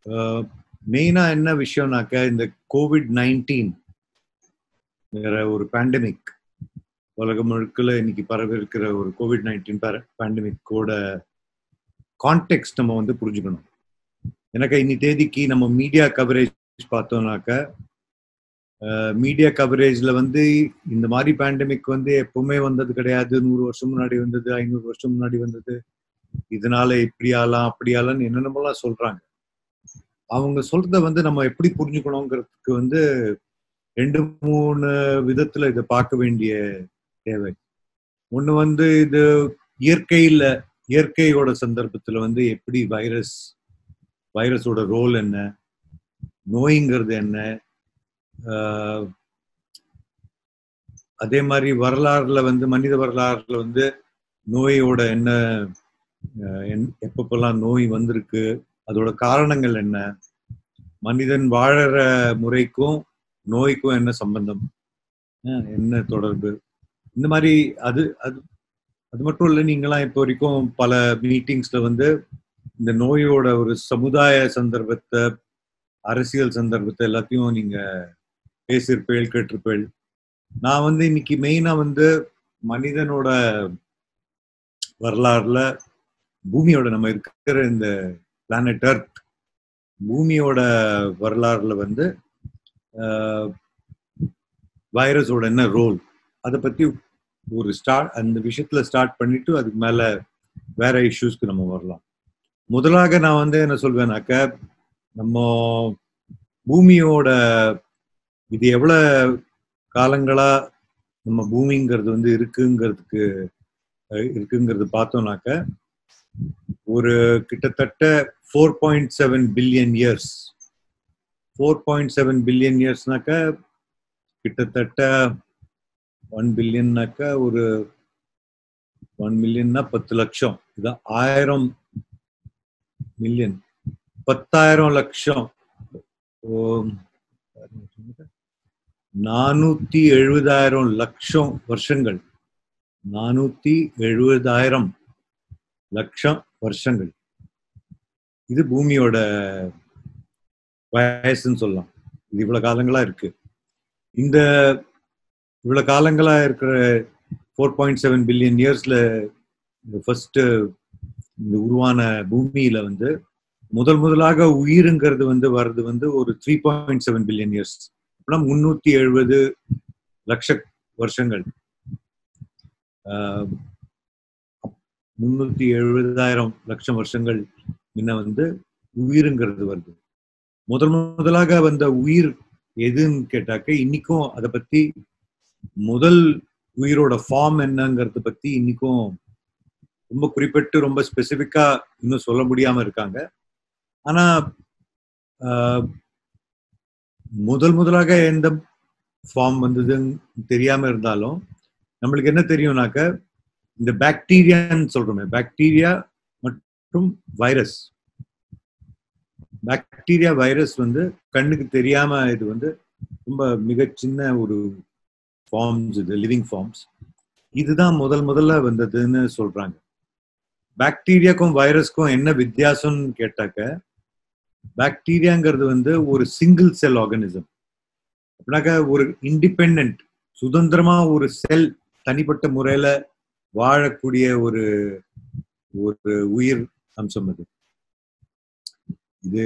மெயினா என்ன விஷயம்னாக்க இந்த கோவிட் நைன்டீன் ஒரு பேண்டமிக் உலகம் முழுக்கல இன்னைக்கு பரவி இருக்கிற ஒரு கோவிட் நைன்டீன் பேண்டமிக்கோட கான்டெக்ட் நம்ம வந்து புரிஞ்சுக்கணும் எனக்கு இன்னி தேதிக்கு நம்ம மீடியா கவரேஜ் பார்த்தோம்னாக்க மீடியா கவரேஜ்ல வந்து இந்த மாதிரி பேண்டமிக் வந்து எப்பவுமே வந்தது கிடையாது நூறு வருஷம் முன்னாடி வந்தது ஐநூறு வருஷம் முன்னாடி வந்தது இதனால இப்படி ஆகலாம் அப்படி ஆகலாம்னு என்னென்னமோலாம் சொல்றாங்க அவங்க சொல்றத வந்து நம்ம எப்படி புரிஞ்சுக்கணுங்கிறதுக்கு வந்து ரெண்டு மூணு விதத்துல இதை பார்க்க வேண்டிய தேவை ஒண்ணு வந்து இது இயற்கையில இயற்கையோட சந்தர்ப்பத்துல வந்து எப்படி வைரஸ் வைரஸோட ரோல் என்ன நோய்ங்கிறது என்ன அதே மாதிரி வரலாறுல வந்து மனித வரலாறுல வந்து நோயோட என்ன எப்பப்பெல்லாம் நோய் வந்திருக்கு அதோட காரணங்கள் என்ன மனிதன் வாழற முறைக்கும் நோய்க்கும் என்ன சம்பந்தம் என்ன தொடர்பு இந்த மாதிரி அது அது அது மட்டும் இல்லை நீங்களாம் இப்போ வரைக்கும் பல மீட்டிங்ஸ்ல வந்து இந்த நோயோட ஒரு சமுதாய சந்தர்ப்பத்தை அரசியல் சந்தர்ப்பத்தை எல்லாத்தையும் நீங்க பேசியிருப்பேள் கேட்டிருப்பேள் நான் வந்து இன்னைக்கு மெயினா வந்து மனிதனோட வரலாறுல பூமியோட நம்ம இருக்கிற இந்த பிளானட் அர்த் பூமியோட வரலாறுல வந்து வைரஸோட என்ன ரோல் அதை பத்தி ஒரு ஸ்டார்ட் அந்த விஷயத்துல ஸ்டார்ட் பண்ணிட்டு அதுக்கு மேல வேற இஷ்யூஸ்க்கு நம்ம வரலாம் முதலாக நான் வந்து என்ன சொல்வேனாக்க நம்ம பூமியோட இது எவ்வளவு காலங்களா நம்ம பூமிங்கிறது வந்து இருக்குங்கிறதுக்கு இருக்குங்கிறது பார்த்தோம்னாக்க ஒரு கிட்டத்தட்ட four point seven billion years four point seven billion இயர்ஸ்னாக்க கிட்டத்தட்ட ஒன் பில்லியன்னாக்க ஒரு ஒன் மில்லியன்னா பத்து லட்சம் இது ஆயிரம் மில்லியன் பத்தாயிரம் லட்சம் நானூத்தி எழுபதாயிரம் லட்சம் வருஷங்கள் நானூத்தி எழுபதாயிரம் லட்சம் வருஷங்கள் இது பூமியோட வயசுன்னு சொல்லலாம் இது இவ்வளவு காலங்களா இருக்கு இந்த இவ்வளவு காலங்களா இருக்கிற ஃபோர் பாயிண்ட் செவன் பில்லியன் இயர்ஸ்ல இந்த ஃபர்ஸ்ட் இந்த உருவான பூமியில வந்து முதல் முதலாக உயிருங்கிறது வந்து வர்றது வந்து ஒரு three point seven billion years அப்படின்னா முன்னூத்தி எழுபது லட்ச வருஷங்கள் முன்னூத்தி எழுபதாயிரம் லட்சம் வருஷங்கள் முன்ன வந்து உயிருங்கிறது வருது முதல் முதலாக வந்த உயிர் எதுன்னு கேட்டாக்க இன்னைக்கும் அதை பத்தி முதல் உயிரோட ஃபார்ம் என்னங்கிறத பத்தி இன்னைக்கும் ரொம்ப குறிப்பிட்டு ரொம்ப ஸ்பெசிபிக்கா இன்னும் சொல்ல முடியாம இருக்காங்க ஆனா முதல் முதலாக எந்த ஃபார்ம் வந்ததுன்னு தெரியாம இருந்தாலும் நம்மளுக்கு என்ன தெரியும்னாக்க இந்த பாக்டீரியான்னு சொல்றோமே பாக்டீரியா மற்றும் வைரஸ் பாக்டீரியா வைரஸ் வந்து கண்ணுக்கு தெரியாம இது வந்து ரொம்ப மிக சின்ன ஒரு ஃபார்ம்ஸ் இது லிவிங் ஃபார்ம்ஸ் இதுதான் முதல் முதல்ல வந்ததுன்னு சொல்றாங்க பாக்டீரியாக்கும் வைரஸ்க்கும் என்ன வித்தியாசம்னு கேட்டாக்க பாக்டீரியாங்கிறது வந்து ஒரு சிங்கிள் செல் ஆர்கனிசம் அப்படின்னாக்க ஒரு இண்டிபெண்ட் சுதந்திரமா ஒரு செல் தனிப்பட்ட முறையில வாழக்கூடிய ஒரு ஒரு உயிர் அம்சம் அது இது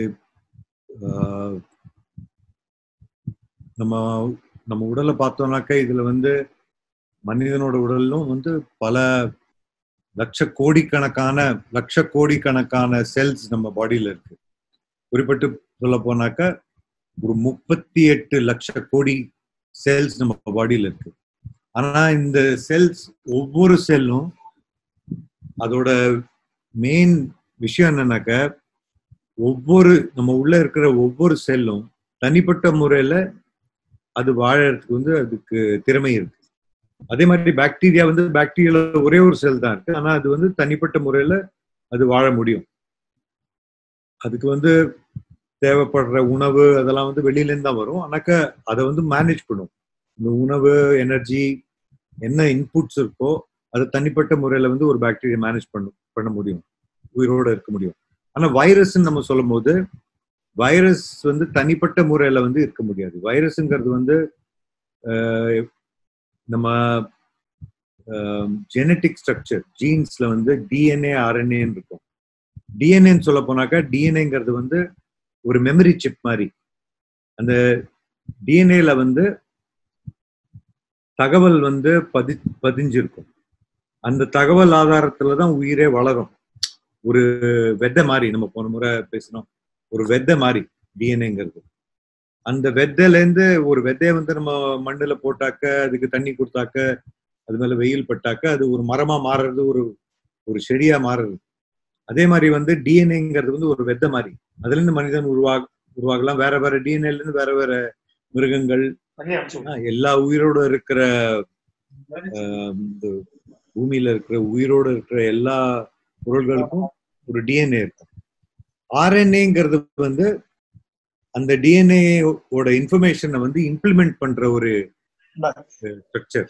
நம்ம நம்ம உடலை பார்த்தோம்னாக்க இதுல வந்து மனிதனோட உடலும் வந்து பல லட்ச கோடிக்கணக்கான லட்ச கோடிக்கணக்கான செல்ஸ் நம்ம பாடியில இருக்கு குறிப்பிட்டு சொல்ல போனாக்க ஒரு முப்பத்தி எட்டு லட்ச கோடி செல்ஸ் நம்ம பாடியில இருக்கு ஆனா இந்த செல்ஸ் ஒவ்வொரு செல்லும் அதோட மெயின் விஷயம் என்னன்னாக்க ஒவ்வொரு நம்ம உள்ள இருக்கிற ஒவ்வொரு செல்லும் தனிப்பட்ட முறையில அது வாழறதுக்கு வந்து அதுக்கு திறமை இருக்கு அதே மாதிரி பாக்டீரியா வந்து பாக்டீரியால ஒரே ஒரு செல் தான் இருக்கு ஆனா அது வந்து தனிப்பட்ட முறையில அது வாழ முடியும் அதுக்கு வந்து தேவைப்படுற உணவு அதெல்லாம் வந்து வெளியில இருந்து தான் வரும் ஆனாக்க அதை வந்து மேனேஜ் பண்ணும் இந்த உணவு எனர்ஜி என்ன இன்புட்ஸ் இருக்கோ அதை தனிப்பட்ட முறையில வந்து ஒரு பாக்டீரியா மேனேஜ் பண்ணும் பண்ண முடியும் உயிரோட இருக்க முடியும் ஆனா வைரஸ் நம்ம சொல்லும் போது வைரஸ் வந்து தனிப்பட்ட முறையில வந்து இருக்க முடியாது வைரஸ்ங்கிறது வந்து அஹ், நம்ம ஜெனட்டிக் ஸ்ட்ரக்சர் ஜீன்ஸ்ல வந்து டிஎன்ஏ ஆர்என்ஏன்னு இருக்கும் டிஎன்ஏன்னு சொல்ல போனாக்கா டிஎன்ஏங்கிறது வந்து ஒரு மெமரி சிப் மாதிரி அந்த டிஎன்ஏல வந்து தகவல் வந்து பதி பதிஞ்சிருக்கும் அந்த தகவல் ஆதாரத்துல தான் உயிரே வளரும் ஒரு வெதை மாதிரி நம்ம போன முறை பேசினோம் ஒரு வெதை மாதிரி டிஎன்ஏங்கிறது அந்த வெத்தையில இருந்து ஒரு விதைய வந்து நம்ம மண்ணுல போட்டாக்க அதுக்கு தண்ணி கொடுத்தாக்க அது மேல வெயில் பட்டாக்க அது ஒரு மரமா மாறுறது ஒரு ஒரு செடியா மாறுறது அதே மாதிரி வந்து டிஎன்ஏங்கிறது வந்து ஒரு வெதை மாதிரி அதுல இருந்து மனிதன் உருவா உருவாகலாம் வேற வேற டிஎன்ஏல இருந்து வேற வேற மிருகங்கள் ஆஹ், எல்லா உயிரோட இருக்கிற ஆஹ், இந்த பூமியில இருக்கிற உயிரோட இருக்கிற எல்லா பொருள்களுக்கும் ஒரு டிஎன்ஏ இருக்கும் ஆர்என்ஏங்கிறது வந்து அந்த டிஎன்ஏ ஓட இன்ஃபர்மேஷனை வந்து இம்ப்ளிமெண்ட் பண்ற ஒரு ஸ்ட்ரக்சர்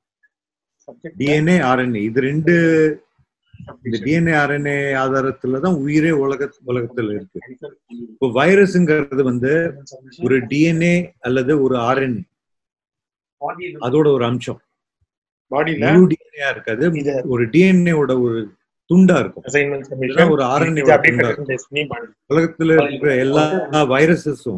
டிஎன்ஏ ஆர்என்ஏ இது ரெண்டு இந்த டிஎன்ஏ ஆர்என்ஏ ஆதாரத்துல தான் உயிரே உலக உலகத்துல இருக்கு இப்போ வைரஸ்ங்கிறது வந்து ஒரு டிஎன்ஏ அல்லது ஒரு ஆர்என்ஏ அதோட ஒரு அம்சம் பாடியில முழு டிஎன்ஏ இருக்காது இது ஒரு டிஎன்ஏ-ஓட ஒரு துண்டா இருக்கும் அசைன்மெண்ட் இதுதான் ஒரு RNA இது அப்படியே துண்டா கட் பண்ணி பாடி உலகத்துல இருக்கிற எல்லா வைரஸஸும்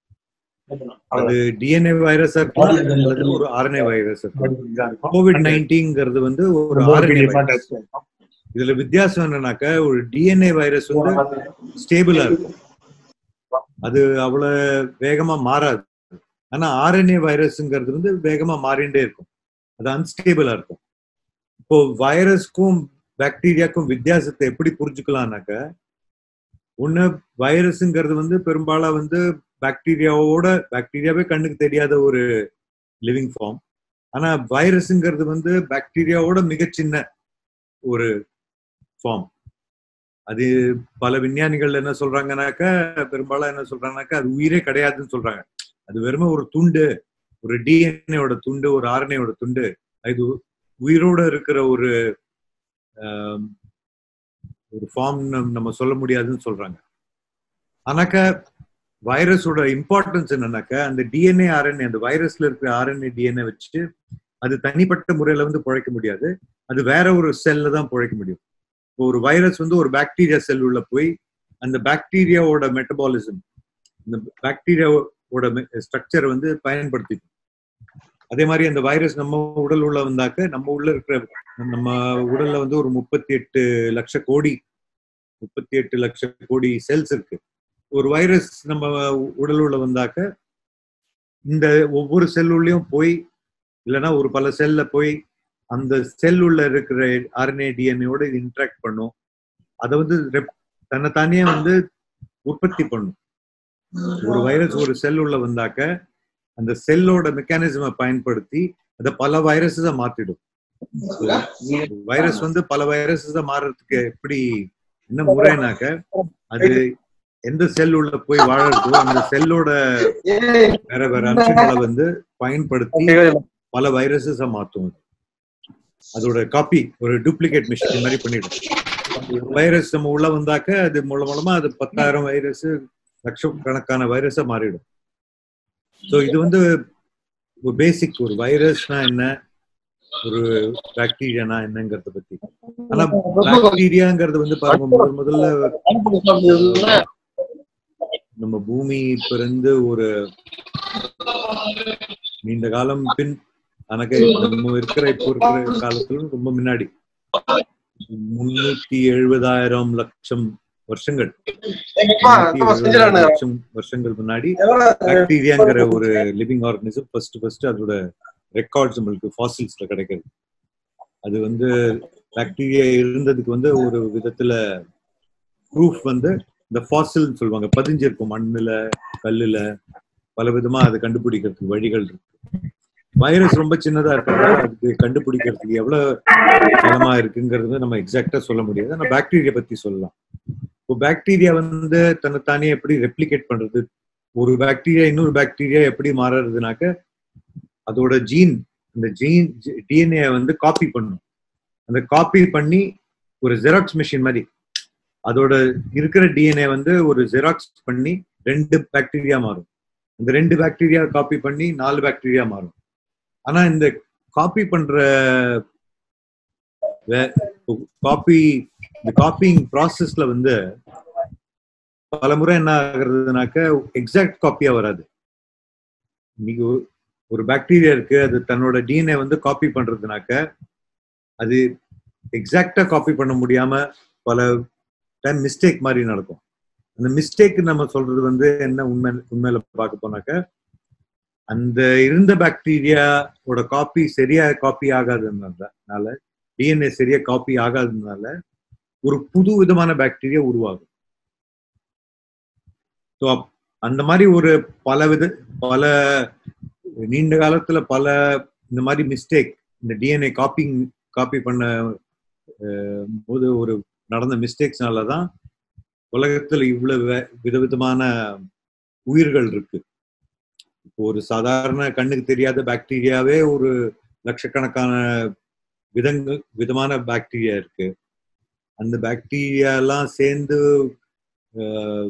அது டிஎன்ஏ வைரஸா இருக்கலாம் அல்லது ஒரு ஆர்என்ஏ வைரஸ் இருக்கலாம் கோவிட் நைன்டீன்ங்கிறது வந்து ஒரு ஆர்என்ஏ வைரஸ் இதுல வித்தியாசம் என்னன்னாக்க ஒரு டிஎன்ஏ வைரஸ் வந்து ஸ்டேபிளா இருக்கும் அது அவ்வளவு வேகமா மாறாது ஆனா ஆர்என்ஏ வைரஸ்ங்கிறது வந்து வேகமா மாறிண்டே இருக்கும் அது அன்ஸ்டேபிளா இருக்கும் இப்போ வைரஸ்க்கும் பாக்டீரியாக்கும் வித்தியாசத்தை எப்படி புரிஞ்சுக்கலாம்னாக்க ஒண்ணு வைரஸ்ங்கிறது வந்து பெரும்பாலும் வந்து பாக்டீரியாவோட பாக்டீரியாவே கண்ணுக்கு தெரியாத ஒரு லிவிங் ஃபார்ம் ஆனா வைரஸ்ங்கிறது வந்து பாக்டீரியாவோட மிகச்சின்ன ஒரு ஃபார்ம் அது பல விஞ்ஞானிகள் என்ன சொல்றாங்கனாக்கா பெரும்பாலும் என்ன சொல்றாங்கனாக்கா அது உயிரே கிடையாதுன்னு சொல்றாங்க அது வெறுமே ஒரு துண்டு ஒரு டிஎன்ஏவோட துண்டு ஒரு ஆர்என்ஏவோட துண்டு இது உயிரோட இருக்கிற ஒரு ஆம், ஒரு ஃபார்ம் நம்ம சொல்ல முடியாதுன்னு சொல்றாங்க ஆனாக்கா வைரஸோட இம்பார்ட்டன்ஸ் என்னன்னாக்கா அந்த டிஎன்ஏ ஆர்என்ஏ அந்த வைரஸ்ல இருக்கிற ஆர்என்ஏ டிஎன்ஏ வச்சு அது தனிப்பட்ட முறையில வந்து பிழைக்க முடியாது அது வேற ஒரு செல்ல தான் பிழைக்க முடியும் இப்போ ஒரு வைரஸ் வந்து ஒரு பாக்டீரியா செல் உள்ள போய் அந்த பாக்டீரியாவோட மெட்டபாலிசம் இந்த பாக்டீரியாவோட ஸ்ட்ரக்சர் வந்து பயன்படுத்திக்கும் அதே மாதிரி அந்த வைரஸ் நம்ம உடல் உள்ள வந்தாக்க நம்ம உள்ள இருக்கிற நம்ம உடல்ல வந்து ஒரு முப்பத்தி எட்டு லட்ச கோடி முப்பத்தி எட்டு லட்ச கோடி செல்ஸ் இருக்கு ஒரு வைரஸ் நம்ம உடல் உள்ள வந்தாக்க இந்த ஒவ்வொரு செல்லுள்ளயும் போய் இல்லைன்னா ஒரு பல செல்ல போய் அந்த செல் உள்ள இருக்கிற ஆர்என்ஏ டிஎன்ஏவோட இது இன்ட்ராக்ட் பண்ணும் அதை வந்து rep- தன்னைத்தானே வந்து உற்பத்தி பண்ணும் ஒரு வைரஸ் ஒரு செல் உள்ள வந்தாக்க அந்த செல்லோட மெக்கானிசமை பயன்படுத்தி அதை பல வைரஸஸை மாத்திடும் வைரஸ் வந்து பல வைரஸஸை மாறுறதுக்கு எப்படி என்ன முறைனாக்க அது எந்த செல் உள்ள போய் வாழறதோ அந்த செல்லோட வேற வேற அம்சங்களை வந்து பயன்படுத்தி பல வைரஸஸை மாத்தும் அது. அதோட காப்பி ஒரு டூப்ளிகேட் மிஷின் மாதிரி பண்ணிடும் வைரஸ் நம்ம உள்ள வந்தாக்க அது மூலம் மூலமா அது பத்தாயிரம் வைரஸ் லட்சக்கணக்கான வைரஸா மாறிடும் ஸோ இது வந்து ஒரு பேசிக் ஒரு வைரஸ்னா என்ன ஒரு பாக்டீரியானா என்னங்கறத பத்தி ஆனா பாக்டீரியாங்கிறது வந்து பாருங்க முதல் முதல்ல நம்ம பூமி பிறந்து ஒரு நீண்ட காலம் பின் எனக்கு நம்ம இருக்கிற இப்போ இருக்கிற காலத்துல ரொம்ப முன்னாடி முன்னூத்தி எழுபதாயிரம் லட்சம் வருஷங்கள் முன்னூத்தி எழுபதாயிரம் லட்சம் வருஷங்கள் முன்னாடி பாக்டீரியாங்கிற ஒரு லிவிங் ஆர்கனிசம் ஃபர்ஸ்ட் ஃபர்ஸ்ட் அதோட ரெக்கார்ட்ஸ் நம்மளுக்கு ஃபாசில்ஸ்ல கிடைக்கிறது அது வந்து பாக்டீரியா இருந்ததுக்கு வந்து ஒரு விதத்துல ப்ரூஃப் வந்து இந்த ஃபாசில் சொல்லுவாங்க பதிஞ்சிருக்கும் மண்ணுல கல்லுல பல விதமா அதை கண்டுபிடிக்கிறதுக்கு வழிகள் இருக்கு வைரஸ் ரொம்ப சின்னதா இருக்கிறதால அதுக்கு கண்டுபிடிக்கிறதுக்கு எவ்வளவு பலமா இருக்குங்கிறது நம்ம எக்ஸாக்டா சொல்ல முடியாது ஆனா பாக்டீரியா பத்தி சொல்லலாம் இப்போ பாக்டீரியா வந்து தன்னைத்தானே எப்படி ரெப்ளிகேட் பண்றது ஒரு பாக்டீரியா இன்னொரு பாக்டீரியா எப்படி மாறுறதுனாக்க அதோட ஜீன் அந்த ஜீன் டிஎன்ஏ வந்து காப்பி பண்ணும் அந்த காப்பி பண்ணி ஒரு ஜெராக்ஸ் மிஷின் மாதிரி அதோட இருக்கிற டிஎன்ஏ வந்து ஒரு ஜெராக்ஸ் பண்ணி ரெண்டு பாக்டீரியா மாறும் இந்த ரெண்டு பாக்டீரியா காப்பி பண்ணி நாலு பாக்டீரியா மாறும் ஆனா இந்த காப்பி பண்ற காப்பி இந்த காப்பிங் ப்ராசஸ்ல வந்து பல முறை என்ன ஆகுறதுனாக்க எக்ஸாக்ட் காப்பியா வராது இன்னைக்கு ஒரு- ஒரு பாக்டீரியா இருக்கு அது தன்னோட டிஎன்ஏ வந்து காப்பி பண்றதுனாக்க அது எக்ஸாக்டா காப்பி பண்ண முடியாம பல டைம் மிஸ்டேக் மாதிரி நடக்கும் அந்த மிஸ்டேக் நம்ம சொல்றது வந்து என்ன உண்மை உண்மையில பார்க்க போனாக்க அந்த இருந்த பாக்டீரியாவோட காப்பி சரியா காப்பி ஆகாததுனால டிஎன்ஏ சரியா காப்பி ஆகாததுனால ஒரு புது விதமான பாக்டீரியா உருவாகும் ஸோ அந்த மாதிரி ஒரு பல வித பல நீண்ட காலத்துல பல இந்த மாதிரி மிஸ்டேக் இந்த டிஎன்ஏ காப்பிங் காப்பி பண்ண அஹ், போது ஒரு நடந்த மிஸ்டேக்ஸ்னால தான் உலகத்துல இவ்வளவு வே- விதவிதமான உயிர்கள் இருக்கு இப்போ ஒரு சாதாரண கண்ணுக்கு தெரியாத பாக்டீரியாவே ஒரு லட்சக்கணக்கான விதங்கள் விதமான பாக்டீரியா இருக்கு அந்த பாக்டீரியா எல்லாம் சேர்ந்து அஹ்,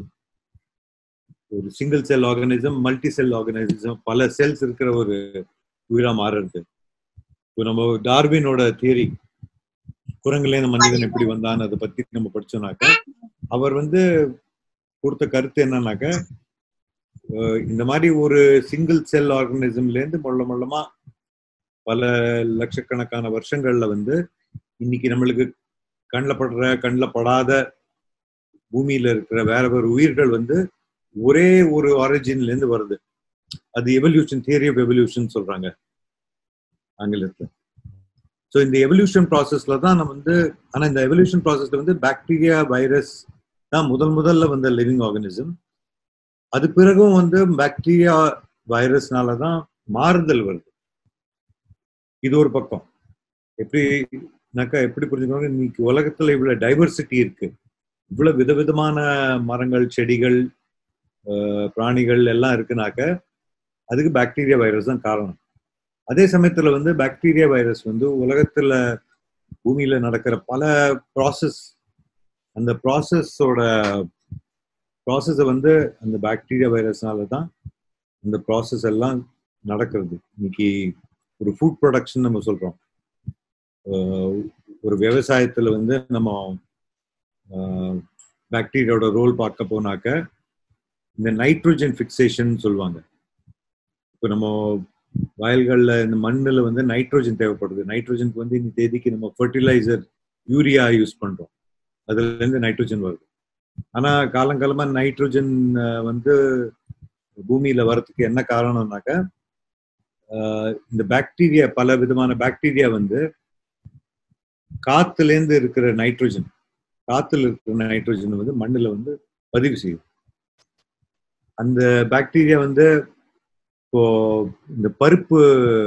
ஒரு single cell organism multi cell organism பல செல்ஸ் இருக்கிற ஒரு உயிரா மாறுறது இப்போ நம்ம டார்வினோட தியரி குரங்குலேருந்து மனிதன் எப்படி வந்தான்னு அதை பத்தி நம்ம படிச்சோம்னாக்க அவர் வந்து கொடுத்த கருத்து என்னன்னாக்க அஹ் இந்த மாதிரி ஒரு சிங்கிள் செல் ஆர்கனிசம்ல இருந்து மொள்ள மொள்ளமா பல லட்சக்கணக்கான வருஷங்கள்ல வந்து இன்னைக்கு நம்மளுக்கு கண்ணில் படுற கண்ணில் படாத பூமியில இருக்கிற வேற வேற உயிர்கள் வந்து ஒரே ஒரு ஆரிஜின்ல இருந்து வருது அது எவல்யூஷன் தியரி ஆஃப் எவல்யூஷன் சொல்றாங்க ஆங்கிலத்துல ஸோ இந்த எவல்யூஷன் ப்ராசஸ்ல தான் நம்ம வந்து ஆனா இந்த எவல்யூஷன் ப்ராசஸ்ல வந்து பாக்டீரியா வைரஸ் தான் முதல் முதல்ல வந்த லிவிங் ஆர்கனிசம் அது பிறகும் வந்து பாக்டீரியா வைரஸ்னால தான் மாறுதல் வருது இது ஒரு பக்கம் எப்படினாக்கா எப்படி புரிஞ்சுக்கணும் இன்னைக்கு உலகத்துல இவ்வளவு டைவர்சிட்டி இருக்கு இவ்வளவு விதவிதமான மரங்கள் செடிகள் அஹ், பிராணிகள் எல்லாம் இருக்குனாக்க அதுக்கு பாக்டீரியா வைரஸ் தான் காரணம் அதே சமயத்துல வந்து பாக்டீரியா வைரஸ் வந்து உலகத்துல பூமியில நடக்கிற பல ப்ராசஸ் அந்த ப்ராசஸோட ப்ராசஸை வந்து அந்த பாக்டீரியா வைரஸ்னால தான் இந்த ப்ராசஸ் எல்லாம் நடக்கிறது இன்னைக்கு ஒரு ஃபுட் ப்ரொடக்ஷன் நம்ம சொல்றோம் அஹ் ஒரு விவசாயத்துல வந்து நம்ம பாக்டீரியாவோட ரோல் பார்க்க போனாக்க இந்த நைட்ரோஜன் ஃபிக்சேஷன் சொல்லுவாங்க இப்போ நம்ம வயல்கள்ல இந்த மண்ணுல வந்து நைட்ரோஜன் தேவைப்படுது நைட்ரோஜனுக்கு வந்து இந்த தேதிக்கு நம்ம ஃபர்டிலைசர் யூரியா யூஸ் பண்றோம் அதுல இருந்து நைட்ரோஜன் வருது ஆனா காலங்காலமா நைட்ரோஜன் வந்து பூமியில வர்றதுக்கு என்ன காரணம்னாக்க ஆஹ் இந்த பாக்டீரியா பல விதமான பாக்டீரியா வந்து காத்துல இருந்து இருக்கிற நைட்ரோஜன் காத்துல இருக்கிற நைட்ரோஜன் வந்து மண்ணுல வந்து பதிவு செய்யும் அந்த பாக்டீரியா வந்து இப்போ இந்த பருப்பு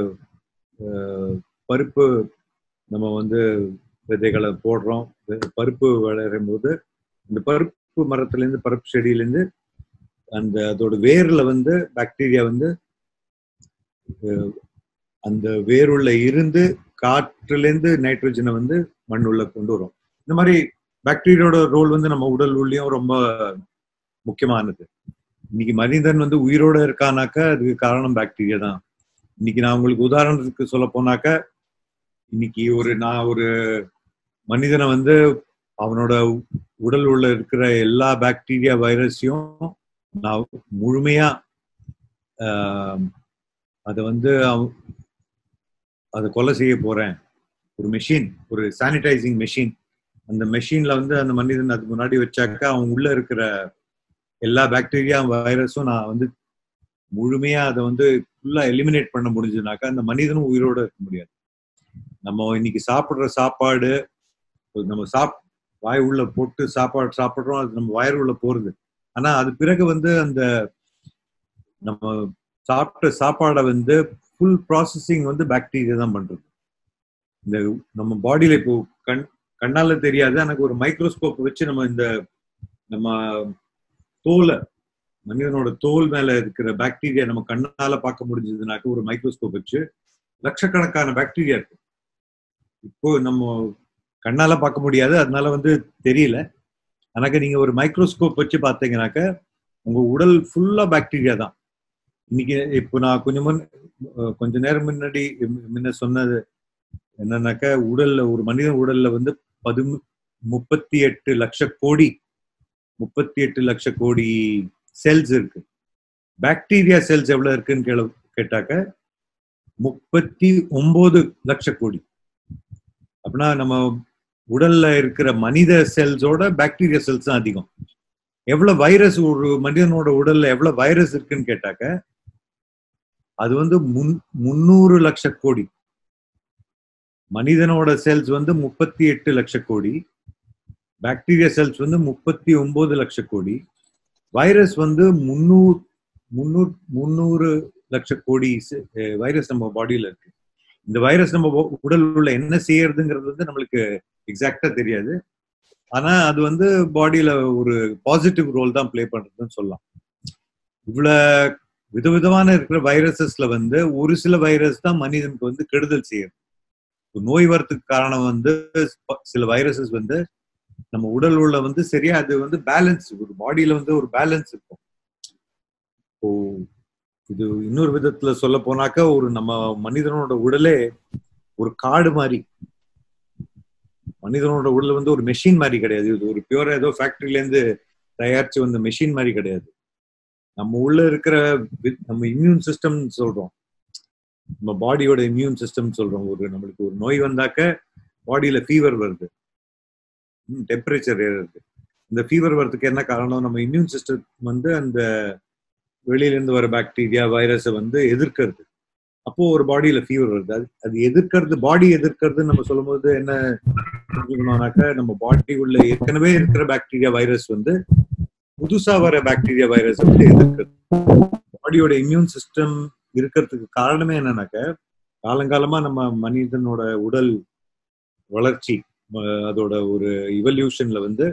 ஆஹ் பருப்பு நம்ம வந்து விதைகளை போடுறோம் வி- பருப்பு விளையும் போது இந்த பருப்பு மரத்துல இருந்து பருப்பு செடியில இருந்து அந்த அதோட வேர்ல வந்து பாக்டீரியா வந்து அஹ், அந்த வேருள்ள இருந்து காற்றுல இருந்து நைட்ரோஜனை வந்து மண் உள்ள கொண்டு வரும் இந்த மாதிரி பாக்டீரியாவோட ரோல் வந்து நம்ம உடல் உள்ளயும் ரொம்ப முக்கியமானது இன்னைக்கு மனிதன் வந்து உயிரோட இருக்கானாக்கா அதுக்கு காரணம் பாக்டீரியா தான் இன்னைக்கு நான் உங்களுக்கு உதாரணத்துக்கு சொல்ல போனாக்க இன்னைக்கு ஒரு நான் ஒரு மனிதனை வந்து அவனோட உடல் உள்ள இருக்கிற எல்லா பாக்டீரியா வைரஸையும் நான் முழுமையா அதை வந்து அவ- அதை கொலை செய்ய போறேன் ஒரு மெஷின் ஒரு சானிடைசிங் மெஷின் அந்த மெஷின்ல வந்து அந்த மனிதன் அதுக்கு முன்னாடி வச்சாக்கா அவன் உள்ள இருக்கிற எல்லா பாக்டீரியா வைரஸும் நான் வந்து முழுமையா அதை வந்து ஃபுல்லா எலிமினேட் பண்ண முடிஞ்சதுனாக்கா அந்த மனிதனும் உயிரோட இருக்க முடியாது நம்ம இன்னைக்கு சாப்பிடுற சாப்பாடு நம்ம சாப் வாய் உள்ள போட்டு சாப்பாடு சாப்பிடுறோம் அது நம்ம வயிறு உள்ள போறது ஆனா அது பிறகு வந்து அந்த நம்ம சாப்பிட்ட சாப்பாடை வந்து ஃபுல் ப்ராசஸிங் வந்து பாக்டீரியா தான் பண்றது இந்த நம்ம பாடியில இப்போ கண் கண்ணால தெரியாது எனக்கு ஒரு மைக்ரோஸ்கோப் வச்சு நம்ம இந்த நம்ம தோலை மனிதனோட தோல் மேல இருக்கிற பாக்டீரியா நம்ம கண்ணால பார்க்க முடிஞ்சதுனாக்க ஒரு மைக்ரோஸ்கோப் வச்சு லட்சக்கணக்கான பாக்டீரியா இருக்கு இப்போ நம்ம கண்ணால பார்க்க முடியாது அதனால வந்து தெரியல ஆனாக்க நீங்க ஒரு மைக்ரோஸ்கோப் வச்சு பார்த்தீங்கன்னாக்க உங்க உடல் ஃபுல்லா பாக்டீரியா தான் இன்னைக்கு இப்போ நான் கொஞ்சம் முன் அஹ் கொஞ்ச நேரம் முன்னாடி முன்ன சொன்னது என்னன்னாக்கா உடல்ல ஒரு மனித உடல்ல வந்து பதி முப்பத்தி எட்டு லட்ச கோடி முப்பத்தி எட்டு லட்ச கோடி செல்ஸ் இருக்கு பாக்டீரியா செல்ஸ் எவ்வளவு இருக்குன்னு கேள கேட்டாக்க முப்பத்தி ஒன்பது லட்ச கோடி அப்படின்னா நம்ம உடல்ல இருக்கிற மனித செல்ஸோட பாக்டீரியா செல்ஸ் தான் அதிகம் எவ்வளவு வைரஸ் ஒரு மனிதனோட உடல்ல எவ்வளவு வைரஸ் இருக்குன்னு கேட்டாக்க அது வந்து முன் முன்னூறு லட்ச கோடி மனிதனோட செல்ஸ் வந்து முப்பத்தி எட்டு லட்ச கோடி பாக்டீரியா செல்ஸ் வந்து முப்பத்தி ஒன்பது லட்ச கோடி வைரஸ் வந்து முன்னூறு முன்னூறு முன்னூறு லட்ச கோடி வைரஸ் நம்ம பாடியில இருக்கு இந்த வைரஸ் நம்ம உ- உடல் உள்ள என்ன செய்யறதுங்கிறது வந்து நம்மளுக்கு எக்ஸாக்டா தெரியாது ஆனா அது வந்து பாடியில ஒரு பாசிட்டிவ் ரோல் தான் ப்ளே பண்றதுன்னு சொல்லலாம் இவ்வளவு விதவிதமான இருக்கிற வைரஸஸ்ல வந்து ஒரு சில வைரஸ் தான் மனிதனுக்கு வந்து கெடுதல் செய்யுது இப்ப நோய் வரத்துக்கு காரணம் வந்து ப- சில வைரஸஸ் வந்து நம்ம உடல் உள்ள வந்து சரியா அது வந்து பேலன்ஸ் ஒரு பாடியில வந்து ஒரு பேலன்ஸ் இருக்கும் இப்போ இது இன்னொரு விதத்துல சொல்ல போனாக்கா ஒரு நம்ம மனிதனோட உடலே ஒரு காடு மாதிரி மனிதனோட உடல் வந்து ஒரு மெஷின் மாதிரி கிடையாது இது ஒரு பியூரா ஏதோ ஃபேக்டரியில இருந்து தயாரிச்சு வந்த மெஷின் மாதிரி கிடையாது நம்ம உள்ள இருக்கிற வி- நம்ம இம்யூன் சிஸ்டம் சொல்றோம் நம்ம பாடியோட இம்யூன் சிஸ்டம் சொல்றோம் ஒரு நம்மளுக்கு ஒரு நோய் வந்தாக்க பாடியில ஃபீவர் வருது டெம்பரேச்சர் ஏறுது இந்த ஃபீவர் வர்றதுக்கு என்ன காரணம் நம்ம இம்யூன் சிஸ்டம் வந்து அந்த வெளியில இருந்து வர பாக்டீரியா வைரஸை வந்து எதிர்க்கிறது அப்போ ஒரு பாடியில ஃபீவர் வருது அது அது எதிர்க்கிறது பாடி எதிர்க்கிறது நம்ம சொல்லும்போது என்ன புரிஞ்சுக்கணும்னாக்கா நம்ம பாடி உள்ள ஏற்கனவே இருக்கிற பாக்டீரியா வைரஸ் வந்து புதுசா வர பாக்டீரியா வைரஸ் வந்து எதிர்க்கிறது பாடியோட இம்யூன் சிஸ்டம் இருக்கிறதுக்கு காரணமே என்னன்னாக்க காலங்காலமா நம்ம மனிதனோட உடல் வளர்ச்சி அஹ் அதோட ஒரு இவல்யூஷன்ல வந்து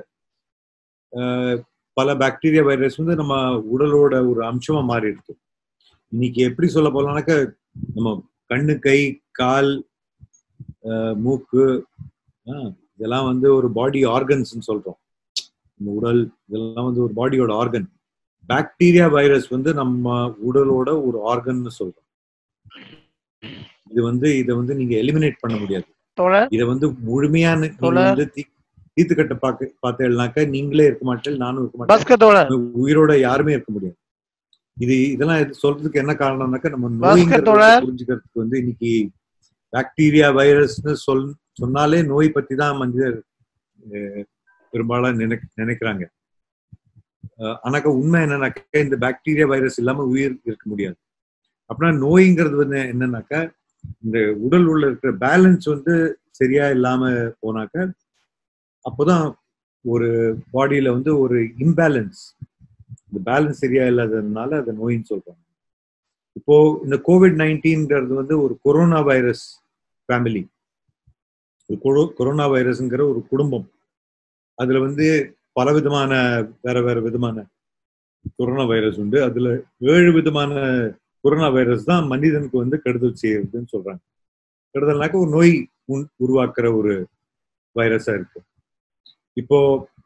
அஹ் பல பாக்டீரியா வைரஸ் வந்து நம்ம உடலோட ஒரு அம்சமா மாறி இருக்கு இன்னைக்கு எப்படி சொல்ல போலாம்னாக்க நம்ம கண்ணு கை கால் அஹ் மூக்கு ஆஹ் இதெல்லாம் வந்து ஒரு பாடி ஆர்கன்ஸ்னு சொல்றோம் நம்ம உடல் இதெல்லாம் வந்து ஒரு பாடியோட ஆர்கன் பாக்டீரியா வைரஸ் வந்து நம்ம உடலோட ஒரு ஆர்கன்னு சொல்றோம் இது வந்து இதை வந்து நீங்க எலிமினேட் பண்ண முடியாது தோழர் இதை வந்து முழுமையான நீங்க தோழர். வந்து தீ- தீர்த்து கட்ட பாக்க பார்த்தேன்னாக்க நீங்களே இருக்க மாட்டேன் நானும் இருக்க மாட்டேன் பாஸ்கர் தோழர் உயிரோட யாருமே இருக்க முடியாது இது இதெல்லாம் இது சொல்றதுக்கு என்ன காரணம்னாக்கா நம்ம பாஸ்கர் நோய்ங்கிறத தோழர். புரிஞ்சுக்கிறதுக்கு வந்து இன்னைக்கு பாக்டீரியா வைரஸ்னு சொல் சொன்னாலே நோய் பத்தி தான் மனிதர் அஹ், பெரும்பாலும் நினை நினைக்கிறாங்க அஹ், ஆனாக்கா உண்மை என்னன்னாக்கா இந்த பாக்டீரியா வைரஸ் இல்லாம உயிர் இருக்க முடியாது அப்படின்னா நோய்ங்கிறது வந்து என்னன்னாக்கா இந்த உடல் உள்ள இருக்கிற பேலன்ஸ் வந்து சரியா இல்லாம போனாக்க அப்போதான் ஒரு பாடியில வந்து ஒரு இம்பேலன்ஸ் இந்த பேலன்ஸ் சரியா இல்லாததுனால அதை நோயின்னு சொல்றாங்க இப்போ இந்த கோவிட் நைன்டீன்ங்கிறது வந்து ஒரு கொரோனா வைரஸ் ஃபேமிலி ஒரு கொரோ- கொரோனா வைரஸ்ங்கிற ஒரு குடும்பம் அதுல வந்து பல விதமான வேற வேற விதமான கொரோனா வைரஸ் உண்டு அதுல ஏழு விதமான கொரோனா வைரஸ் தான் மனிதனுக்கு வந்து கெடுதல் செய்யறதுன்னு சொல்றாங்க கெடுதல்னாக்க ஒரு நோய் உன்- உருவாக்குற ஒரு வைரஸா இருக்கு இப்போ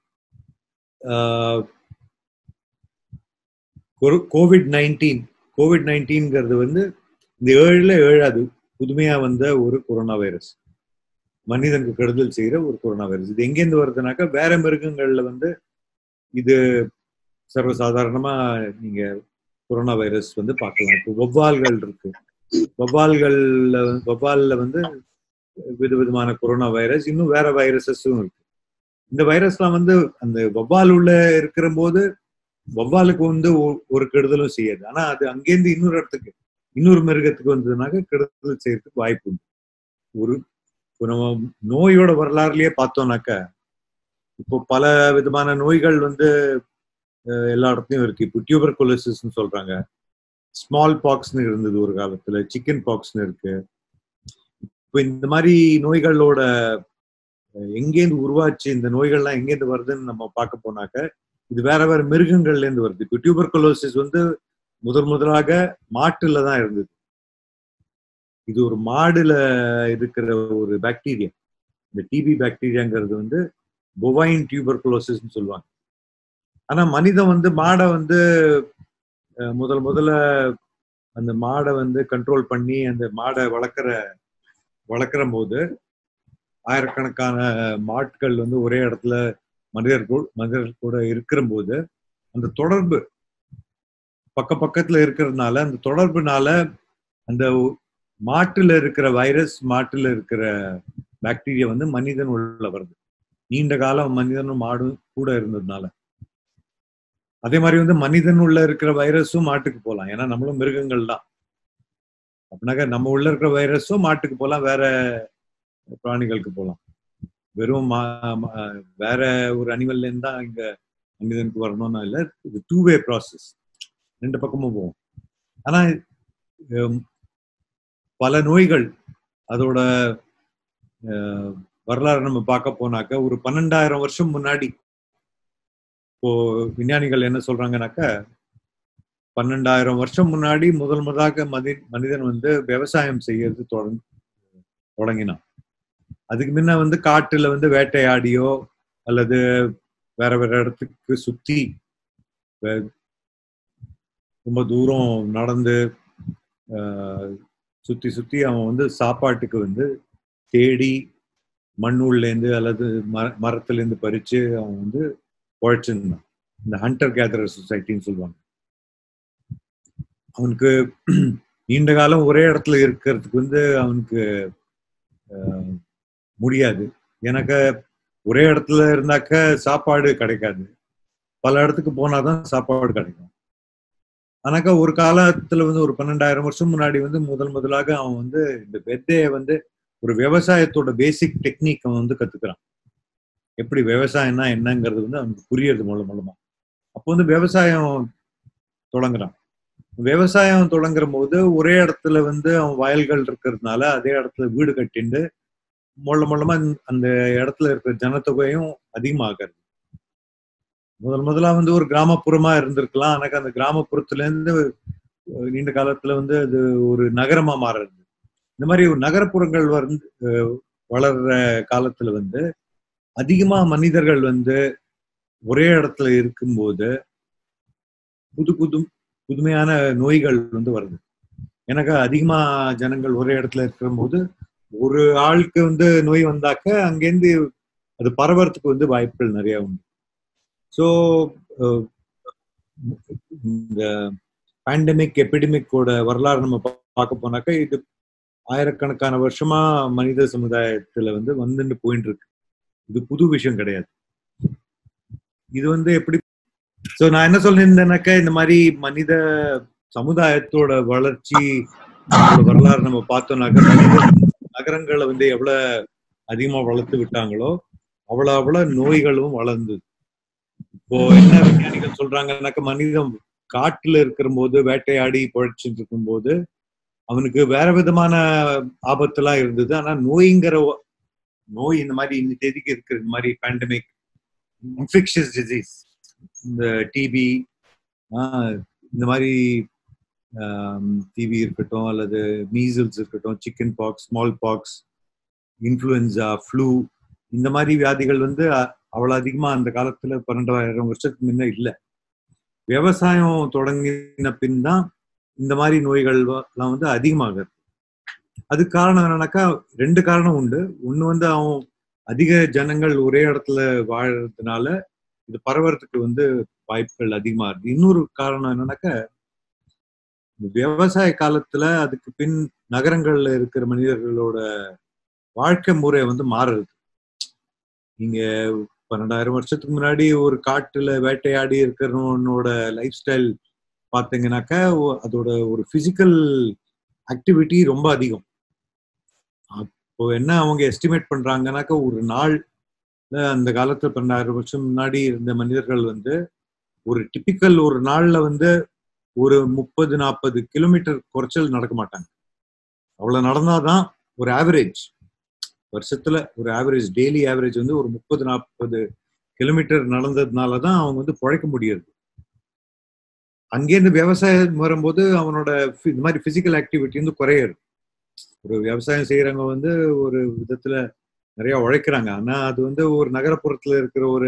ஆஹ், கோவிட் நைன்டீன் கோவிட் நைன்டீன்ங்கிறது வந்து இந்த ஏழுல ஏழாவது புதுமையா வந்த ஒரு கொரோனா வைரஸ் மனிதனுக்கு கெடுதல் செய்யற ஒரு கொரோனா வைரஸ் இது எங்கேருந்து வருதுனாக்கா வேற மிருகங்கள்ல வந்து இது சர்வசாதாரணமா நீங்க கொரோனா வைரஸ் வந்து பார்க்கலாம் இப்போ வௌவால்கள் இருக்கு வௌவால்கள்ல வௌவால்ல வந்து விதவிதமான கொரோனா வைரஸ் இன்னும் வேற வைரஸஸும் இருக்கு இந்த வைரஸ்லாம் வந்து அந்த வௌவால் உள்ள இருக்கிற போது வௌவாலுக்கு வந்து ஒ- ஒரு கெடுதலும் செய்யாது ஆனா அது அங்கேருந்து இன்னொரு இடத்துக்கு இன்னொரு மிருகத்துக்கு வந்ததுனாக்க கெடுதல் செய்யறதுக்கு வாய்ப்பு உண்டு ஒரு இப்போ நம்ம நோயோட வரலாறுலயே பார்த்தோம்னாக்க இப்போ பல விதமான நோய்கள் வந்து அஹ், எல்லா இடத்துலயும் இருக்கு இப்போ டியூபர் கொலசிஸ்ன்னு சொல்றாங்க ஸ்மால் பாக்ஸ்னு இருந்தது ஒரு காலத்துல சிக்கன் பாக்ஸ்னு இருக்கு இப்போ இந்த மாதிரி நோய்களோட அஹ், எங்கேருந்து உருவாச்சு இந்த நோய்கள்லாம் எங்கேருந்து வருதுன்னு நம்ம பார்க்க போனாக்க இது வேற வேற மிருகங்கள்ல இருந்து வருது இப்போ டியூபர் வந்து முதல் முதலாக மாட்டுல தான் இருந்தது இது ஒரு மாடுல இருக்கிற ஒரு பாக்டீரியா இந்த டிபி பாக்டீரியாங்கிறது வந்து பொவைன் டியூபர் சொல்லுவாங்க ஆனா மனிதன் வந்து மாடை வந்து அஹ், முதல் முதல்ல அந்த மாடை வந்து கண்ட்ரோல் பண்ணி அந்த மாடை வளர்க்குற வளர்க்குற போது ஆயிரக்கணக்கான மாட்கள் வந்து ஒரே இடத்துல மனிதர் கூட மனிதர் கூட இருக்கிற போது அந்த தொடர்பு பக்க பக்கத்துல இருக்கிறதுனால அந்த தொடர்புனால அந்த மாட்டுல இருக்கிற வைரஸ் மாட்டுல இருக்கிற பாக்டீரியா வந்து மனிதன் உள்ள வருது நீண்ட காலம் மனிதனும் மாடும் கூட இருந்ததுனால அதே மாதிரி வந்து மனிதன் உள்ள இருக்கிற வைரஸும் மாட்டுக்கு போகலாம் ஏன்னா நம்மளும் மிருகங்கள் தான் அப்படின்னாக்க நம்ம உள்ள இருக்கிற வைரஸும் மாட்டுக்கு போகலாம் வேற பிராணிகளுக்கு போகலாம் வெறும் மா- மா- வேற ஒரு அனிமல்ல இருந்து தான் இங்க மனிதனுக்கு வரணும்னா இல்லை இது டூ வே ப்ராசஸ் ரெண்டு பக்கமும் போகும் ஆனா ஹம், பல நோய்கள் அதோட அஹ், வரலாறு நம்ம பார்க்க போனாக்க ஒரு பன்னெண்டாயிரம் வருஷம் முன்னாடி இப்போ விஞ்ஞானிகள் என்ன சொல்றாங்கனாக்க பன்னெண்டாயிரம் வருஷம் முன்னாடி முதல் முதலாக மதி மனிதன் வந்து விவசாயம் செய்யறது தொடங்க தொடங்கினான் அதுக்கு முன்ன வந்து காட்டுல வந்து வேட்டையாடியோ அல்லது வேற வேற இடத்துக்கு சுத்தி வே- ரொம்ப தூரம் நடந்து ஆஹ், சுத்தி சுத்தி அவன் வந்து சாப்பாட்டுக்கு வந்து தேடி மண்ணுள்ளேருந்து அல்லது மர மரத்துலேருந்து பறிச்சு அவன் வந்து உழைச்சிருந்தான் இந்த ஹண்டர் கேதரர் சொசைட்டின்னு சொல்லுவாங்க அவனுக்கு நீண்ட காலம் ஒரே இடத்துல இருக்கிறதுக்கு வந்து அவனுக்கு ஆஹ், முடியாது எனக்கு ஒரே இடத்துல இருந்தாக்க சாப்பாடு கிடைக்காது பல இடத்துக்கு போனாதான் சாப்பாடு கிடைக்கும் ஆனாக்கா ஒரு காலத்துல வந்து ஒரு பன்னெண்டாயிரம் வருஷம் முன்னாடி வந்து முதல் முதலாக அவன் வந்து இந்த வெத்தைய வந்து ஒரு விவசாயத்தோட பேசிக் டெக்னிக் அவன் வந்து கத்துக்கிறான் எப்படி விவசாயம்னா என்னங்கிறது வந்து அவனுக்கு புரியறது மூலம் மூலமா அப்போ வந்து விவசாயம் தொடங்குறான் விவசாயம் தொடங்குற போது ஒரே இடத்துல வந்து அவன் வயல்கள் இருக்கிறதுனால அதே இடத்துல வீடு கட்டிண்டு மொள்ள மொல்லமா இந்த- அந்த இடத்துல இருக்கிற ஜனத்தொகையும் அதிகமாகிறது முதல் முதலா வந்து ஒரு கிராமப்புறமா இருந்திருக்கலாம் ஆனாக்கா அந்த கிராமப்புறத்துல இருந்து அஹ், நீண்ட காலத்துல வந்து அது ஒரு நகரமா மாறுறது இந்த மாதிரி ஒரு நகரப்புறங்கள் வந்து அஹ், வளர்ற காலத்துல வந்து அதிகமா மனிதர்கள் வந்து ஒரே இடத்துல இருக்கும்போது புது புது புதுமையான நோய்கள் வந்து வருது எனக்கு அதிகமா ஜனங்கள் ஒரே இடத்துல இருக்கிற போது ஒரு ஆளுக்கு வந்து நோய் வந்தாக்க அங்கேருந்து அது பரவறதுக்கு வந்து வாய்ப்புகள் நிறைய உண்டு ஸோ இந்த பேண்டமிக் எபிடமிக்கோட வரலாறு நம்ம பா- பார்க்க போனாக்க இது ஆயிரக்கணக்கான வருஷமா மனித சமுதாயத்துல வந்து வந்துட்டு போயிட்டு இருக்கு இது புது விஷயம் கிடையாது இது வந்து எப்படி ஸோ நான் என்ன சொல்லியிருந்தேனாக்கா இந்த மாதிரி மனித சமுதாயத்தோட வளர்ச்சி அதோட வரலாறு நம்ம பார்த்தோம்னாக்க மனித நகரங்களை வந்து எவ்வளவு அதிகமா வளர்த்து விட்டாங்களோ அவ்வளவு அவ்வளவு நோய்களும் வளர்ந்தது இப்போ என்ன விஞ்ஞானிகள் சொல்றாங்கன்னாக்க மனிதன் காட்டுல இருக்கிற போது வேட்டையாடி பொழைச்சிட்டு இருக்கும்போது அவனுக்கு வேற விதமான ஆபத்துலாம் இருந்தது ஆனா நோய்ங்கிற ஒ- நோய் இந்த மாதிரி இந்த தேதிக்கு இருக்கிற இந்த மாதிரி பேண்டமிக் இன்ஃபெக்ஷஸ் டிசீஸ் இந்த டிபி இந்த மாதிரி டிவி இருக்கட்டும் அல்லது மீசல்ஸ் இருக்கட்டும் chicken pox small pox influenza flu இந்த மாதிரி வியாதிகள் வந்து அ- அவ்வளவு அதிகமா அந்த காலத்துல பன்னெண்டாயிரம் வருஷத்துக்கு முன்ன இல்லை விவசாயம் தொடங்கின பின் தான் இந்த மாதிரி நோய்கள் வ- எல்லாம் வந்து அதிகமாகுது அதுக்கு காரணம் என்னன்னாக்கா ரெண்டு காரணம் உண்டு ஒண்ணு வந்து அவன் அதிக ஜனங்கள் ஒரே இடத்துல வாழறதுனால இது பரவறதுக்கு வந்து வாய்ப்புகள் அதிகமா இருக்கு இன்னொரு காரணம் என்னன்னாக்கா இந்த விவசாய காலத்துல அதுக்கு பின் நகரங்கள்ல இருக்கிற மனிதர்களோட வாழ்க்கை முறை வந்து மாறுது நீங்க பன்னெண்டாயிரம் வருஷத்துக்கு முன்னாடி ஒரு காட்டுல வேட்டையாடி இருக்கிறவனோட லைஃப் ஸ்டைல் பார்த்தீங்கன்னாக்கா ஒ- அதோட ஒரு பிசிக்கல் ஆக்டிவிட்டி ரொம்ப அதிகம் அப்போ என்ன அவங்க எஸ்டிமேட் பண்றாங்கன்னாக்கா ஒரு நாள் அந்த காலத்துல பன்னெண்டாயிரம் வருஷம் முன்னாடி இருந்த மனிதர்கள் வந்து ஒரு டிபிக்கல் ஒரு நாள்ல வந்து ஒரு முப்பது நாற்பது கிலோமீட்டர் குறைச்சல் நடக்க மாட்டாங்க அவ்வளவு நடந்தாதான் ஒரு ஆவரேஜ் வருஷத்துல ஒரு ஆவரேஜ் டெய்லி ஆவரேஜ் வந்து ஒரு முப்பது நாற்பது கிலோமீட்டர் நடந்ததுனால தான் அவங்க வந்து பிழைக்க முடியாது அங்கேருந்து விவசாயம் வரும்போது அவனோட phy- இந்த மாதிரி பிசிக்கல் ஆக்டிவிட்டி வந்து குறையுது ஒரு விவசாயம் செய்யறவங்க வந்து ஒரு விதத்துல நிறைய உழைக்கிறாங்க ஆனா அது வந்து ஒரு நகரப்புறத்துல இருக்கிற ஒரு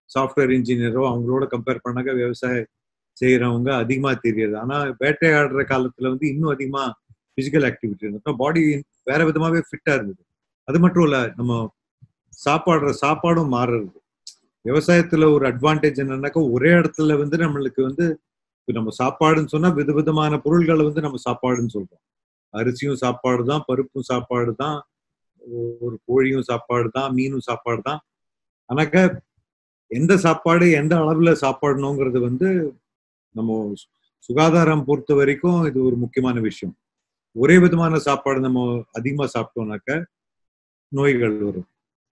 சாஃப்ட்வேர் இன்ஜினியரோ அவங்களோட கம்பேர் பண்ணாக்க விவசாயம் செய்யறவங்க அதிகமா தெரியுது ஆனா வேட்டையாடுற காலத்துல வந்து இன்னும் அதிகமா பிசிக்கல் ஆக்டிவிட்டி இருந்தோம் பாடி வேற விதமாவே ஃபிட்டா இருந்தது அது மட்டும் இல்ல நம்ம சாப்பாடுற சாப்பாடும் மாறுறது விவசாயத்துல ஒரு அட்வான்டேஜ் என்னன்னாக்கா ஒரே இடத்துல வந்து நம்மளுக்கு வந்து இப்ப நம்ம சாப்பாடுன்னு சொன்னா விதவிதமான பொருள்களை வந்து நம்ம சாப்பாடுன்னு சொல்றோம் அரிசியும் சாப்பாடு தான் பருப்பும் சாப்பாடு தான் ஒரு கோழியும் சாப்பாடு தான் மீனும் சாப்பாடு தான் ஆனாக்கா எந்த சாப்பாடு எந்த அளவுல சாப்பாடணுங்கிறது வந்து நம்ம சுகாதாரம் பொறுத்த வரைக்கும் இது ஒரு முக்கியமான விஷயம் ஒரே விதமான சாப்பாடு நம்ம அதிகமா சாப்பிட்டோம்னாக்க நோய்கள் வரும்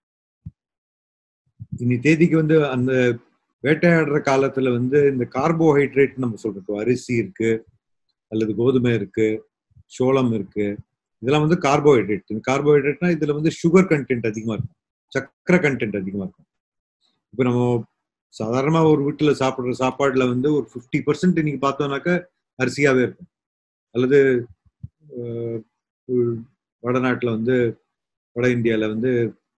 இனி தேதிக்கு வந்து அந்த வேட்டையாடுற காலத்துல வந்து இந்த கார்போஹைட்ரேட் நம்ம சொல்றோம் அரிசி இருக்கு அல்லது கோதுமை இருக்கு சோளம் இருக்கு இதெல்லாம் வந்து கார்போஹைட்ரேட் இந்த கார்போஹைட்ரேட்னா இதுல வந்து சுகர் கண்டென்ட் அதிகமா இருக்கும் சக்கரை கண்டென்ட் அதிகமா இருக்கும் இப்போ நம்ம சாதாரணமா ஒரு வீட்டுல சாப்பிடுற சாப்பாடுல வந்து ஒரு ஃபிஃப்டி பர்சன்ட் இன்னைக்கு பார்த்தோம்னாக்க அரிசியாவே இருக்கும் அல்லது வடநாட்டுல வந்து வட இந்தியால வந்து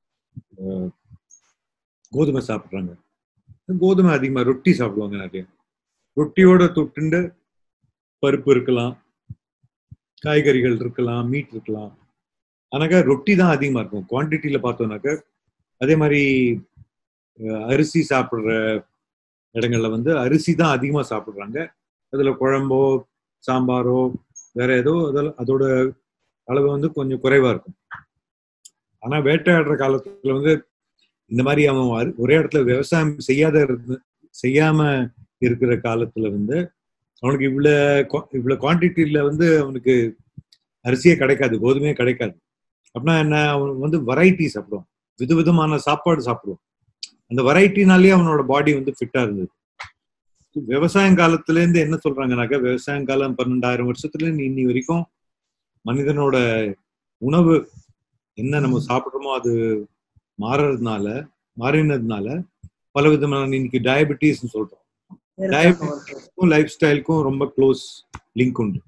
கோதுமை சாப்பிட்றாங்க கோதுமை அதிகமா ரொட்டி சாப்பிடுவாங்க நிறைய ரொட்டியோட தொட்டுண்டு பருப்பு இருக்கலாம் காய்கறிகள் இருக்கலாம் மீட் இருக்கலாம் ஆனாக்கா ரொட்டி தான் அதிகமா இருக்கும் குவான்டிட்டியில பார்த்தோம்னாக்க அதே மாதிரி அரிசி சாப்பிட்ற இடங்கள்ல வந்து அரிசி தான் அதிகமா சாப்பிட்றாங்க அதுல குழம்போ சாம்பாரோ வேற ஏதோ அதெல்லாம் அதோட அளவு வந்து கொஞ்சம் குறைவா இருக்கும் ஆனா வேட்டையாடுற காலத்துல வந்து இந்த மாதிரி அவன் ஒரே இடத்துல விவசாயம் செய்யாத இருந்து செய்யாம இருக்கிற காலத்துல வந்து அவனுக்கு இவ்வளவு இவ்வளவு குவான்டிட்டியில வந்து அவனுக்கு அரிசியே கிடைக்காது கோதுமையே கிடைக்காது அப்படின்னா என்ன அவன் வந்து வெரைட்டி சாப்பிடுவான் விதவிதமான சாப்பாடு சாப்பிடுவான் அந்த வெரைட்டினாலேயே அவனோட பாடி வந்து ஃபிட்டா இருந்தது விவசாயம் காலத்துல இருந்து என்ன சொல்றாங்கனாக்கா விவசாயம் காலம் பன்னெண்டாயிரம் வருஷத்துல இருந்து இன்னி வரைக்கும் மனிதனோட உணவு என்ன நம்ம சாப்பிட்றோமோ அது மாறுறதுனால மாறினதுனால பல விதமான இன்னைக்கு டயபெட்டிஸ் சொல்றோம் டயபெட்டிஸ்க்கும் லைஃப் ஸ்டைலுக்கும் ரொம்ப க்ளோஸ் லிங்க் உண்டு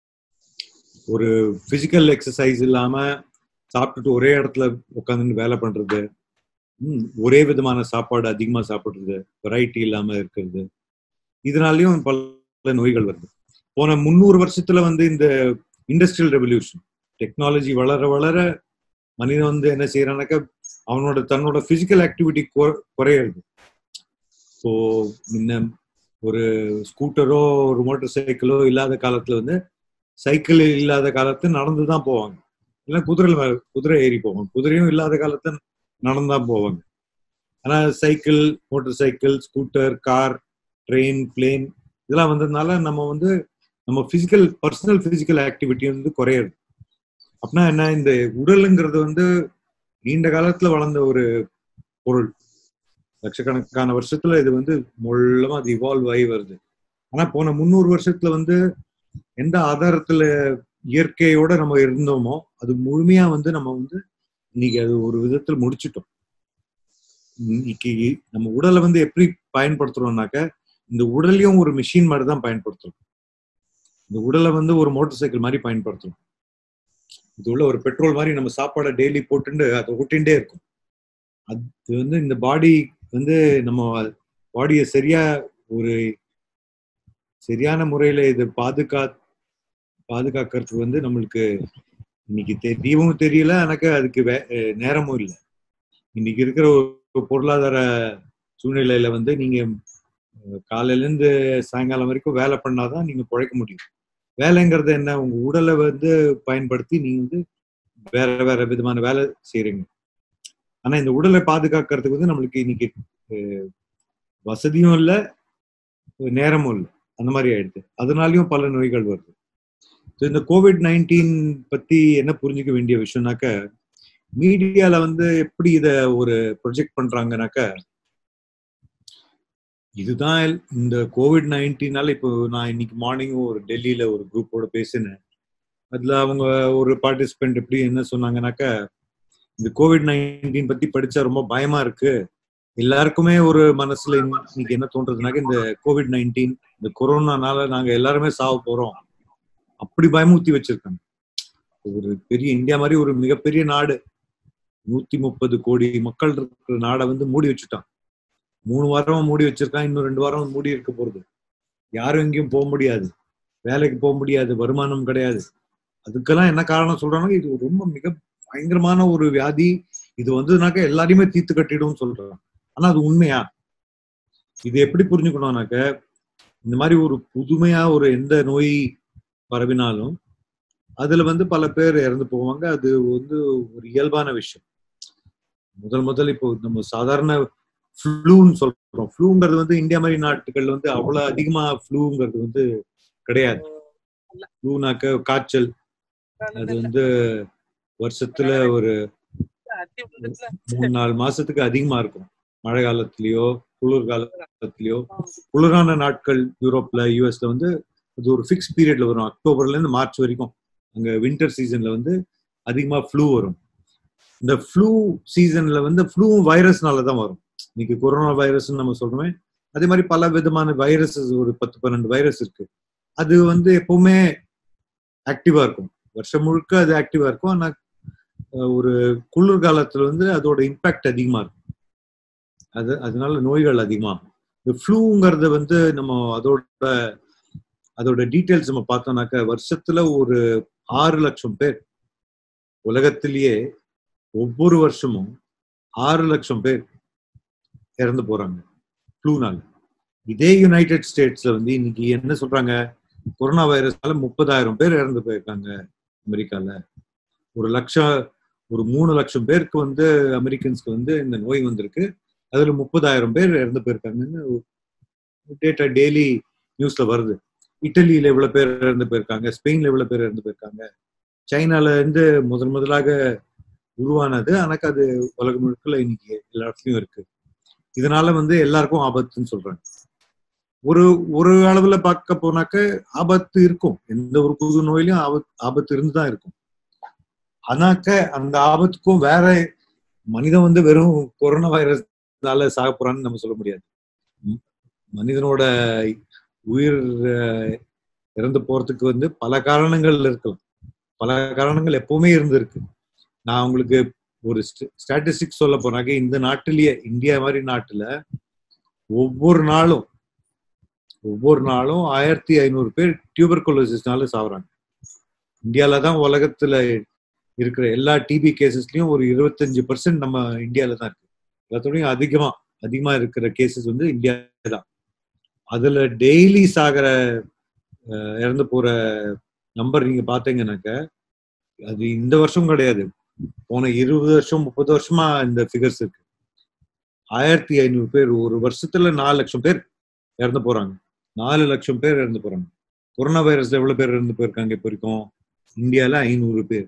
ஒரு பிசிக்கல் எக்ஸசைஸ் இல்லாம சாப்பிட்டுட்டு ஒரே இடத்துல உட்காந்து வேலை பண்றது ஒரே விதமான சாப்பாடு அதிகமா சாப்பிடுறது வெரைட்டி இல்லாம இருக்கிறது இதனாலயும் பல நோய்கள் வருது போன முந்நூறு வருஷத்துல வந்து இந்த இண்டஸ்ட்ரியல் ரெவல்யூஷன் டெக்னாலஜி வளர வளர மனிதன் வந்து என்ன செய்யறானாக்கா அவனோட தன்னோட பிசிக்கல் ஆக்டிவிட்டி குறையிறது ஸோ முன்ன ஒரு ஸ்கூட்டரோ ஒரு மோட்டார் சைக்கிளோ இல்லாத காலத்துல வந்து சைக்கிள் இல்லாத காலத்து நடந்து தான் போவாங்க இல்லை குதிரை குதிரை ஏறி போவாங்க குதிரையும் இல்லாத காலத்து நடந்து தான் போவாங்க ஆனா cycle motorcycle scooter car train plane இதெல்லாம் வந்ததுனால நம்ம வந்து நம்ம பிசிக்கல் பர்சனல் பிசிக்கல் ஆக்டிவிட்டி வந்து குறையிறது அப்படின்னா என்ன இந்த உடலுங்கிறது வந்து நீண்ட காலத்துல வளர்ந்த ஒரு பொருள் லட்சக்கணக்கான வருஷத்துல இது வந்து மொல்லமா அது இவால்வ் ஆகி வருது ஆனா போன முந்நூறு வருஷத்துல வந்து எந்த ஆதாரத்துல இயற்கையோட நம்ம இருந்தோமோ அது முழுமையா வந்து நம்ம வந்து இன்னைக்கு அது ஒரு விதத்துல முடிச்சிட்டோம் இன்னைக்கு நம்ம உடலை வந்து எப்படி பயன்படுத்துறோம்னாக்க இந்த உடலையும் ஒரு மிஷின் மாதிரி தான் பயன்படுத்துறோம் இந்த உடலை வந்து ஒரு மோட்டார் சைக்கிள் மாதிரி பயன்படுத்துறோம் இது உள்ள ஒரு பெட்ரோல் மாதிரி நம்ம சாப்பாடை டெய்லி போட்டுட்டு அதை விட்டுட்டே இருக்கும் அது வந்து இந்த பாடி வந்து நம்ம பாடியை சரியா ஒரு சரியான முறையில இது பாதுகா பாதுகாக்கிறதுக்கு வந்து நம்மளுக்கு இன்னைக்கு தெரியவும் தெரியல எனக்கு அதுக்கு வே நேரமும் இல்லை இன்னைக்கு இருக்கிற ஒரு பொருளாதார சூழ்நிலையில வந்து நீங்க காலையில இருந்து சாயங்காலம் வரைக்கும் வேலை பண்ணாதான் நீங்க பிழைக்க முடியும் வேலைங்கிறது என்ன உங்க உடலை வந்து பயன்படுத்தி நீங்க வந்து வேற வேற விதமான வேலை செய்யறீங்க ஆனா இந்த உடலை பாதுகாக்கிறதுக்கு வந்து நம்மளுக்கு இன்னைக்கு வசதியும் இல்லை நேரமும் இல்லை அந்த மாதிரி ஆயிடுது அதனாலயும் பல நோய்கள் வருது இந்த கோவிட் நைன்டீன் பத்தி என்ன புரிஞ்சுக்க வேண்டிய விஷயம்னாக்க மீடியால வந்து எப்படி இத ஒரு ப்ரொஜெக்ட் பண்றாங்கனாக்க இதுதான் இந்த கோவிட் நைன்டீனால இப்போ நான் இன்னைக்கு மார்னிங் ஒரு டெல்லியில ஒரு குரூப்போட பேசினேன் அதுல அவங்க ஒரு பார்ட்டிசிபென்ட் எப்படி என்ன சொன்னாங்கனாக்க இந்த கோவிட் நைன்டீன் பத்தி படிச்சா ரொம்ப பயமா இருக்கு எல்லாருக்குமே ஒரு மனசுல இன்னைக்கு என்ன தோன்றதுனாக்க இந்த கோவிட் நைன்டீன் இந்த கொரோனானால நாங்க எல்லாருமே சாவ போறோம் அப்படி பயமுறுத்தி வச்சிருக்காங்க ஒரு பெரிய இந்தியா மாதிரி ஒரு மிகப்பெரிய நாடு நூத்தி முப்பது கோடி மக்கள் இருக்கிற நாடை வந்து மூடி வச்சுட்டான் மூணு வாரமா மூடி வச்சிருக்கான் இன்னும் ரெண்டு வாரம் மூடி இருக்க போறது யாரும் எங்கேயும் போக முடியாது வேலைக்கு போக முடியாது வருமானம் கிடையாது அதுக்கெல்லாம் என்ன காரணம் சொல்றாங்க இது ரொம்ப மிக பயங்கரமான ஒரு வியாதி இது வந்ததுனாக்க எல்லாரையுமே தீர்த்து கட்டிடும் சொல்றாங்க ஆனா அது உண்மையா இது எப்படி புரிஞ்சுக்கணும்னாக்க இந்த மாதிரி ஒரு புதுமையா ஒரு எந்த நோய் பரவினாலும் அதுல வந்து பல பேர் இறந்து போவாங்க அது வந்து ஒரு இயல்பான விஷயம் முதல் முதல் இப்போ நம்ம சாதாரண ஃப்ளூன்னு சொல்றோம் ஃப்ளூங்கிறது வந்து இந்தியா மாதிரி நாட்டுகள் வந்து அவ்வளவு அதிகமா ஃப்ளூங்கிறது வந்து கிடையாது ஃப்ளூனாக்க காய்ச்சல் அது வந்து வருஷத்துல ஒரு மூணு நாலு மாசத்துக்கு அதிகமா இருக்கும் மழை காலத்திலயோ குளிர் காலத்திலயோ குளிரான நாட்கள் யூரோப்ல யூஎஸ்ல வந்து அது ஒரு ஃபிக்ஸ் பீரியட்ல வரும் அக்டோபர்ல இருந்து மார்ச் வரைக்கும் அங்க வின்டர் சீசன்ல வந்து அதிகமா ஃப்ளூ வரும் இந்த ஃப்ளூ சீசன்ல வந்து ஃப்ளூ வைரஸ்னால தான் வரும் இன்னைக்கு கொரோனா வைரஸ் நம்ம சொல்றோமே அதே மாதிரி பல விதமான வைரஸஸ் ஒரு பத்து பன்னெண்டு வைரஸ் இருக்கு அது வந்து எப்பவுமே ஆக்டிவா இருக்கும் வருஷம் முழுக்க அது ஆக்டிவா இருக்கும் ஆனா ஒரு குளிர் காலத்துல வந்து அதோட இம்பாக்ட் அதிகமா இருக்கும் அது அதனால நோய்கள் அதிகமாகும் இந்த ஃப்ளூங்கிறத வந்து நம்ம அதோட அதோட டீட்டெயில்ஸ் நம்ம பார்த்தோம்னாக்க வருஷத்துல ஒரு ஆறு லட்சம் பேர் உலகத்திலேயே ஒவ்வொரு வருஷமும் ஆறு லட்சம் பேர் இறந்து போறாங்க ஃப்ளூனால இதே யுனைடெட் ஸ்டேட்ஸ்ல வந்து இன்னைக்கு என்ன சொல்றாங்க கொரோனா வைரஸ்னால முப்பதாயிரம் பேர் இறந்து போயிருக்காங்க அமெரிக்கால ஒரு லட்சம் ஒரு மூணு லட்சம் பேருக்கு வந்து அமெரிக்கன்ஸ்க்கு வந்து இந்த நோய் வந்திருக்கு அதுல முப்பதாயிரம் பேர் இறந்து போயிருக்காங்கன்னு டேட்டா டெய்லி நியூஸ்ல வருது இட்டலியில எவ்வளவு பேர் இறந்து போயிருக்காங்க ஸ்பெயின்ல எவ்வளவு பேர் இறந்து போயிருக்காங்க சைனால இருந்து முதன் முதலாக உருவானது எனக்கு அது உலகம் முழுக்கல இன்னைக்கு எல்லா இடத்துலயும் இருக்கு இதனால வந்து எல்லாருக்கும் ஆபத்துன்னு சொல்றாங்க ஒரு ஒரு அளவுல பார்க்க போனாக்க ஆபத்து இருக்கும் எந்த ஒரு புது நோயிலும் ஆபத்து ஆபத்து இருந்துதான் இருக்கும் ஆனாக்க அந்த ஆபத்துக்கும் வேற மனிதன் வந்து வெறும் கொரோனா வைரஸ்னால சாக போறான்னு நம்ம சொல்ல முடியாது மனிதனோட உயிர் இறந்து போறதுக்கு வந்து பல காரணங்கள் இருக்கலாம் பல காரணங்கள் எப்பவுமே இருந்திருக்கு நான் உங்களுக்கு ஒரு ஸ்டாட்டிஸ்டிக்ஸ் சொல்ல போனாக்க இந்த நாட்டிலேயே இந்தியா மாதிரி நாட்டுல ஒவ்வொரு நாளும் ஒவ்வொரு நாளும் ஆயிரத்தி ஐநூறு பேர் டியூபர்குலோசிஸ்னால சாகுறாங்க இந்தியால தான் உலகத்துல இருக்கிற எல்லா டிபி கேசஸ்லயும் ஒரு இருபத்தஞ்சு பர்சன்ட் நம்ம இந்தியால தான் இருக்கு எல்லாத்தோடையும் அதிகமா அதிகமா இருக்கிற கேசஸ் வந்து இந்தியா தான் அதுல டெய்லி சாகிற இறந்து போற நம்பர் நீங்க பாத்தீங்கன்னாக்க அது இந்த வருஷம் கிடையாது போன இருபது வருஷம் முப்பது வருஷமா இந்த ஃபிகர்ஸ் இருக்கு ஆயிரத்தி ஐநூறு பேர் ஒரு வருஷத்துல நாலு லட்சம் பேர் இறந்து போறாங்க நாலு லட்சம் பேர் இறந்து போறாங்க கொரோனா வைரஸ்ல எவ்வளவு பேர் இறந்து போயிருக்காங்க இப்போ வரைக்கும் இந்தியால ஐநூறு பேர்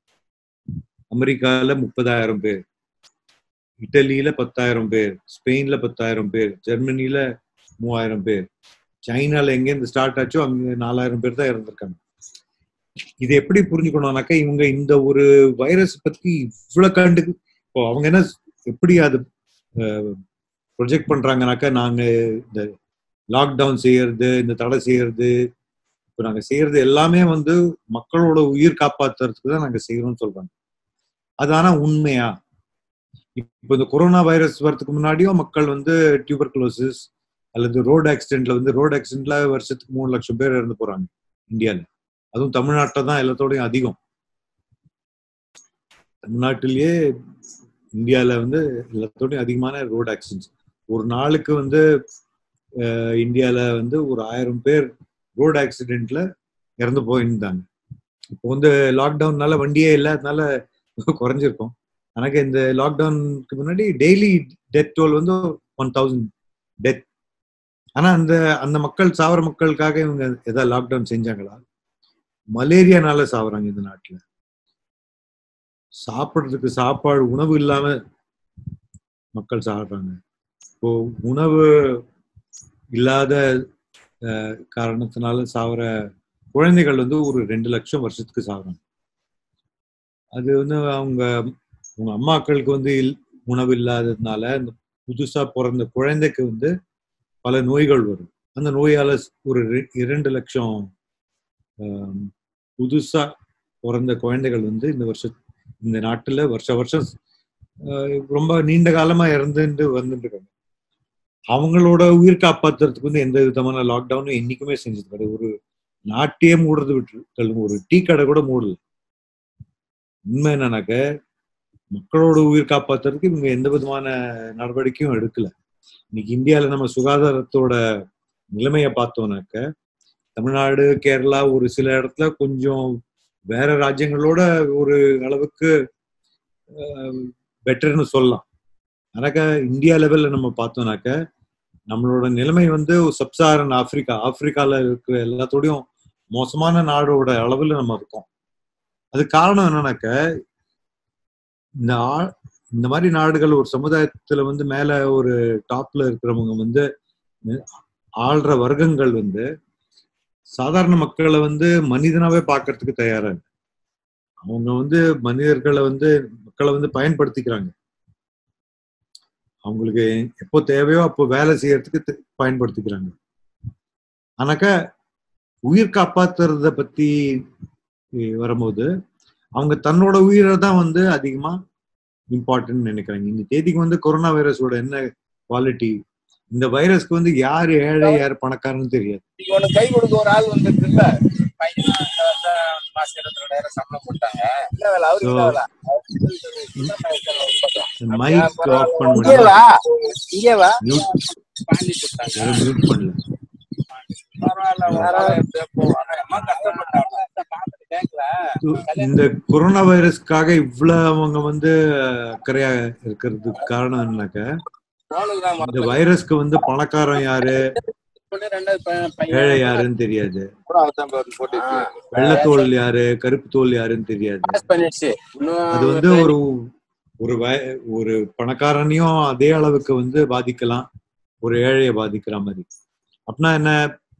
அமெரிக்கால முப்பதாயிரம் பேர் இட்டலியில பத்தாயிரம் பேர் ஸ்பெயின்ல பத்தாயிரம் பேர் ஜெர்மனில மூவாயிரம் பேர் சைனால எங்கேருந்து ஸ்டார்ட் ஆச்சோ அங்க நாலாயிரம் பேர் தான் இறந்திருக்காங்க இது எப்படி புரிஞ்சுக்கணும்னாக்கா இவங்க இந்த ஒரு வைரஸ் பத்தி இவ்வளவு கண்டு இப்போ அவங்க என்ன எப்படி அது ப்ரொஜெக்ட் பண்றாங்கனாக்கா நாங்க இந்த லாக்டவுன் செய்யறது இந்த தடை செய்யறது இப்போ நாங்க செய்யறது எல்லாமே வந்து மக்களோட உயிர் காப்பாத்துறதுக்கு தான் நாங்க செய்யறோம்னு சொல்றாங்க அது ஆனா உண்மையா இப்போ இந்த கொரோனா வைரஸ் வரதுக்கு முன்னாடியும் மக்கள் வந்து டியூபர்குலோசிஸ் அல்லது ரோடு ஆக்சிடென்ட்ல வந்து ரோடு ஆக்சிடென்ட்ல வருஷத்துக்கு மூணு லட்சம் பேர் இறந்து போறாங்க இந்தியாவில் அதுவும் தமிழ்நாட்டில் தான் எல்லாத்தோடையும் அதிகம் தமிழ்நாட்டிலேயே இந்தியாவில் வந்து எல்லாத்தோடையும் அதிகமான ரோடு ஆக்சிடென்ட்ஸ் ஒரு நாளுக்கு வந்து இந்தியாவில் வந்து ஒரு ஆயிரம் பேர் ரோடு ஆக்சிடென்ட்ல இறந்து போயிருந்தாங்க இப்போ வந்து லாக்டவுன்னால வண்டியே இல்லாதனால குறைஞ்சிருக்கும் எனக்கு இந்த லாக்டவுனுக்கு முன்னாடி டெய்லி டெத் டோல் வந்து ஒன் தௌசண்ட் டெத் ஆனா அந்த அந்த மக்கள் சாவர மக்களுக்காக இவங்க ஏதாவது லாக்டவுன் செஞ்சாங்களா மலேரியானால சாவுறாங்க இந்த நாட்டுல சாப்பிடுறதுக்கு சாப்பாடு உணவு இல்லாம மக்கள் சாப்பிடுறாங்க இப்போ உணவு இல்லாத காரணத்தினால சாவர குழந்தைகள் வந்து ஒரு ரெண்டு லட்சம் வருஷத்துக்கு சாகுறாங்க அது வந்து அவங்க அவங்க அம்மாக்களுக்கு வந்து உணவு இல்லாததுனால இந்த புதுசா பிறந்த குழந்தைக்கு வந்து பல நோய்கள் வரும் அந்த நோயால ஒரு இரண்டு லட்சம் புதுசா பிறந்த குழந்தைகள் வந்து இந்த வருஷம் இந்த நாட்டுல வருஷ வருஷம் ரொம்ப நீண்ட காலமா இறந்துட்டு வந்துட்டு இருக்காங்க அவங்களோட உயிர் காப்பாத்துறதுக்கு வந்து எந்த விதமான லாக்டவுனும் என்னைக்குமே செஞ்சது கிடையாது ஒரு நாட்டையே மூடுறது விட்டு தள்ளுங்க ஒரு டீ கடை கூட மூடல உண்மை என்னன்னாக்க மக்களோட உயிர் காப்பாத்துறதுக்கு இவங்க எந்த விதமான நடவடிக்கையும் எடுக்கல இன்னைக்கு இந்தியால நம்ம சுகாதாரத்தோட நிலைமையை பார்த்தோம்னாக்க தமிழ்நாடு கேரளா ஒரு சில இடத்துல கொஞ்சம் வேற ராஜ்யங்களோட ஒரு அளவுக்கு பெட்டர்னு சொல்லலாம் ஆனாக்கா இந்தியா லெவல்ல நம்ம பார்த்தோம்னாக்க நம்மளோட நிலைமை வந்து சப்சாரன் ஆப்பிரிக்கா ஆப்பிரிக்கால இருக்கிற எல்லாத்தோடையும் மோசமான நாடோட அளவுல நம்ம இருக்கோம் அது காரணம் என்னன்னாக்க இந்த ஆ- இந்த மாதிரி நாடுகள் ஒரு சமுதாயத்துல வந்து மேல ஒரு டாப்ல இருக்கிறவங்க வந்து ஆள்ற வர்க்கங்கள் வந்து சாதாரண மக்களை வந்து மனிதனாவே பார்க்கறதுக்கு தயாரா இல்லை அவங்க வந்து மனிதர்களை வந்து மக்களை வந்து பயன்படுத்திக்கிறாங்க அவங்களுக்கு எப்போ தேவையோ அப்போ வேலை செய்யறதுக்கு தெ- பயன்படுத்திக்கிறாங்க ஆனாக்கா உயிர் காப்பாத்துறத பத்தி eh, வரும்போது அவங்க தன்னோட உயிரை தான் வந்து அதிகமா இம்பார்ட்டன்ட் நினைக்கிறாங்க இந்த தேதிக்கு வந்து கொரோனா வைரஸோட என்ன குவாலிட்டி இந்த வைரஸ்க்கு வந்து யார் ஏழை யார் பணக்காரன்னு தெரியாது இவனுக்கு கை கொடுக்க ஒரு ஆள் வந்துட்டு இல்ல பையனா இந்த வருஷம் மாசம் இருபத்தி ரெண்டாயிரம் சம்பளம் கொடுத்தாங்க என்ன வேலை அவருக்கு என்ன வேலை மைக் ஆஃப் பண்ண இங்கே முடியாது வா இங்கே வா மியூட் பாண்டி கொடுத்தாங்க யாரும் மியூட் பண்ணல பரவாயில்ல பரவாயில்ல போவாங்க அம்மா கஷ்டப்பட்டாங்க பேங்க்ல இந்த கொரோனா வைரஸ்க்காக இவ்வளவு அவங்க வந்து அக்கறையா இருக்கிறதுக்கு காரணம் என்னன்னாக்க போனுக்கு தான் இந்த வைரஸ்க்கு வந்து பணக்காரன் யாரு பண்ணி ரெண்டாவது பையன் பையன் ஏழை யாருன்னு தெரியாது கூட அவர்தான் பாரு போட்டு வெள்ளத்தோல் யாரு கருப்பு தோல் யாருன்னு தெரியாது பாஸ் பண்ணிடுச்சு இன்னும் அது வந்து ஒரு ஒரு வய- ஒரு பணக்காரனையும் அதே அளவுக்கு வந்து பாதிக்கலாம் ஒரு ஏழையை பாதிக்கிற மாதிரி அப்படின்னா என்ன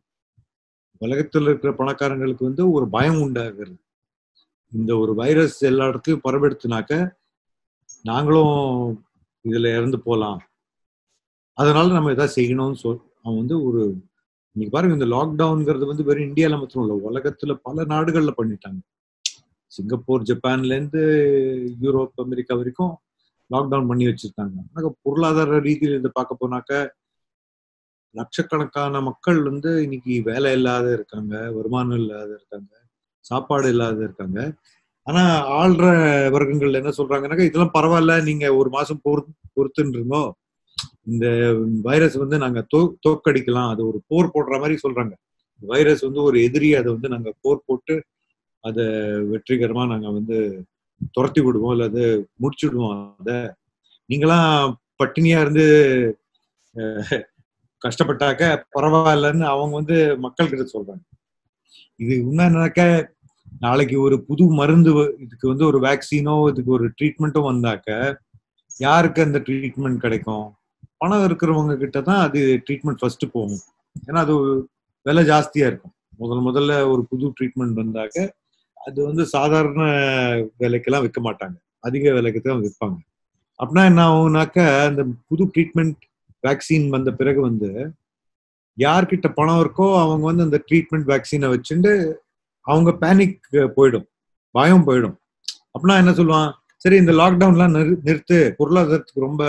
உலகத்துல இருக்கிற பணக்காரங்களுக்கு வந்து ஒரு பயம் உண்டாகிறது இந்த ஒரு வைரஸ் எல்லா இடத்துலயும் பரவெடுத்துனாக்க நாங்களும் இதுல இறந்து போலாம் அதனால நம்ம எதாவது செய்யணும்னு சொல் அவன் வந்து ஒரு இன்னைக்கு பாருங்க இந்த லாக்டவுன்ங்கிறது வந்து வெறும் இந்தியால மாத்திரம் இல்ல உலகத்துல பல நாடுகள்ல பண்ணிட்டாங்க சிங்கப்பூர் ஜப்பான்ல இருந்து யூரோப் அமெரிக்கா வரைக்கும் லாக்டவுன் பண்ணி வச்சிருக்காங்க ஆனா பொருளாதார ரீதியில் இதை பார்க்க போனாக்க லட்சக்கணக்கான மக்கள் வந்து இன்னைக்கு வேலை இல்லாத இருக்காங்க வருமானம் இல்லாத இருக்காங்க சாப்பாடு இல்லாத இருக்காங்க ஆனா ஆள்ற வர்க்கங்கள் என்ன சொல்றாங்கன்னாக்கா இதெல்லாம் பரவாயில்ல நீங்க ஒரு மாசம் பொறு பொறுத்துன்றீங்கோ இந்த வைரஸ் வந்து நாங்க தோ தோக்கடிக்கலாம் அது ஒரு போர் போடுற மாதிரி சொல்றாங்க வைரஸ் வந்து ஒரு எதிரி அதை வந்து நாங்க போர் போட்டு அதை வெற்றிகரமா நாங்க வந்து துரத்தி விடுவோம் இல்ல அது முடிச்சுடுவோம் அத நீங்களாம் பட்டினியா இருந்து அஹ், கஷ்டப்பட்டாக்க பரவாயில்லன்னு அவங்க வந்து மக்கள் கிட்ட சொல்றாங்க இது உண்மை என்னன்னாக்க நாளைக்கு ஒரு புது மருந்து வ- இதுக்கு வந்து ஒரு வேக்சினோ இதுக்கு ஒரு ட்ரீட்மெண்ட்டோ வந்தாக்க யாருக்கு அந்த ட்ரீட்மெண்ட் கிடைக்கும் பணம் இருக்கிறவங்க கிட்ட தான் அது ட்ரீட்மெண்ட் ஃபர்ஸ்ட் போகும் ஏன்னா அது ஒரு விலை ஜாஸ்தியா இருக்கும் முதல் முதல்ல ஒரு புது ட்ரீட்மெண்ட் வந்தாக்க அது வந்து சாதாரண விலைக்கெல்லாம் விற்க மாட்டாங்க அதிக விலைக்கு தான் விற்பாங்க அப்படின்னா என்ன ஆகும்னாக்க அந்த புது ட்ரீட்மெண்ட் வேக்சின் வந்த பிறகு வந்து யார்கிட்ட பணம் இருக்கோ அவங்க வந்து அந்த ட்ரீட்மெண்ட் வேக்சினை வச்சுட்டு அவங்க பேனிக் போயிடும் பயம் போயிடும் அப்படின்னா என்ன சொல்லுவான் சரி இந்த லாக்டவுன்லாம் நிறு நிறுத்து பொருளாதாரத்துக்கு ரொம்ப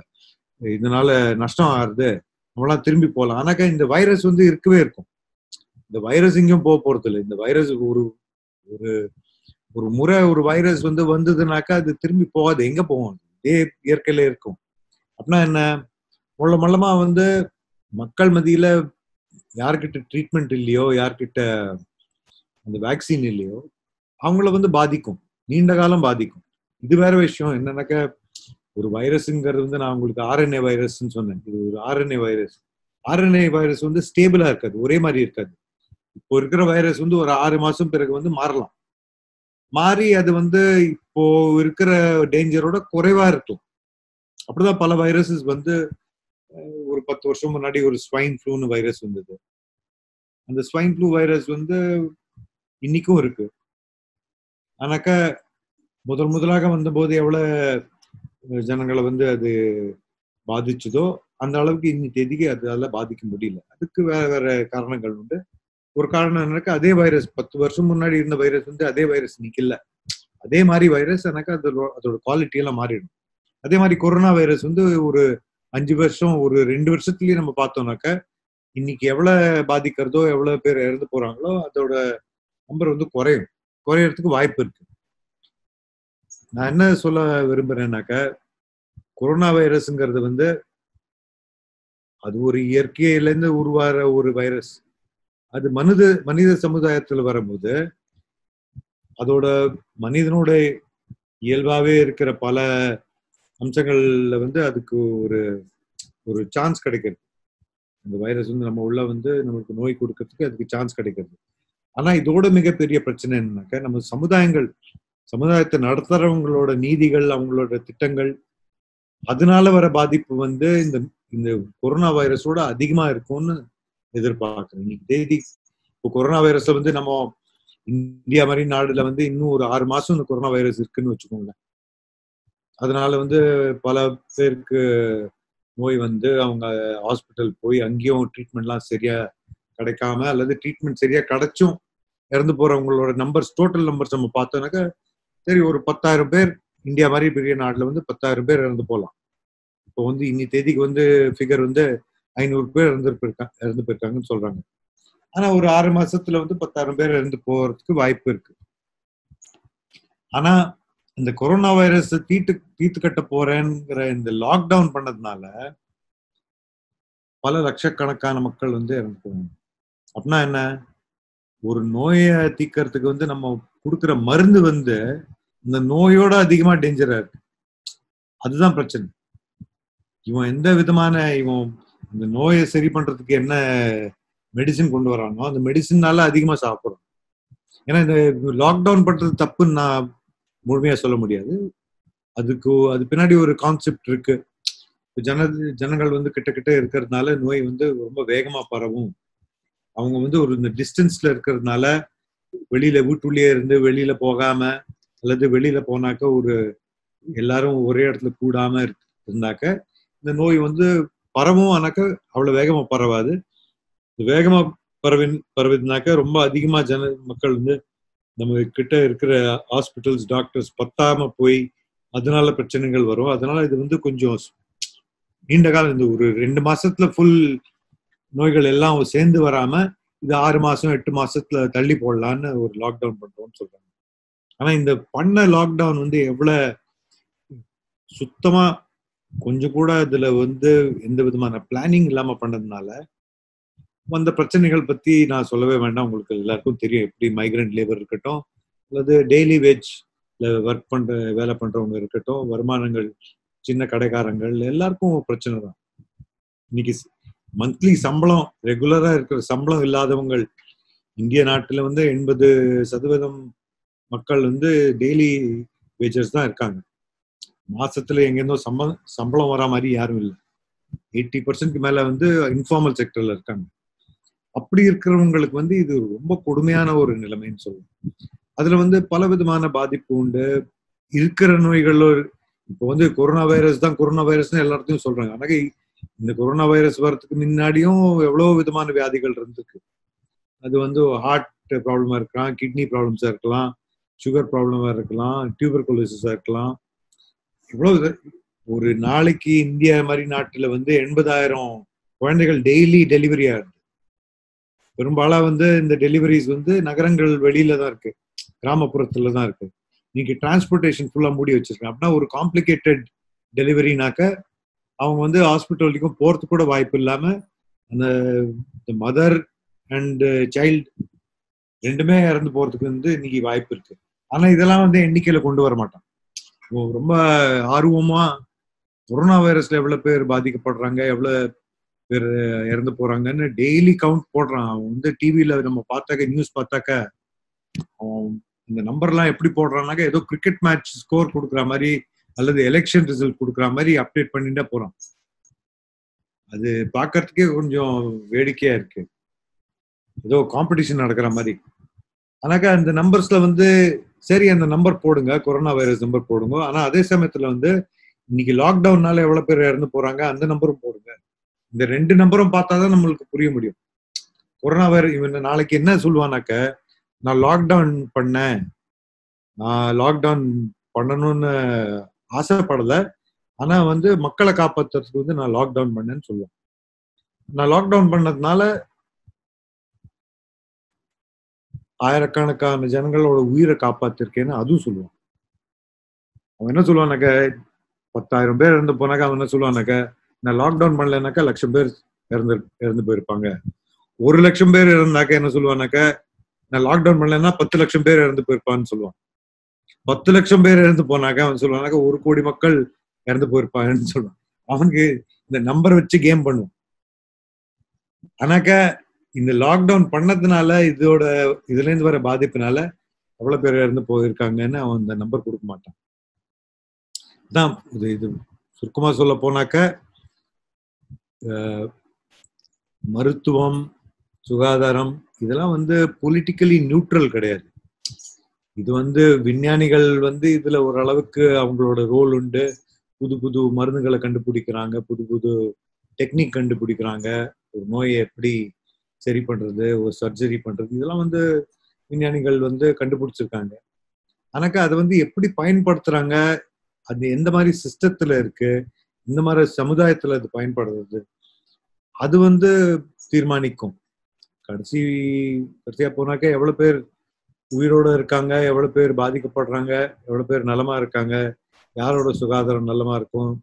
இதனால நஷ்டம் ஆகுது நம்மளாம் திரும்பி போகலாம் ஆனாக்கா இந்த வைரஸ் வந்து இருக்கவே இருக்கும் இந்த வைரஸ் எங்கேயும் போக போறது இல்லை இந்த வைரஸ் ஒரு ஒரு ஒரு முறை ஒரு வைரஸ் வந்து வந்ததுனாக்கா அது திரும்பி போகாது எங்க போகும் இதே இயற்கையில இருக்கும் அப்படின்னா என்ன முள்ள மல்லமா வந்து மக்கள் மத்தியில யார்கிட்ட ட்ரீட்மெண்ட் இல்லையோ யார்கிட்ட அந்த வேக்சின் இல்லையோ அவங்கள வந்து பாதிக்கும் நீண்ட காலம் பாதிக்கும் இது வேற விஷயம் என்னன்னாக்க ஒரு வைரஸ்ங்கிறது வந்து நான் உங்களுக்கு ஆர்என்ஏ வைரஸ்ன்னு சொன்னேன் இது ஒரு ஆர்என்ஏ வைரஸ் ஆர்என்ஏ வைரஸ் வந்து ஸ்டேபிளா இருக்காது ஒரே மாதிரி இருக்காது இப்போ இருக்கிற வைரஸ் வந்து ஒரு ஆறு மாசம் பிறகு வந்து மாறலாம் மாறி அது வந்து இப்போ இருக்கிற டேஞ்சரோட குறைவா இருக்கலாம் அப்படிதான் பல வைரஸஸ் வந்து அஹ், ஒரு பத்து வருஷம் முன்னாடி ஒரு ஸ்வைன் ஃப்ளூன்னு வைரஸ் வந்தது அந்த ஸ்வைன் ஃப்ளூ வைரஸ் வந்து இன்னைக்கும் இருக்கு ஆனாக்கா முதல் முதலாக வந்தபோது எவ்வளவு ஜனங்களை வந்து அது பாதிச்சதோ அந்த அளவுக்கு இன்னி தேதிக்கு அதால பாதிக்க முடியல அதுக்கு வேற வேற காரணங்கள் உண்டு ஒரு காரணம் என்னக்கா அதே வைரஸ் பத்து வருஷம் முன்னாடி இருந்த வைரஸ் வந்து அதே வைரஸ் நிக்கல அதே மாதிரி வைரஸ் எனக்கு அதோட அதோட குவாலிட்டி எல்லாம் மாறிடும் அதே மாதிரி கொரோனா வைரஸ் வந்து ஒரு அஞ்சு வருஷம் ஒரு ரெண்டு வருஷத்துலயே நம்ம பார்த்தோம்னாக்க இன்னைக்கு எவ்வளவு பாதிக்கிறதோ எவ்வளவு பேர் இறந்து போறாங்களோ அதோட நம்பர் வந்து குறையும் குறையறதுக்கு வாய்ப்பு இருக்கு நான் என்ன சொல்ல விரும்புறேன்னாக்க கொரோனா வைரஸ்ங்கிறது வந்து அது ஒரு இயற்கையிலேருந்து உருவாகிற ஒரு வைரஸ் அது மனித மனித சமுதாயத்துல வரும்போது அதோட மனிதனோட இயல்பாவே இருக்கிற பல அம்சங்கள்ல வந்து அதுக்கு ஒரு ஒரு சான்ஸ் கிடைக்கிறது அந்த வைரஸ் வந்து நம்ம உள்ள வந்து நமக்கு நோய் கொடுக்கறதுக்கு அதுக்கு சான்ஸ் கிடைக்கிறது ஆனா இதோட மிகப்பெரிய பிரச்சனை என்னன்னாக்க நம்ம சமுதாயங்கள் சமுதாயத்தை நடத்துறவங்களோட நீதிகள் அவங்களோட திட்டங்கள் அதனால வர பாதிப்பு வந்து இந்த இந்த கொரோனா வைரஸோட அதிகமா இருக்கும்னு எதிர்பார்க்கிறேன் இன்னைக்கு தேதி இப்போ கொரோனா வைரஸ்ல வந்து நம்ம இந்தியா மாதிரி நாடுல வந்து இன்னும் ஒரு ஆறு மாசம் இந்த கொரோனா வைரஸ் இருக்குன்னு வச்சுக்கோங்களேன் அதனால வந்து பல பேருக்கு நோய் வந்து அவங்க ஹாஸ்பிட்டல் போய் அங்கேயும் ட்ரீட்மெண்ட்லாம் சரியா கிடைக்காம அல்லது ட்ரீட்மெண்ட் சரியா கிடைச்சும் இறந்து போறவங்களோட நம்பர்ஸ் டோட்டல் நம்பர்ஸ் நம்ம பார்த்தோம்னாக்கா சரி ஒரு பத்தாயிரம் பேர் இந்தியா மாதிரி பெரிய நாட்டில் வந்து பத்தாயிரம் பேர் இறந்து போகலாம் இப்போ வந்து இன்னி தேதிக்கு வந்து ஃபிகர் வந்து ஐநூறு பேர் இறந்து போயிருக்காங்க இறந்து போயிருக்காங்கன்னு சொல்றாங்க ஆனா ஒரு ஆறு மாசத்துல வந்து பத்தாயிரம் பேர் இறந்து போறதுக்கு வாய்ப்பு இருக்கு ஆனா இந்த கொரோனா வைரஸ் தீட்டு தீர்த்து கட்ட போறேங்கிற இந்த லாக்டவுன் பண்ணதுனால பல லட்சக்கணக்கான மக்கள் வந்து இறந்து போவாங்க அப்படின்னா என்ன ஒரு நோயை தீக்கிறதுக்கு வந்து நம்ம கொடுக்குற மருந்து வந்து இந்த நோயோட அதிகமா டேஞ்சரா இருக்கு அதுதான் பிரச்சனை இவன் எந்த விதமான இவன் இந்த நோயை சரி பண்றதுக்கு என்ன மெடிசின் கொண்டு வரானோ அந்த மெடிசின்னால அதிகமா சாப்பிடுறோம் ஏன்னா இந்த லாக்டவுன் பண்றது தப்புன்னு நான் முழுமையா சொல்ல முடியாது அதுக்கு அது பின்னாடி ஒரு கான்செப்ட் இருக்கு ஜன ஜனங்கள் வந்து கிட்ட கிட்ட இருக்கிறதுனால நோய் வந்து ரொம்ப வேகமா பரவும் அவங்க வந்து ஒரு இந்த டிஸ்டன்ஸ்ல இருக்கிறதுனால வெளியில வீட்டுள்ளேயே இருந்து வெளியில போகாம அல்லது வெளியில போனாக்க ஒரு எல்லாரும் ஒரே இடத்துல கூடாம இருந்தாக்க இந்த நோய் வந்து பரவும் ஆனாக்க அவ்வளவு வேகமா பரவாது வேகமா பரவி பரவுதுனாக்க ரொம்ப அதிகமா ஜன மக்கள் வந்து நம்ம கிட்ட இருக்கிற ஹாஸ்பிட்டல்ஸ் டாக்டர்ஸ் பத்தாம போய் அதனால பிரச்சனைகள் வரும் அதனால இது வந்து கொஞ்சம் நீண்ட காலம் இந்த ஒரு ரெண்டு மாசத்துல ஃபுல் நோய்கள் எல்லாம் சேர்ந்து வராம இது ஆறு மாசம் எட்டு மாசத்துல தள்ளி போடலான்னு ஒரு லாக்டவுன் பண்றோம்னு சொல்றாங்க ஆனா இந்த பண்ண லாக்டவுன் வந்து எவ்வளவு சுத்தமா கொஞ்சம் கூட இதுல வந்து எந்த விதமான பிளானிங் இல்லாம பண்ணதுனால வந்த பிரச்சனைகள் பத்தி நான் சொல்லவே வேண்டாம் உங்களுக்கு எல்லாருக்கும் தெரியும் எப்படி மைக்ரண்ட் லேபர் இருக்கட்டும் அல்லது டெய்லி வேஜ் ஒர்க் பண்ற வேலை பண்றவங்க இருக்கட்டும் வருமானங்கள் சின்ன கடைக்காரங்கள் எல்லாருக்கும் பிரச்சனை தான் இன்னைக்கு மந்த்லி சம்பளம் ரெகுலரா இருக்கிற சம்பளம் இல்லாதவங்க இந்திய நாட்டுல வந்து எண்பது சதவீதம் மக்கள் வந்து டெய்லி வேஜஸ் தான் இருக்காங்க மாசத்துல எங்கேருந்தோ சம்பளம் சம்பளம் வரா மாதிரி யாரும் இல்லை எயிட்டி பர்சன்ட்க்கு மேல வந்து இன்ஃபார்மல் செக்டர்ல இருக்காங்க அப்படி இருக்கிறவங்களுக்கு வந்து இது ரொம்ப கொடுமையான ஒரு நிலைமைன்னு சொல்லுவோம் அதுல வந்து பல விதமான பாதிப்பு உண்டு இருக்கிற நோய்கள் இப்போ வந்து கொரோனா வைரஸ் தான் கொரோனா வைரஸ்னு எல்லாத்தையும் சொல்றாங்க ஆனா இந்த கொரோனா வைரஸ் வர்றதுக்கு முன்னாடியும் எவ்வளவு விதமான வியாதிகள் இருந்திருக்கு அது வந்து ஹார்ட் ப்ராப்ளமா இருக்கலாம் கிட்னி ப்ராப்ளம்ஸா இருக்கலாம் சுகர் ப்ராப்ளமா இருக்கலாம் டியூபர் கொலிசிஸா இருக்கலாம் இவ்வளவு ஒரு நாளைக்கு இந்தியா மாதிரி நாட்டுல வந்து எண்பதாயிரம் குழந்தைகள் டெய்லி டெலிவரி ஆகுது பெரும்பாலா வந்து இந்த டெலிவரிஸ் வந்து நகரங்கள் வெளியில தான் இருக்கு கிராமப்புறத்துல தான் இருக்கு இன்னைக்கு டிரான்ஸ்போர்டேஷன் ஃபுல்லா மூடி வச்சிருக்கேன் அப்படின்னா ஒரு காம்ப்ளிகேட்டட் டெலிவரினாக்க அவங்க வந்து ஹாஸ்பிட்டல் வரைக்கும் போறதுக்கு கூட வாய்ப்பு இல்லாம அந்த மதர் அண்ட் சைல்டு ரெண்டுமே இறந்து போறதுக்கு வந்து இன்னைக்கு வாய்ப்பு இருக்கு ஆனா இதெல்லாம் வந்து எண்ணிக்கையில கொண்டு வர மாட்டான் ரொம்ப ஆர்வமா கொரோனா வைரஸ்ல எவ்வளவு பேர் பாதிக்கப்படுறாங்க எவ்வளவு பேர் இறந்து போறாங்கன்னு டெய்லி கவுண்ட் போடுறான் அவன் வந்து டிவியில நம்ம பார்த்தாக்க நியூஸ் பார்த்தாக்க அவன் இந்த நம்பர்லாம் எப்படி போடுறான்னாக்க ஏதோ கிரிக்கெட் மேட்ச் ஸ்கோர் கொடுக்குற மாதிரி அல்லது எலெக்ஷன் ரிசல்ட் கொடுக்குற மாதிரி அப்டேட் பண்ணிட்டே போறான் அது பார்க்கறதுக்கே கொஞ்சம் வேடிக்கையா இருக்கு ஏதோ காம்படிஷன் நடக்கிற மாதிரி ஆனாக்கா அந்த நம்பர்ஸ்ல வந்து சரி அந்த நம்பர் போடுங்க கொரோனா வைரஸ் நம்பர் போடுங்க ஆனா அதே சமயத்துல வந்து இன்னைக்கு லாக்டவுன்னால எவ்வளவு பேர் இறந்து போறாங்க அந்த நம்பரும் போடுங்க இந்த ரெண்டு நம்பரும் பார்த்தாதான் நம்மளுக்கு புரிய முடியும் கொரோனா வைரஸ் இவன் நாளைக்கு என்ன சொல்லுவானாக்க நான் லாக்டவுன் பண்ணேன் நான் லாக்டவுன் பண்ணணும்னு ஆசைப்படல ஆனா வந்து மக்களை காப்பாத்துறதுக்கு வந்து நான் லாக்டவுன் பண்ணேன்னு சொல்லுவேன் நான் லாக்டவுன் பண்ணதுனால ஆயிரக்கணக்கான ஜனங்களோட உயிரை காப்பாத்திருக்கேன்னு அதுவும் சொல்லுவான் அவன் என்ன சொல்லுவானாக்க பத்தாயிரம் பேர் இறந்து போனாக்க அவன் என்ன சொல்லுவானாக்க நான் லாக்டவுன் பண்ணலைனாக்கா லட்சம் பேர் இறந்து இறந்து போயிருப்பாங்க ஒரு லட்சம் பேர் இறந்தாக்க என்ன சொல்லுவானாக்க நான் லாக்டவுன் பண்ணலைன்னா பத்து லட்சம் பேர் இறந்து போயிருப்பான்னு சொல்லுவான் பத்து லட்சம் பேர் இறந்து போனாக்க அவன் சொல்லுவானாக்க ஒரு கோடி மக்கள் இறந்து போயிருப்பாங்கன்னு சொல்லுவான் அவனுக்கு இந்த நம்பர் வச்சு கேம் பண்ணுவான் ஆனாக்க இந்த லாக்டவுன் பண்ணதுனால இதோட இதுல இருந்து வர பாதிப்புனால எவ்வளவு பேர் இறந்து போயிருக்காங்கன்னு அவன் இந்த நம்பர் கொடுக்க மாட்டான் தான் இது இது சுருக்கமா சொல்ல போனாக்க அஹ், மருத்துவம் சுகாதாரம் இதெல்லாம் வந்து பொலிட்டிக்கலி நியூட்ரல் கிடையாது இது வந்து விஞ்ஞானிகள் வந்து இதுல ஓரளவுக்கு அவங்களோட ரோல் உண்டு புது புது மருந்துகளை கண்டுபிடிக்கிறாங்க புது புது டெக்னிக் கண்டுபிடிக்கிறாங்க ஒரு நோயை எப்படி சரி பண்றது ஒரு சர்ஜரி பண்றது இதெல்லாம் வந்து விஞ்ஞானிகள் வந்து கண்டுபிடிச்சிருக்காங்க ஆனாக்கா அதை வந்து எப்படி பயன்படுத்துறாங்க அது எந்த மாதிரி சிஸ்டத்துல இருக்கு இந்த மாதிரி சமுதாயத்துல அது பயன்படுறது அது வந்து தீர்மானிக்கும் கடைசி கடைசியா போனாக்க எவ்வளவு பேர் உயிரோட இருக்காங்க எவ்வளவு பேர் பாதிக்கப்படுறாங்க எவ்வளவு பேர் நலமா இருக்காங்க யாரோட சுகாதாரம் நலமா இருக்கும்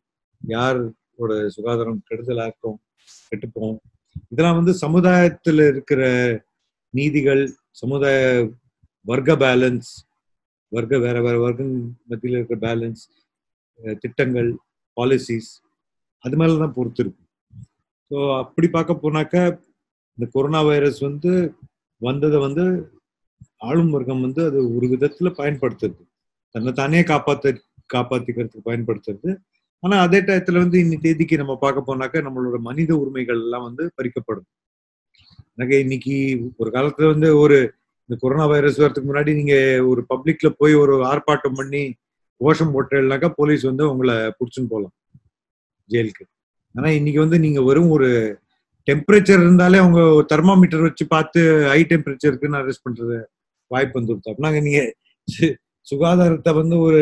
யாரோட சுகாதாரம் கெடுதலா இருக்கும் கெட்டுப்போம் இதெல்லாம் வந்து சமுதாயத்துல இருக்கிற நீதிகள் சமுதாய வர்க்க பேலன்ஸ் வர்க்க வேற வேற வர்க்கம் மத்தியில் இருக்கிற பேலன்ஸ் திட்டங்கள் பாலிசிஸ் அது மேல தான் பொறுத்து இருக்கு ஸோ அப்படி பார்க்க போனாக்க இந்த கொரோனா வைரஸ் வந்து வந்ததை வந்து ஆளும் வர்க்கம் வந்து அது ஒரு விதத்துல பயன்படுத்துறது தன்னை தானே காப்பாத்த காப்பாத்திக்கிறதுக்கு பயன்படுத்துறது ஆனா அதே டயத்துல வந்து இன்னி தேதிக்கு நம்ம பார்க்க போனாக்க நம்மளோட மனித உரிமைகள் எல்லாம் வந்து பறிக்கப்படும் எனக்கு இன்னைக்கு ஒரு காலத்துல வந்து ஒரு இந்த கொரோனா வைரஸ் வரதுக்கு முன்னாடி நீங்க ஒரு பப்ளிக்ல போய் ஒரு ஆர்ப்பாட்டம் பண்ணி கோஷம் போட்டேன்னாக்கா போலீஸ் வந்து உங்களை பிடிச்சுன்னு போகலாம் ஜெயிலுக்கு ஆனா இன்னைக்கு வந்து நீங்க வெறும் ஒரு டெம்பரேச்சர் இருந்தாலே அவங்க தெர்மாமீட்டர் வச்சு பார்த்து ஹை டெம்பரேச்சருக்குன்னு அரெஸ்ட் பண்றது வாய்ப்பு வந்துருது அப்படின்னாங்க நீங்க சு- சுகாதாரத்தை வந்து ஒரு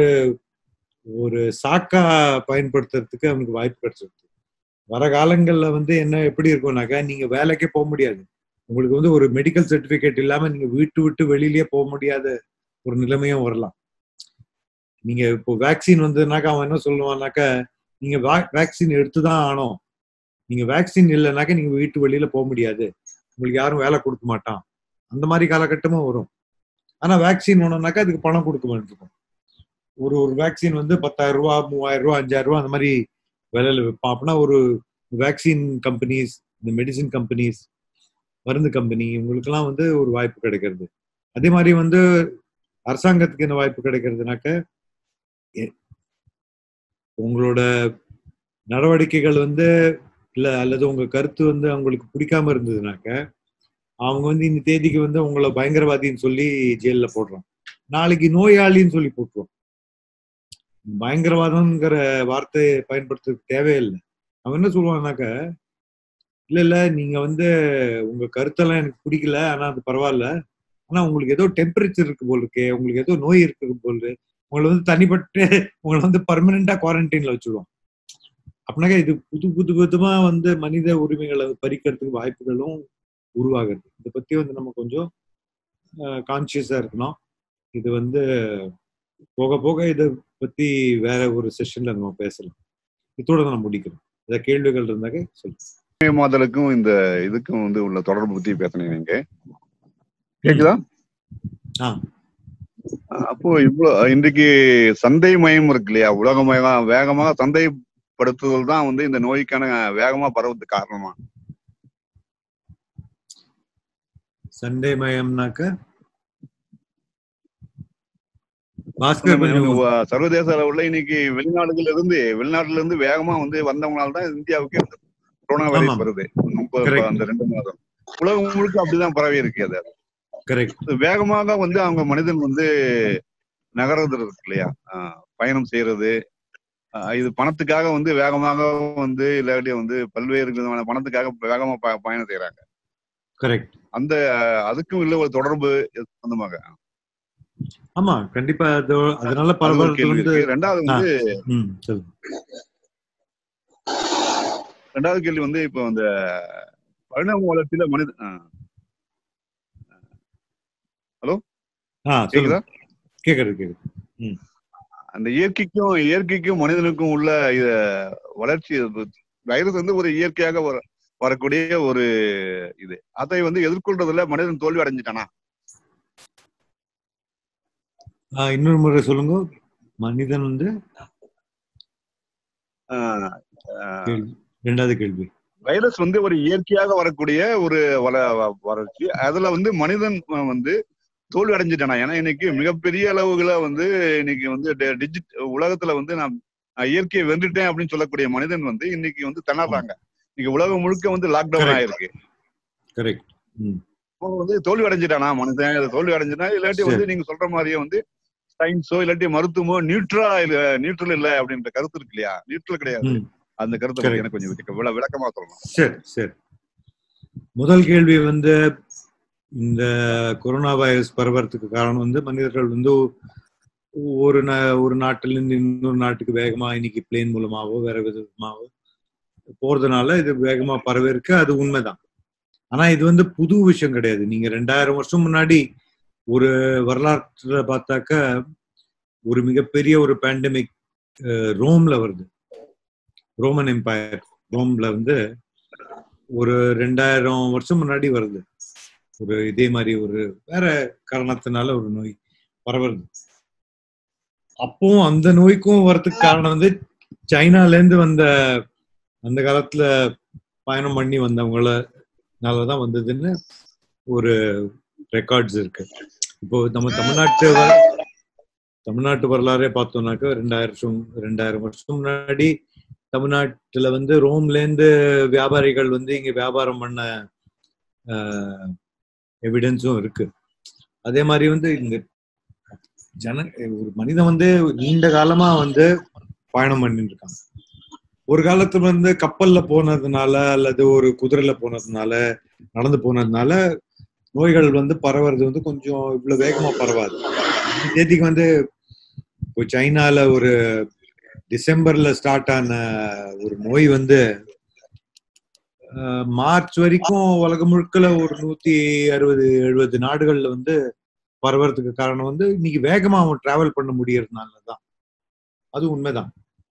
ஒரு சாக்கா பயன்படுத்துறதுக்கு அவனுக்கு வாய்ப்பு கிடைச்சிருக்கு வர காலங்கள்ல வந்து என்ன எப்படி இருக்கும்னாக்கா நீங்க வேலைக்கே போக முடியாது உங்களுக்கு வந்து ஒரு மெடிக்கல் சர்டிபிகேட் இல்லாம நீங்க வீட்டு விட்டு வெளியிலயே போக முடியாத ஒரு நிலைமையும் வரலாம் நீங்க இப்போ வேக்சின் வந்ததுனாக்கா அவன் என்ன சொல்லுவான்னாக்கா நீங்க வேக்சின் எடுத்துதான் ஆனோம் நீங்க வேக்சின் இல்லைனாக்கா நீங்க வீட்டு வெளியில போக முடியாது உங்களுக்கு யாரும் வேலை கொடுக்க மாட்டான் அந்த மாதிரி காலகட்டமும் வரும் ஆனா வேக்சின் வேணும்னாக்கா அதுக்கு பணம் கொடுக்க வேண்டியிருக்கும் ஒரு ஒரு வேக்சின் வந்து பத்தாயிரம் ரூபா மூவாயிரம் ரூபா அஞ்சாயிரம் ரூபா அந்த மாதிரி விலையில விற்பான் அப்படின்னா ஒரு வேக்சின் கம்பெனிஸ் இந்த மெடிசின் கம்பெனிஸ் மருந்து கம்பெனி இவங்களுக்கெல்லாம் வந்து ஒரு வாய்ப்பு கிடைக்கிறது அதே மாதிரி வந்து அரசாங்கத்துக்கு என்ன வாய்ப்பு கிடைக்கிறதுனாக்க எ- உங்களோட நடவடிக்கைகள் வந்து இல்ல அல்லது உங்க கருத்து வந்து அவங்களுக்கு பிடிக்காம இருந்ததுனாக்க அவங்க வந்து இந்த தேதிக்கு வந்து உங்களை பயங்கரவாதின்னு சொல்லி ஜெயில்ல போடுறான் நாளைக்கு நோயாளின்னு சொல்லி போட்டுருவோம் பயங்கரவாதம்ங்கிற வார்த்தையை பயன்படுத்துறதுக்கு தேவையில்லை அவன் என்ன சொல்லுவான்னாக்க இல்ல இல்ல நீங்க வந்து உங்க கருத்தெல்லாம் எனக்கு பிடிக்கல ஆனா அது பரவாயில்ல ஆனா உங்களுக்கு ஏதோ டெம்பரேச்சர் இருக்கு போல் இருக்கு உங்களுக்கு ஏதோ நோய் இருக்கு போல் இருக்கு. உங்களை வந்து தனிப்பட்டு உங்களை வந்து பர்மனண்டா குவாரண்டைன்ல வச்சுடுவோம் அப்படின்னாக்கா இது புது புது விதமா வந்து மனித உரிமைகளை பறிக்கிறதுக்கு வாய்ப்புகளும் உருவாகுது இதை பத்தி வந்து நம்ம கொஞ்சம் கான்சியஸா இருக்கணும் இது வந்து போக போக இதை பத்தி வேற ஒரு செஷன்ல நம்ம பேசலாம் இதோட நான் முடிக்கிறேன் ஏதாவது கேள்விகள் இருந்தாக்க சொல்லுங்க மாதலுக்கும் இந்த இதுக்கும் வந்து உள்ள தொடர்பு பத்தி பேசுனீங்க நீங்க கேக்குதா ஆ. அப்போ இவ்வளவு இன்றைக்கு சந்தை மயம் இருக்கு இல்லையா உலகமயம் வேகமாக சந்தைப்படுத்துதல் தான் வந்து இந்த நோய்க்கான வேகமா பரவதுக்கு காரணமா சண்டே மயம்னாக்க பாஸ்கர் கொஞ்சம் உ- சர்வதேச அளவுல இன்னைக்கு வெளிநாடுகள்ல இருந்து வெளிநாட்டுல இருந்து வேகமா வந்து வந்தவங்களால தான் இந்தியாவுக்கு இந்த கொரோனா வைரஸ் ஆமாம். வருது இப்ப- இப்ப Correct. அந்த ரெண்டு மாதம் உலகம் முழுக்க அப்படிதான் பரவி இருக்கு அது கரெக்ட் இது வேகமாக வந்து அவங்க மனிதன் வந்து நகர்றது இருக்கு இல்லையா ஆஹ் பயணம் செய்யறது ஆஹ் இது பணத்துக்காக வந்து வேகமாக வந்து இல்லாட்டி வந்து பல்வேறு விதமான பணத்துக்காக வேகமா ப- பயணம் செய்யறாங்க கரெக்ட் அந்த ஆஹ் அதுக்கும் இல்ல ஒரு தொடர்பு சம்பந்தமாக ஆமா கண்டிப்பா அது அதனால பல அது ஒரு பேருக்கு கேள்வி வந்து இருக்கு ரெண்டாவது வந்து ம் சொல்லுங்க ரெண்டாவது கேள்வி வந்து இப்போ அந்த பரிணாம வளர்ச்சியில மனித ஆ. ஆ கேக்குதா சொல்லுங்க கேக்குது கேக்குது அந்த இயற்கைக்கும் இயற்கைக்கும் மனிதனுக்கும் உள்ள இத வளர்ச்சி வைரஸ் வந்து ஒரு இயற்கையாக வர வரக்கூடிய ஒரு இது அதை வந்து எதிர்கொள்றதுல மனிதன் தோல்வி அடைஞ்சிட்டானா ஆ, இன்னொரு முறை சொல்லுங்க மனிதன் வந்து ஆஹ் ஆஹ் கேள்வி ரெண்டாவது கேள்வி வைரஸ் வந்து ஒரு இயற்கையாக வரக்கூடிய ஒரு வள வ- வளர்ச்சி அதுல வந்து மனிதன் அஹ், வந்து தோல்வி அடைஞ்சிட்டானா ஏன்னா இன்னைக்கு மிகப்பெரிய அளவுகளை வந்து இன்னைக்கு வந்து டிஜிட் உலகத்துல வந்து நான் நான் இயற்கையை வென்றுட்டேன் அப்படின்னு சொல்லக்கூடிய மனிதன் வந்து இன்னைக்கு வந்து திணறாங்க இன்னைக்கு உலகம் முழுக்க வந்து லாக்டவுன் Correct. ஆயிருக்கு கரெக்ட் ம் அவன் வந்து தோல்வி அடைஞ்சிட்டானா மனுஷன் இது தோல்வி அடைஞ்சிட்டா இல்லாட்டி வந்து நீங்க சொல்ற மாதிரியே வந்து சயின்ஸோ இல்லாட்டி மருத்துவமோ நியூட்ரலா இல்ல நியூட்ரல் இல்ல அப்படின்ற கருத்து இருக்கு இல்லையா நியூட்ரல் கிடையாது ம் அந்த கருத்தை Correct. பத்தி எனக்கு கொஞ்சம் விளக்க- விள- விளக்கமா சொல்லணும் சரி சரி முதல் கேள்வி வந்து இந்த கொரோனா வைரஸ் பரவறதுக்கு காரணம் வந்து மனிதர்கள் வந்து ஒரு நா ஒரு நாட்டிலிருந்து இன்னொரு நாட்டுக்கு வேகமா இன்னைக்கு பிளேன் மூலமாவோ வேற விதமாவோ போறதுனால இது வேகமா பரவிருக்கு அது உண்மைதான் ஆனா இது வந்து புது விஷயம் கிடையாது நீங்க ரெண்டாயிரம் வருஷம் முன்னாடி ஒரு வரலாற்றுல பார்த்தாக்க ஒரு மிகப்பெரிய ஒரு பேண்டமிக் ரோம்ல வருது ரோமன் எம்பையர் ரோம்ல வந்து ஒரு ரெண்டாயிரம் வருஷம் முன்னாடி வருது ஒரு இதே மாதிரி ஒரு வேற காரணத்தினால ஒரு நோய் பரவுறது அப்பவும் அந்த நோய்க்கும் வரதுக்கு காரணம் வந்து சைனால இருந்து வந்த அந்த காலத்துல பயணம் பண்ணி வந்தவங்களாலதான் வந்ததுன்னு ஒரு ரெக்கார்ட்ஸ் இருக்கு இப்போ நம்ம தமிழ்நாட்டு வ- தமிழ்நாட்டு வரலாறே பார்த்தோம்னாக்க ரெண்டாயிரம் வருஷம் ரெண்டாயிரம் வருஷம் முன்னாடி தமிழ்நாட்டுல வந்து ரோம்ல இருந்து வியாபாரிகள் வந்து இங்க வியாபாரம் பண்ண எவிடன்ஸும் இருக்கு அதே மாதிரி வந்து இந்த ஜன ஒரு மனிதன் வந்து நீண்ட காலமா வந்து பயணம் பண்ணிட்டு இருக்காங்க ஒரு காலத்துல வந்து கப்பல்ல போனதுனால அல்லது ஒரு குதிரையில போனதுனால நடந்து போனதுனால நோய்கள் வந்து பரவுறது வந்து கொஞ்சம் இவ்வளவு வேகமா பரவாது இந்த தேதிக்கு வந்து இப்போ சைனால ஒரு டிசம்பர்ல ஸ்டார்ட் ஆன ஒரு நோய் வந்து அஹ், மார்ச் வரைக்கும் உலகம் முழுக்கல ஒரு நூத்தி அறுபது எழுபது நாடுகள்ல வந்து பரவறதுக்கு காரணம் வந்து இன்னைக்கு வேகமா அவன் டிராவல் பண்ண முடியறதுனால தான் அது உண்மைதான்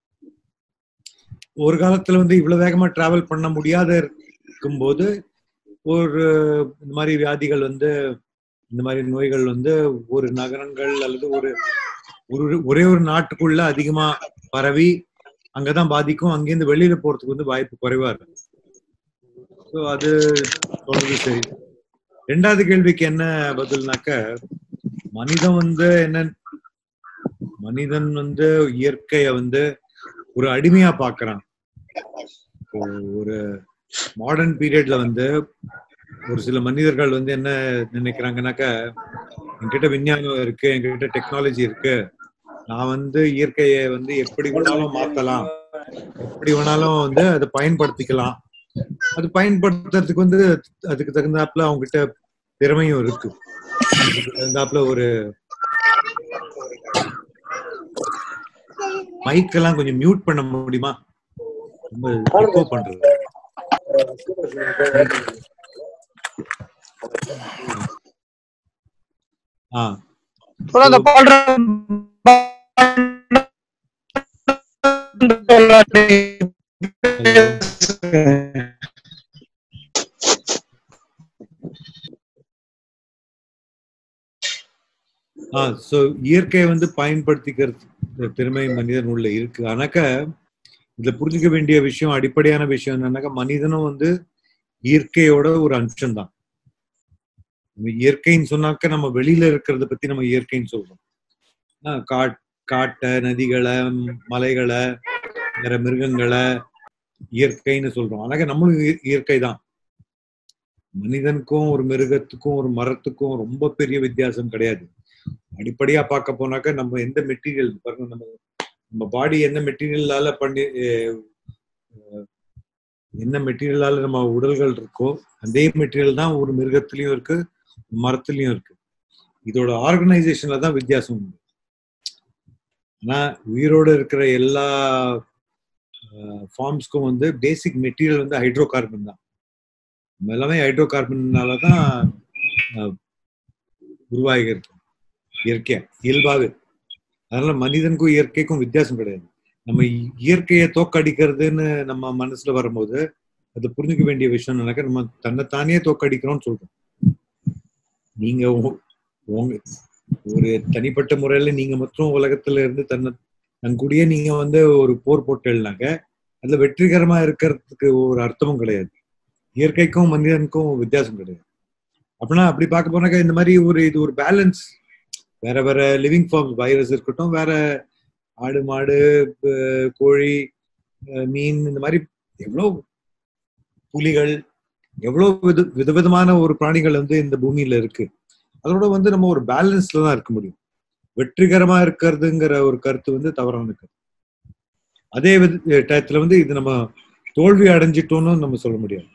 ஒரு காலத்துல வந்து இவ்வளவு வேகமா டிராவல் பண்ண முடியாத இருக்கும்போது ஒரு இந்த மாதிரி வியாதிகள் வந்து இந்த மாதிரி நோய்கள் வந்து ஒரு நகரங்கள் அல்லது ஒரு ஒரு ஒரே ஒரு நாட்டுக்குள்ள அதிகமா பரவி அங்கதான் பாதிக்கும் அங்கேருந்து வெளியில போறதுக்கு வந்து வாய்ப்பு குறைவா இருக்கு ஸோ அது சொல்றது சரி ரெண்டாவது கேள்விக்கு என்ன பதில்னாக்க மனிதன் வந்து என்ன மனிதன் வந்து இயற்கைய வந்து ஒரு அடிமையா பாக்குறான் இப்போ ஒரு மாடர்ன் பீரியட்ல வந்து ஒரு சில மனிதர்கள் வந்து என்ன நினைக்கிறாங்கன்னாக்க என்கிட்ட விஞ்ஞானம் இருக்கு என்கிட்ட டெக்னாலஜி இருக்கு நான் வந்து இயற்கையை வந்து எப்படி வேணாலும் மாத்தலாம் எப்படி வேணாலும் வந்து அதை பயன்படுத்திக்கலாம் அது பயன்படுத்துறதுக்கு வந்து அதுக்கு தகுந்தாப்புல அவங்க கிட்ட திறமையும் இருக்கு அதுக்கு தகுந்தாப்புல ஒரு மைக்கெல்லாம் கொஞ்சம் மியூட் பண்ண முடியுமா ரொம்ப echo பண்றது ஆ அப்புறம் அந்த பாடுற ஆ சோ இயற்கையை வந்து பயன்படுத்திக்கிறது திறமை மனிதன் உள்ள இருக்கு ஆனாக்க இதுல புரிஞ்சுக்க வேண்டிய விஷயம் அடிப்படையான விஷயம் என்னன்னாக்கா மனிதனும் வந்து இயற்கையோட ஒரு அம்சம் தான் இயற்கைன்னு சொன்னாக்க நம்ம வெளியில இருக்கிறத பத்தி நம்ம இயற்கைன்னு சொல்றோம் ஆ, காட் காட்டை நதிகளை மலைகளை வேற மிருகங்களை இயற்கைன்னு சொல்றோம் ஆனாக்க நம்மளும் இய- இயற்கை தான் மனிதனுக்கும் ஒரு மிருகத்துக்கும் ஒரு மரத்துக்கும் ரொம்ப பெரிய வித்தியாசம் கிடையாது அடிப்படையா பார்க்க போனாக்க நம்ம எந்த மெட்டீரியல் பாருங்க நம்ம நம்ம பாடி என்ன மெட்டீரியலால பண்ணி அஹ், அஹ், என்ன மெட்டீரியலால நம்ம உடல்கள் இருக்கோ அதே மெட்டீரியல் தான் ஒரு மிருகத்திலயும் இருக்கு மரத்துலயும் இருக்கு இதோட ஆர்கனைசேஷன்ல தான் வித்தியாசம் உண்டு ஆனா உயிரோட இருக்கிற எல்லா ஃபார்ம்ஸ்க்கும் வந்து பேசிக் மெட்டீரியல் வந்து ஹைட்ரோ கார்பன் தான் நம்ம எல்லாமே ஹைட்ரோ கார்பன்னால தான் உருவாகி இருக்கு இயற்கையா இயல்பாவே அதனால மனிதனுக்கும் இயற்கைக்கும் வித்தியாசம் கிடையாது நம்ம இ- இயற்கையை தோக்கடிக்கிறதுன்னு நம்ம மனசுல வரும்போது அது புரிஞ்சுக்க வேண்டிய விஷயம் நினைக்க நம்ம தன்னைத்தானே தோக்கடிக்கிறோம்னு சொல்றோம் நீங்க உ- உங்க ஒரு தனிப்பட்ட முறையில நீங்க மட்டும் உலகத்துல இருந்து தன்னை தன் கூடயே நீங்க வந்து ஒரு போர் போட்டேன்னாக்க அதுல வெற்றிகரமா இருக்கிறதுக்கு ஒரு அர்த்தமும் கிடையாது இயற்கைக்கும் மனிதனுக்கும் வித்தியாசம் கிடையாது அப்படின்னா அப்படி பார்க்க போனாக்கா இந்த மாதிரி ஒரு இது ஒரு பேலன்ஸ் வேற வேற லிவிங் ஃபார்ம் வைரஸ் இருக்கட்டும் வேற ஆடு மாடு ப- கோழி அஹ் மீன் இந்த மாதிரி எவ்வளோ புலிகள் எவ்வளோ வித விதவிதமான ஒரு பிராணிகள் வந்து இந்த பூமியில இருக்கு அதோட வந்து நம்ம ஒரு பேலன்ஸ்ல தான் இருக்க முடியும் வெற்றிகரமா இருக்கிறதுங்கிற ஒரு கருத்து வந்து தவறான கருத்து அதே வித- டயத்துல வந்து இது நம்ம தோல்வி அடைஞ்சிட்டோம்னு நம்ம சொல்ல முடியாது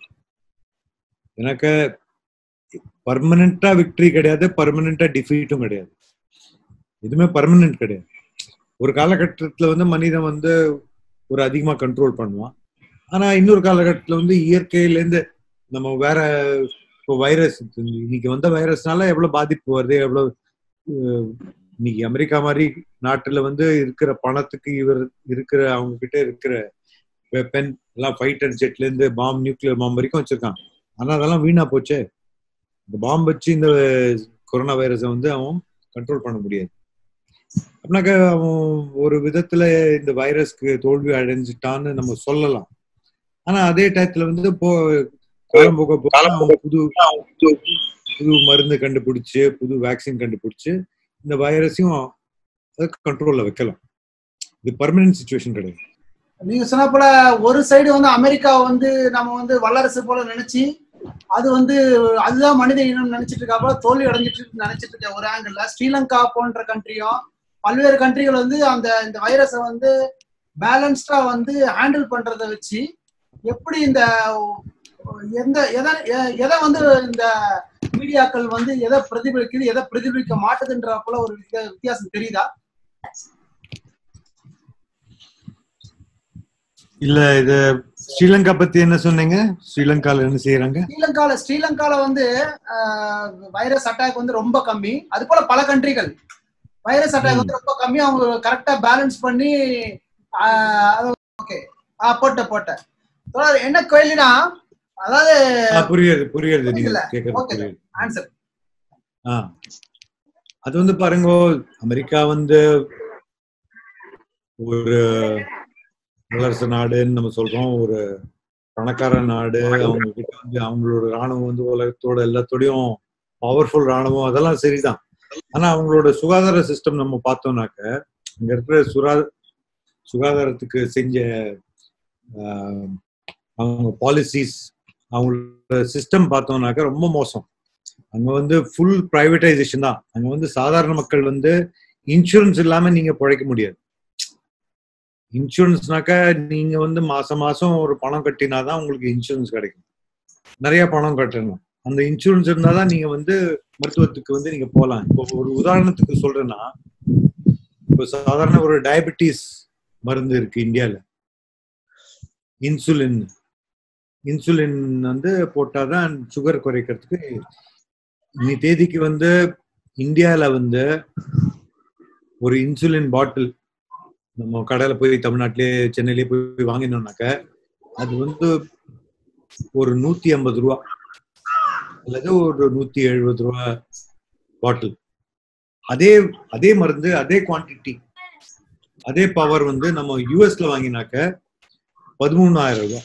எனக்கு பர்மனண்டா விக்டரி கிடையாது பர்மனண்டா டிஃபீட்டும் கிடையாது எதுவுமே பர்மனன்ட் கிடையாது ஒரு காலகட்டத்துல வந்து மனிதன் வந்து ஒரு அதிகமா கண்ட்ரோல் பண்ணுவான் ஆனா இன்னொரு காலகட்டத்துல வந்து இயற்கையிலேருந்து நம்ம வேற இப்போ வைரஸ் இன்னைக்கு வந்த வைரஸ்னால எவ்வளவு பாதிப்பு வருது எவ்வளவு அஹ், இன்னைக்கு அமெரிக்கா மாதிரி நாட்டுல வந்து இருக்கிற பணத்துக்கு இவர் இருக்கிற அவங்க கிட்ட இருக்கிற வெப்பன் எல்லாம் ஃபைட்டர் ஜெட்ல இருந்து பாம் நியூக்ளியர் பாம் வரைக்கும் வச்சிருக்கான் ஆனா அதெல்லாம் வீணா போச்சே இந்த பாம்பு வச்சு இந்த கொரோனா வைரஸை வந்து அவன் கண்ட்ரோல் பண்ண முடியாது அப்படின்னாக்க அவன் ஒரு விதத்துல இந்த வைரஸ்க்கு தோல்வி அடைஞ்சிட்டான்னு நம்ம சொல்லலாம் ஆனா அதே டயத்துல வந்து போ காலம் போக போக அவன் புது புது மருந்து கண்டுபிடிச்சு புது வேக்சின் கண்டுபிடிச்சு இந்த வைரஸையும் கண்ட்ரோல்ல வைக்கலாம் இது பர்மனன்ட் சுச்சுவேஷன் கிடையாது நீங்க சொன்ன போல ஒரு சைடு வந்து அமெரிக்கா வந்து நம்ம வந்து வல்லரசு போல நினைச்சு அது வந்து அதுதான் மனித இனம் நினைச்சிட்டு இருக்கா போல தோல்வி அடைஞ்சிட்டு இருக்கு நினைச்சிட்டு இருக்க ஒரு ஆங்கிள் ஸ்ரீலங்கா போன்ற கண்ட்ரியும் பல்வேறு கண்ட்ரிகள் வந்து அந்த இந்த வைரஸை வந்து பேலன்ஸ்டா வந்து ஹேண்டில் பண்றதை வச்சு எப்படி இந்த எந்த எதை எ- எதை வந்து இந்த மீடியாக்கள் வந்து எதை பிரதிபலிக்குது எதை பிரதிபலிக்க மாட்டுதுன்ற போல ஒரு வித்தியா- வித்தியாசம் தெரியுதா இல்ல இது ஸ்ரீலங்கா பத்தி என்ன சொன்னீங்க ஸ்ரீலங்கால என்ன செய்யறாங்க ஸ்ரீலங்கால ஸ்ரீலங்கால வந்து வைரஸ் அட்டாக் வந்து ரொம்ப கம்மி அது போல பல கண்ட்ரிகள் வைரஸ் அட்டாக் வந்து ரொம்ப கம்மி அவங்க கரெக்டா பேலன்ஸ் பண்ணி ஓகே போட்ட போட்டேன் தொடர் என்ன கேள்வினா அதாவது ஆ, புரியுது புரியுது நீங்க புரியுதுல்ல? கேக்குறது Okay, sir. புரியுது ஆன்சர் ஆ அது வந்து பாருங்க அமெரிக்கா வந்து ஒரு வல்லரசு நாடுன்னு நம்ம சொல்றோம் ஒரு பணக்கார நாடு அவங்க கிட்ட வந்து அவங்களோட ராணுவம் வந்து உலகத்தோட எல்லாத்தோடையும் பவர்ஃபுல் ராணுவம் அதெல்லாம் சரிதான் ஆனா அவங்களோட சுகாதார சிஸ்டம் நம்ம பார்த்தோம்னாக்க அங்க இருக்கிற சுரா சுகாதாரத்துக்கு செஞ்ச ஆஹ், அவங்க பாலிசிஸ் அவங்களோட சிஸ்டம் பார்த்தோம்னாக்க ரொம்ப மோசம் அங்க வந்து ஃபுல் பிரைவேடைசேஷன் தான் அங்க வந்து சாதாரண மக்கள் வந்து இன்சூரன்ஸ் இல்லாம நீங்க பிழைக்க முடியாது இன்சூரன்ஸ்னாக்க நீங்க வந்து மாசம் மாசம் ஒரு பணம் கட்டினாதான் உங்களுக்கு இன்சூரன்ஸ் கிடைக்கும் நிறைய பணம் கட்டணும் அந்த இன்சூரன்ஸ் இருந்தாதான் நீங்க வந்து மருத்துவத்துக்கு வந்து நீங்க போகலாம் இப்போ ஒரு உதாரணத்துக்கு சொல்றேன்னா இப்போ சாதாரண ஒரு டயபெட்டிஸ் மருந்து இருக்கு இந்தியால இன்சுலின் இன்சுலின் வந்து போட்டாதான் சுகர் குறைக்கிறதுக்கு இன்னி தேதிக்கு வந்து இந்தியால வந்து ஒரு இன்சுலின் பாட்டில் நம்ம கடையில போய் தமிழ்நாட்டிலே சென்னையிலே போய் வாங்கினோம்னாக்க அது வந்து ஒரு நூத்தி ஐம்பது ரூபா அல்லது ஒரு நூத்தி எழுபது ரூபா பாட்டில் அதே அதே மருந்து அதே குவான்டிட்டி அதே பவர் வந்து நம்ம யூஎஸ்ல வாங்கினாக்க பதிமூணாயிரம் ரூபாய்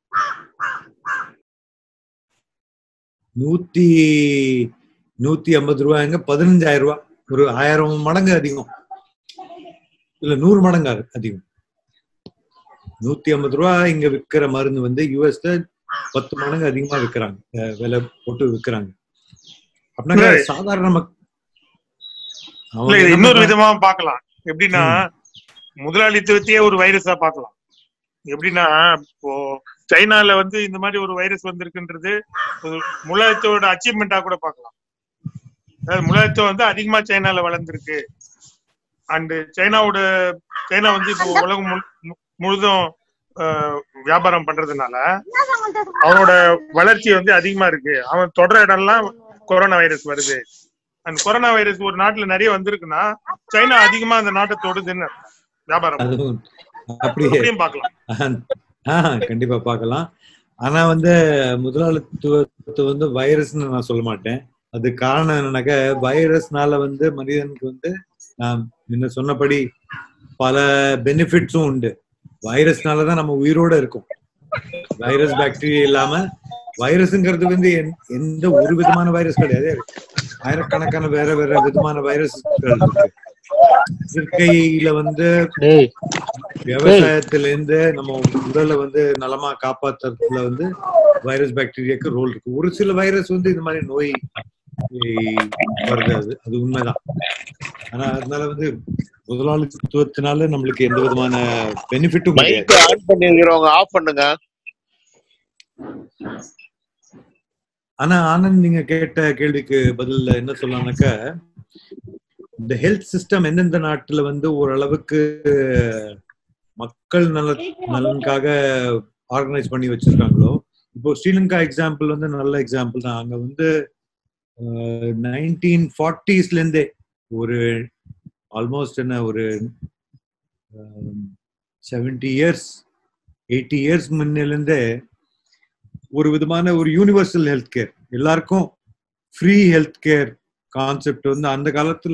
நூத்தி நூத்தி ஐம்பது ரூபாய்ங்க பதினஞ்சாயிரம் ரூபாய் ஒரு ஆயிரம் மடங்கு அதிகம் இல்ல நூறு மடங்கு அது அதிகம் நூத்தி ஐம்பது ரூபாய் இங்க விற்கிற மருந்து வந்து யூஎஸ்ல பத்து மடங்கு அதிகமா விற்கிறாங்க அஹ் விலை போட்டு விற்கிறாங்க அப்படின்னா இல்ல. சாதாரண மக் இல்ல அவங்க இது என்ன இன்னொரு பண்றாங்க? விதமா பார்க்கலாம் எப்படின்னா முதலாளித்துவத்தையே ஒரு வைரஸா பார்க்கலாம் எப்படின்னா இப்போ சைனால வந்து இந்த மாதிரி ஒரு வைரஸ் வந்திருக்குன்றது ஒரு முதலாளித்துவோட அச்சீவ்மெண்டா கூட பார்க்கலாம் அதாவது முதலாளித்துவம் வந்து அதிகமா சைனால வளர்ந்துருக்கு அண்ட் சைனாவோட சைனா வந்து இப்போ உலகம் முழு- மு- முழுதும் ஆஹ், வியாபாரம் பண்றதுனால அவனோட வளர்ச்சி வந்து அதிகமா இருக்கு அவன் தொடர இடம்லாம் கொரோனா வைரஸ் வருது அந்த கொரோனா வைரஸ் ஒரு நாட்டுல நிறைய வந்திருக்குன்னா சைனா அதிகமா அந்த நாட்டை தொடுதுன்னு வியாபாரம் அதுவும் அப்படியே அப்படியும் பார்க்கலாம் ஆஹ் கண்டிப்பா பார்க்கலாம் ஆனா வந்து முதலாளித்துவத்தை வந்து வைரஸ்னு நான் சொல்ல மாட்டேன் அது காரணம் என்னன்னாக்க வைரஸ்னால வந்து மனிதனுக்கு வந்து நான் முன்ன சொன்னபடி பல பெனிஃபிட்ஸும் உண்டு வைரஸ்னால தான் நம்ம உயிரோட இருக்கோம் வைரஸ் பாக்டீரியா இல்லாம வைரஸ்ங்கிறது வந்து எந்த- எந்த ஒரு விதமான வைரஸ் கிடையாது ஆயிரக்கணக்கான வேற வேற விதமான வைரஸ்கள் இருக்கு இயற்கையில வந்து டேய் விவசாயத்துல இருந்து நம்ம உடலை வந்து நலமா காப்பாத்துறதுல வந்து வைரஸ் பாக்டீரியாக்கு ரோல் இருக்கு ஒரு சில வைரஸ் வந்து இந்த மாதிரி நோய் ஏய், வருது அது அது உண்மைதான் ஆனா அதனால வந்து முதலாளித்துவத்தினால நம்மளுக்கு எந்த விதமான பெனிஃபிட்டும் கிடையாது மைக் ஆன் பண்ணிருக்கிறவங்க ஆஃப் பண்ணுங்க ஆனா ஆனந்த் நீங்க கேட்ட கேள்விக்கு பதில் என்ன சொல்லலாம்னாக்க இந்த ஹெல்த் சிஸ்டம் எந்தெந்த நாட்டுல வந்து ஓரளவுக்கு மக்கள் நல நலனுக்காக ஆர்கனைஸ் பண்ணி வச்சிருக்காங்களோ இப்போ ஸ்ரீலங்கா எக்ஸாம்பிள் வந்து நல்ல எக்ஸாம்பிள் தான் அங்க வந்து நைன்டீன் ஃபார்ட்டிஸ்ல இருந்தே ஒரு ஆல்மோஸ்ட் என்ன ஒரு செவன்டி இயர்ஸ் எயிட்டி இயர்ஸ் முன்னிலிருந்தே ஒரு விதமான ஒரு யூனிவர்சல் ஹெல்த் கேர் எல்லாருக்கும் ஃப்ரீ ஹெல்த் கேர் கான்செப்ட் வந்து அந்த காலத்துல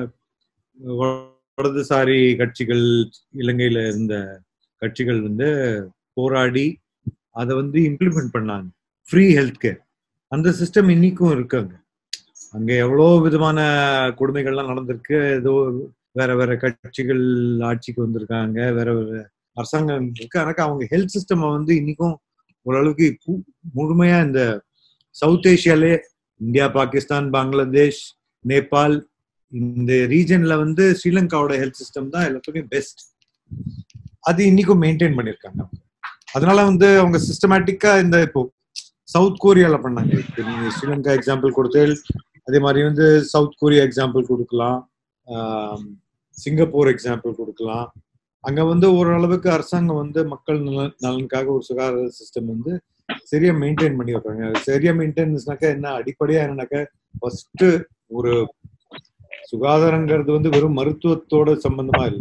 வலதுசாரி கட்சிகள் இலங்கையில இருந்த கட்சிகள் வந்து போராடி அதை வந்து இம்ப்ளிமெண்ட் பண்ணாங்க ஃப்ரீ ஹெல்த் கேர் அந்த சிஸ்டம் இன்னைக்கும் இருக்காங்க அங்க எவ்வளோ விதமான கொடுமைகள்லாம் நடந்திருக்கு ஏதோ வேற வேற கட்சிகள் ஆட்சிக்கு வந்திருக்காங்க வேற வேற அரசாங்கம் இருக்கு ஆனால் அவங்க ஹெல்த் சிஸ்டம் வந்து இன்னைக்கும் ஓரளவுக்கு பு- முழுமையா இந்த சவுத் ஏஷியாலே இந்தியா பாகிஸ்தான் பங்களாதேஷ் நேபாள் இந்த ரீஜன்ல வந்து ஸ்ரீலங்காவோட ஹெல்த் சிஸ்டம் தான் எல்லாத்துக்கும் பெஸ்ட் அது இன்னைக்கும் மெயின்டைன் பண்ணிருக்காங்க அதனால வந்து அவங்க சிஸ்டமேட்டிக்கா இந்த இப்போ சவுத் கொரியால பண்ணாங்க இப்போ நீங்க ஸ்ரீலங்கா எக்ஸாம்பிள் கொடுத்தேன் அதே மாதிரி வந்து சவுத் கொரியா எக்ஸாம்பிள் கொடுக்கலாம் ஆம், சிங்கப்பூர் எக்ஸாம்பிள் கொடுக்கலாம் அங்க வந்து ஓரளவுக்கு அரசாங்கம் வந்து மக்கள் நலன் நலனுக்காக ஒரு சுகாதார சிஸ்டம் வந்து சரியா மெயின்டைன் பண்ணி வைப்பாங்க சரியா மெயின்டைன்ஸ்னாக்கா என்ன அடிப்படையா என்னன்னாக்கா ஃபர்ஸ்ட் ஒரு சுகாதாரங்கிறது வந்து வெறும் மருத்துவத்தோட சம்பந்தமா இல்ல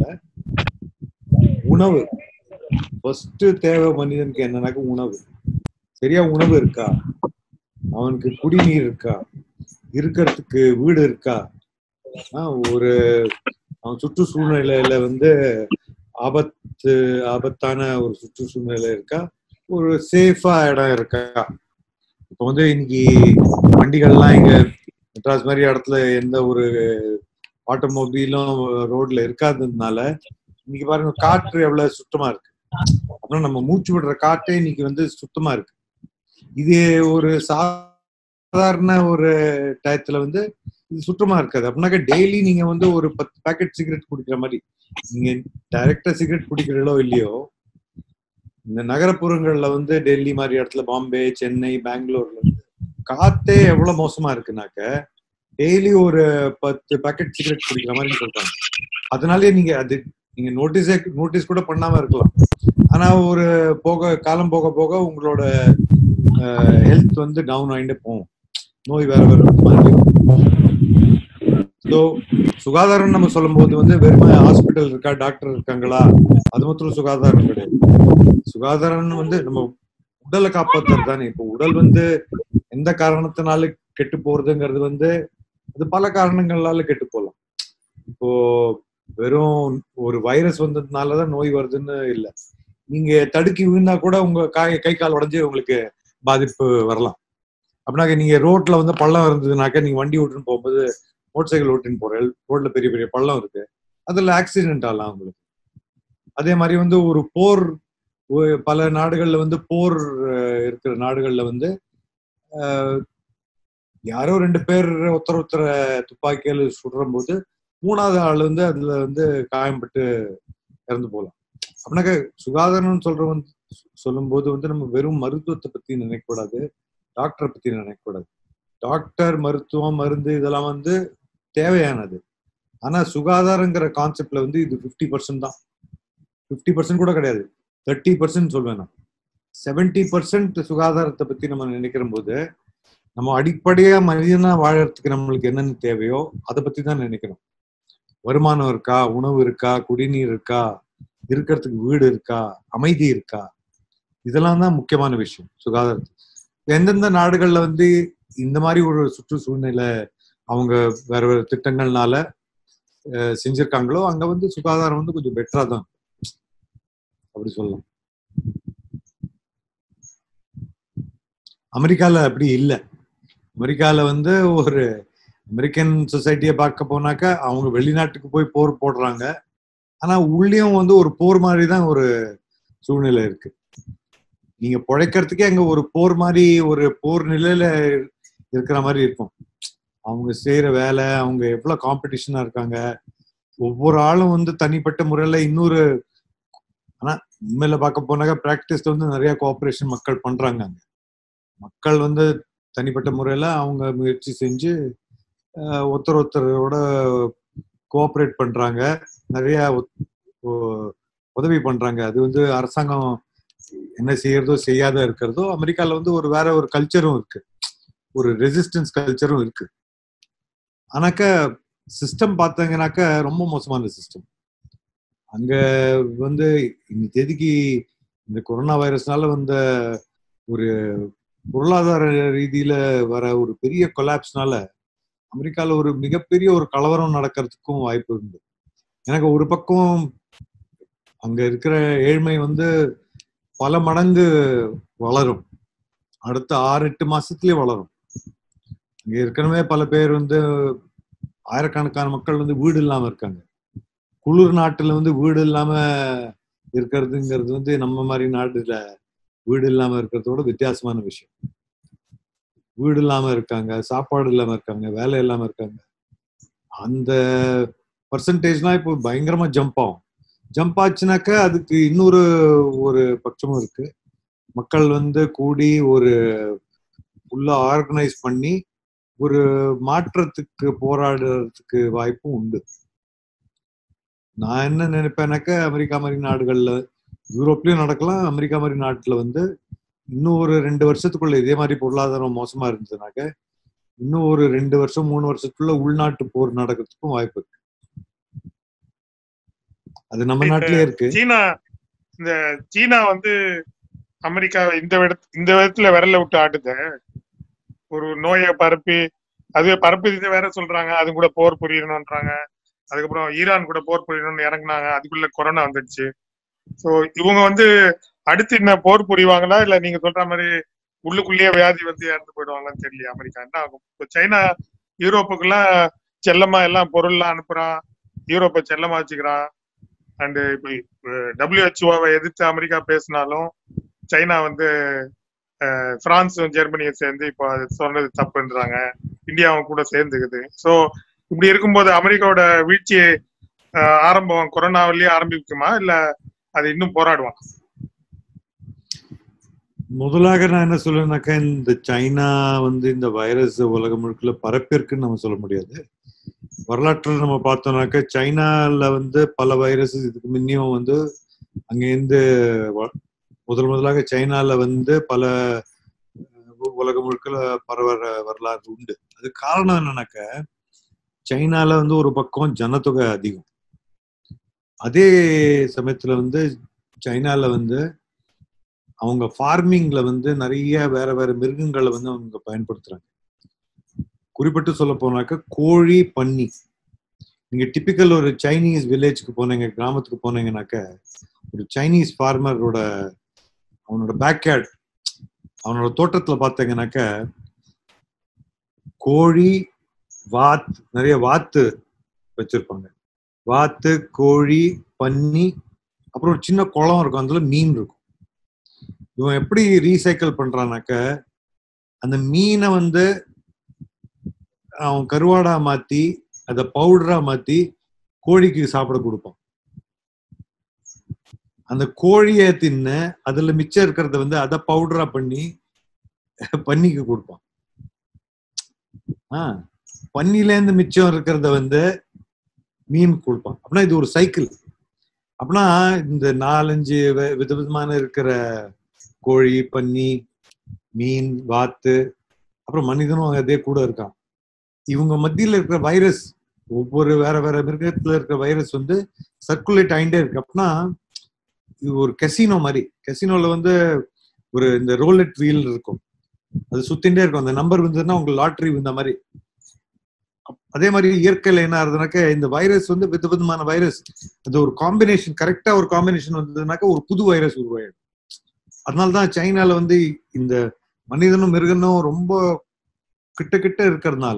உணவு ஃபர்ஸ்ட் தேவை மனிதனுக்கு என்னன்னாக்க உணவு சரியா உணவு இருக்கா அவனுக்கு குடிநீர் இருக்கா இருக்கிறதுக்கு வீடு இருக்கா ஆஹ் ஒரு அவன் சுற்றுச்சூழ்நிலையில வந்து ஆபத்து ஆபத்தான ஒரு சுற்றுச்சூழ்நிலை இருக்கா ஒரு சேஃபா இடம் இருக்கா இப்போ வந்து இன்னைக்கு வண்டிகள்லாம் இங்க மெட்ராஸ் மாதிரி இடத்துல எந்த ஒரு ஆட்டோமொபைலும் ரோட்ல இருக்காததுனால இன்னைக்கு பாருங்க காற்று எவ்வளவு சுத்தமா இருக்கு அப்புறம் நம்ம மூச்சு விடுற காற்றே இன்னைக்கு வந்து சுத்தமா இருக்கு இது ஒரு சாதாரண ஒரு டயத்துல வந்து இது சுத்தமா இருக்காது அப்படின்னாக்க டெய்லி நீங்க வந்து ஒரு பத்து பேக்கெட் சிகரெட் குடிக்கிற மாதிரி நீங்க டைரக்டா சிகரெட் குடிக்கிறீங்களோ இல்லையோ இந்த நகரப்புறங்கள்ல வந்து டெல்லி மாதிரி இடத்துல பாம்பே சென்னை பெங்களூர்ல வந்து காத்தே எவ்வளவு மோசமா இருக்குனாக்க டெய்லி ஒரு பத்து பேக்கெட் சிகரெட் குடிக்கிற மாதிரி சொல்றாங்க அதனாலே நீங்க அது நீங்க நோட்டீஸே நோட்டீஸ் கூட பண்ணாம இருக்கலாம் ஆனா ஒரு போக காலம் போக போக உங்களோட ஹெல்த் வந்து டவுன் ஆகிட்டே போகும் நோய் வேற வேற மாதிரி ஸோ சுகாதாரம் நம்ம சொல்லும்போது வந்து வெறுமை ஹாஸ்பிட்டல் இருக்கா டாக்டர் இருக்காங்களா அது மாத்திரம் சுகாதாரம் கிடையாது சுகாதாரம்னு வந்து நம்ம உடலை காப்பாத்துறது தானே இப்போ உடல் வந்து எந்த காரணத்தினால கெட்டு போறதுங்கிறது வந்து அது பல காரணங்களால கெட்டு போகலாம் இப்போ வெறும் ஒரு வைரஸ் வந்ததுனாலதான் நோய் வருதுன்னு இல்லை நீங்க தடுக்கி விழுந்தா கூட உங்க காய் கை கால் உடஞ்சி உங்களுக்கு பாதிப்பு வரலாம் அப்படின்னாக்க நீங்க ரோட்ல வந்து பள்ளம் இருந்ததுனாக்க நீங்க வண்டி ஓட்டுன்னு போகும்போது மோட்டர் சைக்கிள் ஓட்டின்னு போற ரோட்ல பெரிய பெரிய பள்ளம் இருக்கு அதுல ஆக்சிடென்ட் ஆகலாம் உங்களுக்கு அதே மாதிரி வந்து ஒரு போர் ஒ- பல நாடுகள்ல வந்து போர் அஹ், இருக்கிற நாடுகள்ல வந்து அஹ், யாரோ ரெண்டு பேர் ஒருத்தர் ஒருத்தர துப்பாக்கியால சுடுற போது மூணாவது ஆள் வந்து அதுல வந்து காயம்பட்டு இறந்து போகலாம் அப்படின்னாக்க சுகாதாரம்னு சொல்ற வந்து சொல்லும்போது வந்து நம்ம வெறும் மருத்துவத்தை பத்தி நினைக்கக்கூடாது டாக்டரை பத்தி நினைக்கக்கூடாது டாக்டர் மருத்துவம் மருந்து இதெல்லாம் வந்து தேவையானது ஆனா சுகாதாரங்கிற கான்செப்ட்ல வந்து இது 50% பர்சன்ட் தான் 50% பர்சன்ட் கூட கிடையாது தேர்ட்டி பர்சன்ட் சொல்வேன் நான் செவன்டி பர்சன்ட் சுகாதாரத்தை பத்தி நம்ம நினைக்கிற போது நம்ம அடிப்படையா மனிதனா வாழறதுக்கு நம்மளுக்கு என்னென்ன தேவையோ அதை பத்தி தான் நினைக்கணும் வருமானம் இருக்கா உணவு இருக்கா குடிநீர் இருக்கா இருக்கிறதுக்கு வீடு இருக்கா அமைதி இருக்கா இதெல்லாம் தான் முக்கியமான விஷயம் சுகாதாரத்துக்கு எந்தெந்த நாடுகள்ல வந்து இந்த மாதிரி ஒரு சுற்று சூழ்நிலை அவங்க வேற வேற திட்டங்கள்னால அஹ், செஞ்சிருக்காங்களோ அங்க வந்து சுகாதாரம் வந்து கொஞ்சம் பெட்டரா தான் அப்படி சொல்லலாம் அமெரிக்கால அப்படி இல்லை அமெரிக்கால வந்து ஒரு அமெரிக்கன் சொசைட்டியை பார்க்க போனாக்கா அவங்க வெளிநாட்டுக்கு போய் போர் போடுறாங்க ஆனா உள்ளேயும் வந்து ஒரு போர் மாதிரி தான் ஒரு சூழ்நிலை இருக்கு நீங்க பிழைக்கிறதுக்கே அங்க ஒரு போர் மாதிரி ஒரு போர் நிலையில இருக்கிற மாதிரி இருக்கும் அவங்க செய்யற வேலை அவங்க எவ்வளவு காம்படிஷனா இருக்காங்க ஒவ்வொரு ஆளும் வந்து தனிப்பட்ட முறையில இன்னொரு ஆனா உண்மையில பார்க்க போனாக்கா பிராக்டிஸ்ல வந்து நிறைய கோஆபரேஷன் மக்கள் பண்றாங்க அங்க மக்கள் வந்து தனிப்பட்ட முறையில அவங்க முயற்சி செஞ்சு அஹ், ஒருத்தர் ஒருத்தரோட கோஆபரேட் பண்றாங்க நிறைய ஒத்- ஒ- உதவி பண்றாங்க அது வந்து அரசாங்கம் என்ன செய்யறதோ செய்யாத இருக்கிறதோ அமெரிக்கால வந்து ஒரு வேற ஒரு கல்ச்சரும் இருக்கு ஒரு ரெசிஸ்டன்ஸ் கல்ச்சரும் இருக்கு ஆனாக்க சிஸ்டம் பார்த்தீங்கன்னாக்க ரொம்ப மோசமான சிஸ்டம் அங்க வந்து இந்த தேதிக்கு இந்த கொரோனா வைரஸ்னால வந்த ஒரு பொருளாதார ரீதியில வர ஒரு பெரிய கொலாப்ஸ்னால அமெரிக்கால ஒரு மிகப்பெரிய ஒரு கலவரம் நடக்கிறதுக்கும் வாய்ப்பு உண்டு எனக்கு ஒரு பக்கம் அங்க இருக்கிற ஏழ்மை வந்து பல மடங்கு வளரும் அடுத்த ஆறு எட்டு மாசத்துலயே வளரும் இங்க ஏற்கனவே பல பேர் வந்து ஆயிரக்கணக்கான மக்கள் வந்து வீடு இல்லாம இருக்காங்க குளிர் நாட்டுல வந்து வீடு இல்லாம இருக்கிறதுங்கிறது வந்து நம்ம மாதிரி நாட்டுல வீடு இல்லாம இருக்கிறதோட வித்தியாசமான விஷயம் வீடு இல்லாம இருக்காங்க சாப்பாடு இல்லாம இருக்காங்க வேலை இல்லாம இருக்காங்க அந்த பர்சன்டேஜ்லாம் இப்போ பயங்கரமா ஜம்ப் ஆகும் ஜம்ப் ஆச்சுனாக்க அதுக்கு இன்னொரு ஒரு பட்சமும் இருக்கு மக்கள் வந்து கூடி ஒரு ஃபுல்லா ஆர்கனைஸ் பண்ணி ஒரு மாற்றத்துக்கு போராடுறதுக்கு வாய்ப்பும் உண்டு நான் என்ன நினைப்பேனாக்க அமெரிக்கா மாதிரி நாடுகள்ல யூரோப்லயும் நடக்கலாம் அமெரிக்கா மாதிரி நாட்டுல வந்து இன்னும் ஒரு ரெண்டு வருஷத்துக்குள்ள இதே மாதிரி பொருளாதாரம் மோசமா இருந்ததுனாக்க இன்னும் ஒரு ரெண்டு வருஷம் மூணு வருஷத்துக்குள்ள உள்நாட்டு போர் நடக்கிறதுக்கும் வாய்ப்பு இருக்கு அது நம்ம நாட்டிலே இருக்கு சீனா இந்த சீனா வந்து அமெரிக்காவை இந்த விட இந்த விதத்துல விரல விட்டு ஆட்டுது ஒரு நோயை பரப்பி அது பரப்பி இது வேற சொல்றாங்க அது கூட போர் புரியணும்ன்றாங்க அதுக்கப்புறம் ஈரான் கூட போர் புரியணும்னு இறங்குனாங்க அதுக்குள்ள கொரோனா வந்துடுச்சு சோ இவங்க வந்து அடுத்து என்ன போர் புரிவாங்களா இல்ல நீங்க சொல்ற மாதிரி உள்ளுக்குள்ளேயே வியாதி வந்து இறந்து போயிடுவாங்களான்னு தெரியல அமெரிக்கா என்ன ஆகும் இப்போ சைனா யூரோப்புக்கெல்லாம் செல்லமா எல்லாம் பொருள்லாம் அனுப்புறான் யூரோப்பை செல்லமா வச்சுக்கிறான் அண்ட் இப்போ டபிள்யூஹெச்ஓவை எதிர்த்து அமெரிக்கா பேசினாலும் சைனா வந்து அஹ், பிரான்ஸும் ஜெர்மனியும் சேர்ந்து இப்போ அது சொன்னது தப்புன்றாங்க இந்தியாவும் கூட சேர்ந்துக்குது ஸோ இப்படி இருக்கும்போது அமெரிக்காவோட வீழ்ச்சி அஹ், ஆரம்பம் கொரோனாவிலேயே ஆரம்பிக்குமா இல்ல அது இன்னும் போராடுவான் முதலாக நான் என்ன சொல்லுவேன்னாக்கா இந்த சைனா வந்து இந்த வைரஸ் உலகம் முழுக்கல பரப்பிருக்குன்னு நம்ம சொல்ல முடியாது வரலாற்றில் நம்ம பார்த்தோம்னாக்கா சைனால வந்து பல வைரஸ் இதுக்கு முன்னையும் வந்து அங்கேருந்து வ- முதல் முதலாக சைனால வந்து பல அஹ், உலகம் முழுக்கல பரவற வரலாறு உண்டு அது காரணம் என்னன்னாக்க சைனால வந்து ஒரு பக்கம் ஜனத்தொகை அதிகம் அதே சமயத்துல வந்து சைனால வந்து அவங்க ஃபார்மிங்ல வந்து நிறைய வேற வேற மிருகங்களை வந்து அவங்க பயன்படுத்துறாங்க குறிப்பிட்டு சொல்ல போனாக்க கோழி பன்னி நீங்க டிபிக்கல் ஒரு சைனீஸ் வில்லேஜ்க்கு போனீங்க கிராமத்துக்கு போனீங்கன்னாக்க ஒரு சைனீஸ் ஃபார்மரோட அவனோட பேக்யார்ட் அவனோட தோட்டத்துல பார்த்தீங்கன்னாக்க கோழி வாத் நிறைய வாத்து வச்சிருப்பாங்க வாத்து கோழி பன்னி அப்புறம் ஒரு சின்ன குளம் இருக்கும் அதுல மீன் இருக்கும் இவன் எப்படி ரீசைக்கிள் பண்றானாக்க அந்த மீனை வந்து அவன் கருவாடா மாத்தி அதை பவுடரா மாத்தி கோழிக்கு சாப்பிட கொடுப்பான் அந்த கோழியை தின்னு அதுல மிச்சம் இருக்கிறத வந்து அதை பவுடரா பண்ணி பன்னிக்கு கொடுப்பான் ஆ பன்னில இருந்து மிச்சம் இருக்கிறத வந்து மீன் கொடுப்பான் அப்படின்னா இது ஒரு சைக்கிள் அப்படின்னா இந்த நாலஞ்சு வி- விதவிதமான இருக்கிற கோழி பன்னி மீன் வாத்து அப்புறம் மனிதனும் அதே கூட இருக்கான் இவங்க மத்தியில இருக்கிற வைரஸ் ஒவ்வொரு வேற வேற மிருகத்துல இருக்கிற வைரஸ் வந்து சர்க்குலேட் ஆயிட்டே இருக்கு அப்படின்னா இது ஒரு கெசினோ மாதிரி கெசினோல வந்து ஒரு இந்த ரோலெட் வீல் இருக்கும் அது சுத்திண்டே இருக்கும் அந்த நம்பர் வந்ததுன்னா உங்களுக்கு லாட்ரி வந்த மாதிரி அதே மாதிரி இயற்கையில என்ன ஆகுதுனாக்க இந்த வைரஸ் வந்து விதவிதமான வைரஸ் அது ஒரு காம்பினேஷன் கரெக்டா ஒரு காம்பினேஷன் வந்ததுனாக்க ஒரு புது வைரஸ் உருவாயிடும் அதனாலதான் சைனால வந்து இந்த மனிதனும் மிருகனும் ரொம்ப கிட்ட கிட்ட இருக்கிறதுனால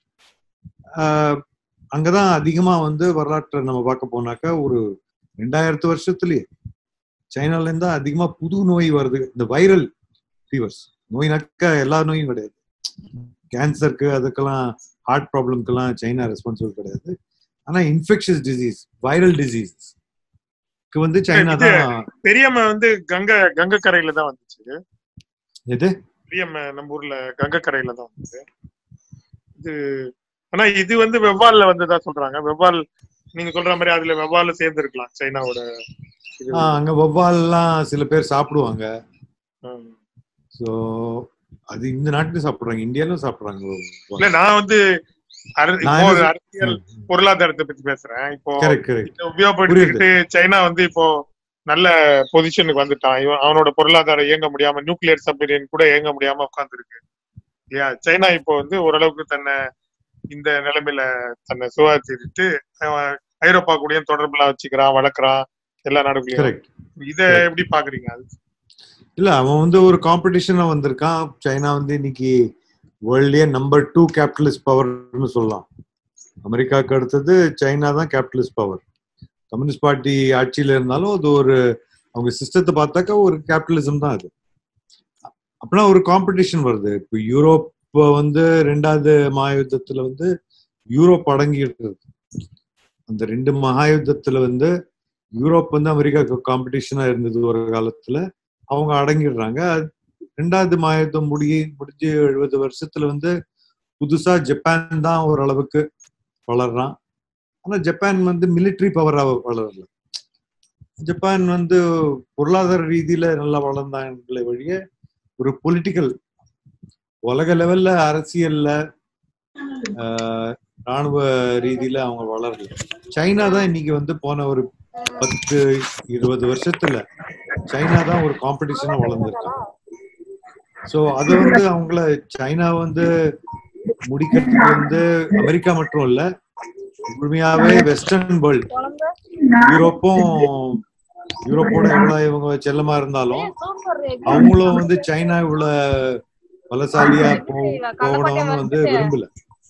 ஆஹ், அங்கதான் அதிகமா வந்து வரலாற்றை நம்ம பார்க்க போனாக்கா ஒரு ரெண்டாயிரத்து வருஷத்துலயே சைனால இருந்தா அதிகமா புது நோய் வருது இந்த வைரல் ஃபீவர்ஸ் நோய்னாக்கா எல்லா நோயும் கிடையாது கேன்சருக்கு அதுக்கெல்லாம் ஹார்ட் ப்ராப்ளம்க்கெல்லாம் சைனா ரெஸ்பான்சிபிள் கிடையாது ஆனா இன்ஃபெக்ஷஸ் டிசீஸ் வைரல் டிசீஸ் வந்து சைனா இது- தான் பெரியம்மா வந்து கங்கை கங்கை கரையில தான் வந்துச்சு எது பெரியம்மா நம்ம ஊர்ல கங்கை கரையில தான் வந்தது இது ஆனா இது வந்து வெவ்வால்ல வந்ததா சொல்றாங்க வெவ்வால் நீங்க சொல்ற மாதிரி அதுல வெவ்வால் சேர்ந்து இருக்கலாம் சைனாவோட இது ஆஹ் அங்க வௌவால்லாம் சில பேர் சாப்பிடுவாங்க ம். ஸோ அது இந்த நாட்டிலும் சாப்பிடுறாங்க இந்தியாலும் சாப்பிடுறாங்க வௌவால். இல்ல நான் வந்து அர- நான் இப்போ என்ன ஒரு சொல்- அரசியல் பொருளாதாரத்தை பத்தி பேசுறேன் இப்போ கரெக்ட் கரெக்ட் இதை உபயோகப்படுத்திக்கிட்டு சைனா வந்து இப்போ நல்ல பொசிஷனுக்கு வந்துட்டான் இவன் அவனோட பொருளாதாரம் இயங்க முடியாம நியூக்ளியர் சப்மரீன் கூட இயங்க முடியாம உட்கார்ந்துருக்கு இல்லையா சைனா இப்போ வந்து ஓரளவுக்கு தன்னை இந்த நிலைமையில தன்னை சுகாதாரிட்டு அவன் ஐரோப்பா கூடயும் தொடர்புலாம் வச்சுக்கிறான் வளர்க்குறான் எல்லா நாடுகளையும் கரெக்ட் இத எப்படி பாக்குறீங்க அது இல்ல அவன் வந்து ஒரு காம்படிஷனா வந்திருக்கான் சைனா வந்து இன்னைக்கு வேர்ல்ட்லயே நம்பர் டூ கேபிட்டலிஸ்ட் பவர்னு சொல்லலாம் அமெரிக்காவுக்கு அடுத்தது சைனா தான் கேபிட்டலிஸ்ட் பவர் கம்யூனிஸ்ட் பார்ட்டி ஆட்சியில இருந்தாலும் அது ஒரு அவங்க சிஸ்டத்தை பார்த்தாக்கா ஒரு கேபிட்டலிசம் தான் அது அப்படின்னா ஒரு காம்படிஷன் வருது இப்போ யூரோப் வந்து ரெண்டாவது மகாயுத்தத்துல வந்து யூரோப் அடங்கிட்டு இருக்கு அந்த ரெண்டு மகாயுத்தத்துல வந்து யூரோப் வந்து அமெரிக்காவுக்கு காம்படிஷனா இருந்தது ஒரு காலத்துல அவங்க அடங்கிடுறாங்க அது ரெண்டாவது மகாயுத்தம் முடிய முடிஞ்சு எழுபது வருஷத்துல வந்து புதுசா ஜப்பான் தான் ஓரளவுக்கு வளர்றான் ஆனா ஜப்பான் வந்து மிலிட்ரி பவரா வளரல ஜப்பான் வந்து பொருளாதார ரீதியில நல்லா வளர்ந்தாங்களே வழிய ஒரு பொலிட்டிக்கல் உலக லெவல்ல அரசியல்ல ஆஹ், ராணுவ ரீதியில அவங்க வளரல சைனா தான் இன்னைக்கு வந்து போன ஒரு பத்து இருபது வருஷத்துல சைனா தான் ஒரு காம்படிஷனா வளர்ந்துருக்காங்க சோ அது வந்து அவங்கள சைனா வந்து முடிக்கிறதுக்கு வந்து அமெரிக்கா மட்டும் இல்ல முழுமையாவே வெஸ்டர்ன் வேர்ல்ட் யூரோப்பும் யூரோப்போட எவ்வளவு இவங்க செல்லமா இருந்தாலும் அவங்களும் வந்து சைனா இவ்வளவு பலசாலியா போ- போகணும்னு வந்து விரும்பல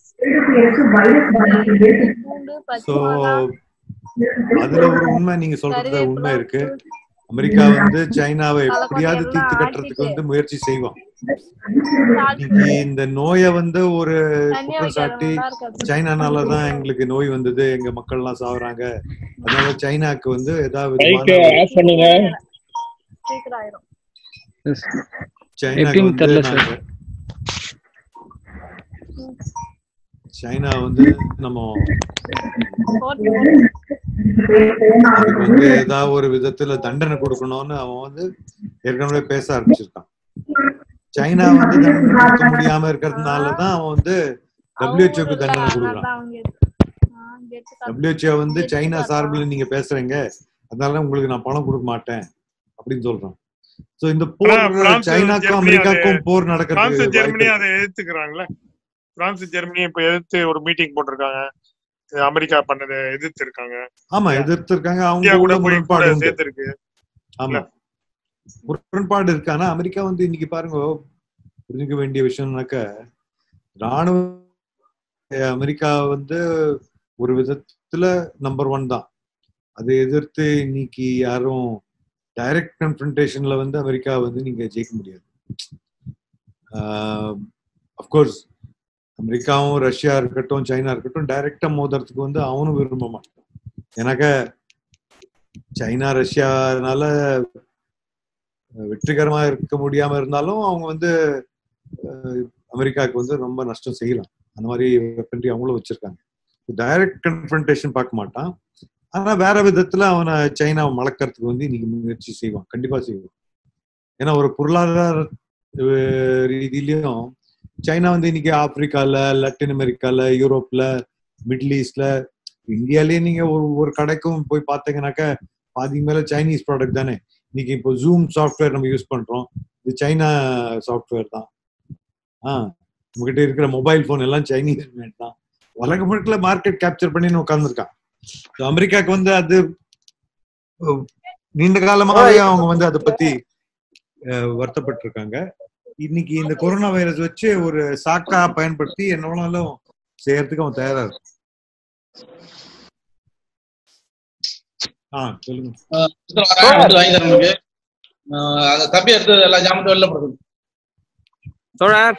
சோ அதுல ஒரு உண்மை நீங்க சொல்றது உண்மை இருக்கு அமெரிக்கா வந்து சைனாவை எப்படியாவது தீர்த்து கட்டுறதுக்கு வந்து முயற்சி செய்வான் இன்னைக்கு இந்த நோயை வந்து ஒரு குற்றம் சாட்டி சைனானாலதான் எங்களுக்கு நோய் வந்தது எங்க மக்கள் எல்லாம் சாகுறாங்க அதனால சைனாக்கு வந்து ஏதாவது மைக்க விதமான- ஆஃப் பண்ணுங்க சைனாக்கு எப்படின்னு வந்து தெரியல சார். நாங்க சைனா வந்து நம்ம அதுக்கு வந்து ஏதாவது ஒரு விதத்துல தண்டனை கொடுக்கணும்னு அவன் வந்து ஏற்கனவே பேச ஆரம்பிச்சிருக்கான் சைனா வந்து தண்டனை கொடுக்க முடியாம இருக்கிறதுனாலதான் அவன் வந்து டபிள்யூஹெச்ஓக்கு தண்டனை கொடுக்குறான் டபிள்யூஹெச்ஓ வந்து சைனா சார்பில் நீங்க பேசுறீங்க அதனால உங்களுக்கு நான் பணம் கொடுக்க மாட்டேன் அப்படின்னு சொல்றான் சோ இந்த போர் ஆனா பிரான்ஸ், சைனாக்கும் ஜெர்மனி அமெரிக்காக்கும் போர் பிரான்ஸ் நடக்கிறது ஜெர்மனி அதை எதிர்த்துக்கிறாங்களே பிரான்ஸ் ஜெர்மனி இப்ப எதிர்த்து ஒரு மீட்டிங் போட்டிருக்காங்க இது அமெரிக்கா பண்ணதை எதிர்த்து இருக்காங்க ஆமா எதிர்த்து இருக்காங்க இந்தியா அவங்க கூட கூட போய் கூட முரண்பாடு உண்டு சேர்த்து இருக்கு ஆமா முரண்பாடு இருக்கு ஆனா அமெரிக்கா வந்து இன்னைக்கு பாருங்க புரிஞ்சுக்க வேண்டிய விஷயம்னாக்க ராணுவ அமெரிக்கா வந்து ஒரு விதத்துல நம்பர் ஒன் தான் அதை எதிர்த்து இன்னைக்கு யாரும் டைரக்ட் கன்ஃபரன்டேஷன்ல வந்து அமெரிக்கா வந்து நீங்க ஜெயிக்க முடியாது அஃப்கோர்ஸ் அமெரிக்காவும் ரஷ்யா இருக்கட்டும் சைனா இருக்கட்டும் டைரக்டா மோதுறதுக்கு வந்து அவனும் விரும்ப மாட்டான் எனக்கு சைனா ரஷ்யானால வெற்றிகரமா இருக்க முடியாம இருந்தாலும் அவங்க வந்து அஹ், அமெரிக்காவுக்கு வந்து ரொம்ப நஷ்டம் செய்யலாம் அந்த மாதிரி வெப்பன்ரி அவங்களும் வச்சிருக்காங்க டைரக்ட் கன்ஃபரன்டேஷன் பார்க்க மாட்டான் ஆனா வேற விதத்துல அவனை சைனாவை மலக்கிறதுக்கு வந்து இன்னைக்கு முயற்சி செய்வான் கண்டிப்பா செய்வான் ஏன்னா ஒரு பொருளாதார அஹ், ரீதியிலயும் சைனா வந்து இன்னைக்கு ஆப்பிரிக்கால லட்டின் அமெரிக்கால யூரோப்ல மிடில் ஈஸ்ட்ல இந்தியாலயே நீங்க ஒரு ஒரு கடைக்கும் போய் பார்த்தீங்கன்னாக்க பாதி மேல சைனீஸ் ப்ராடக்ட் தானே இன்னைக்கு இப்போ ஜூம் சாஃப்ட்வேர் நம்ம யூஸ் பண்றோம் இது சைனா சாஃப்ட்வேர் தான் ஆ நம்மகிட்ட இருக்கிற மொபைல் ஃபோன் எல்லாம் சைனீஸ் மேட் தான் உலக முழுக்கல மார்க்கெட் கேப்சர் பண்ணி உட்காந்துருக்கான் அமெரிக்காவுக்கு வந்து அது அஹ், நீண்ட காலமாவே அவங்க வந்து அதை பத்தி அஹ், வருத்தப்பட்டு இருக்காங்க இன்னைக்கு இந்த கொரோனா வைரஸ் வச்சு ஒரு சாக்கா பயன்படுத்தி என்ன வேணாலும் செய்யறதுக்கு அவன் தயாரா இருக்கு ஆ சொல்லுங்க வந்து வாங்கி தரேன் உங்களுக்கு ஆஹ் அந்த தம்பி எடுத்து எல்லா ஜாமத்தும் வெளில போடுறது தோழர்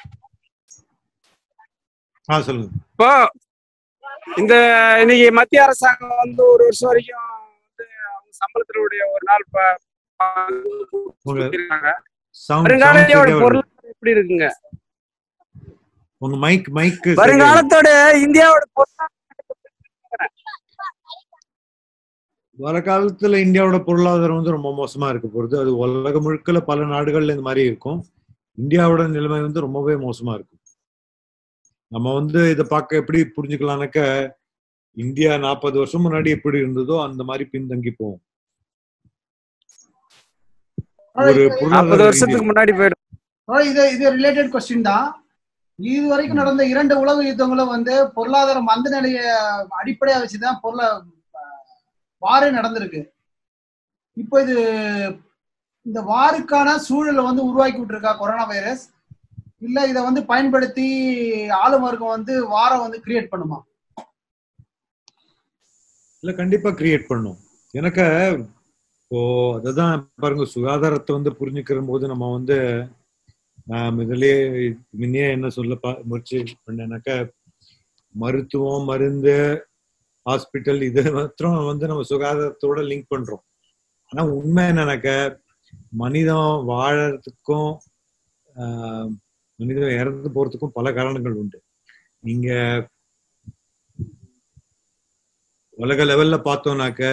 ஆ சொல்லுங்க இப்போ இந்த இன்னைக்கு மத்திய அரசாங்கம் வந்து ஒரு வருஷம் வரைக்கும் வந்து அவங்க சம்பளத்தினுடைய ஒரு நாள் ப- உங்க கொடுத்திருக்காங்க. சவுண்ட் வருங்காலத்தோட சவுண்ட் பொருளாதாரம் எப்படி இருக்குங்க உங்க மைக் மைக் வருங்காலத்தோட இந்தியாவோட பொருளாதாரம் வர காலத்துல இந்தியாவோட பொருளாதாரம் வந்து ரொம்ப மோசமா இருக்க போகுது அது உலக முழுக்கல பல நாடுகள்ல இந்த மாதிரி இருக்கும் இந்தியாவோட நிலைமை வந்து ரொம்பவே மோசமா இருக்கும் நம்ம வந்து இதை பார்க்க எப்படி புரிஞ்சுக்கலாம்னாக்க இந்தியா நாற்பது வருஷம் முன்னாடி எப்படி இருந்ததோ அந்த மாதிரி பின்தங்கி போகும் ஒரு நாற்பது பொருளாதார வருஷத்துக்கு ரீதியா- முன்னாடி போயிடும் அதாவது இது இது ரிலேட்டட் கொஸ்டின் தான் இது வரைக்கும் நடந்த இரண்டு உலக யுத்தங்களும் வந்து பொருளாதார மந்த நிலையை அடிப்படையா வச்சுதான் பொருளா வாரே நடந்திருக்கு இப்போ இது இந்த வாருக்கான சூழலை வந்து உருவாக்கி விட்டுருக்கா கொரோனா வைரஸ் இல்ல இதை வந்து பயன்படுத்தி ஆளும் வர்க்கம் வந்து வாரம் வந்து கிரியேட் பண்ணுமா இல்ல கண்டிப்பா கிரியேட் பண்ணும் எனக்கு இப்போ அதுதான் பாருங்க சுகாதாரத்தை வந்து புரிஞ்சுக்கிற போது நம்ம வந்து ஆஹ் இதுலயே முன்னே என்ன சொல்ல பா முயற்சி பண்ணேனாக்கா மருத்துவம் மருந்து ஹாஸ்பிட்டல் இது மாத்திரம் வந்து நம்ம சுகாதாரத்தோட லிங்க் பண்றோம் ஆனா உண்மை என்னன்னாக்க மனிதன் வாழறதுக்கும் ஆஹ் மனிதன் இறந்து போறதுக்கும் பல காரணங்கள் உண்டு நீங்க உலக லெவல்ல பார்த்தோம்னாக்க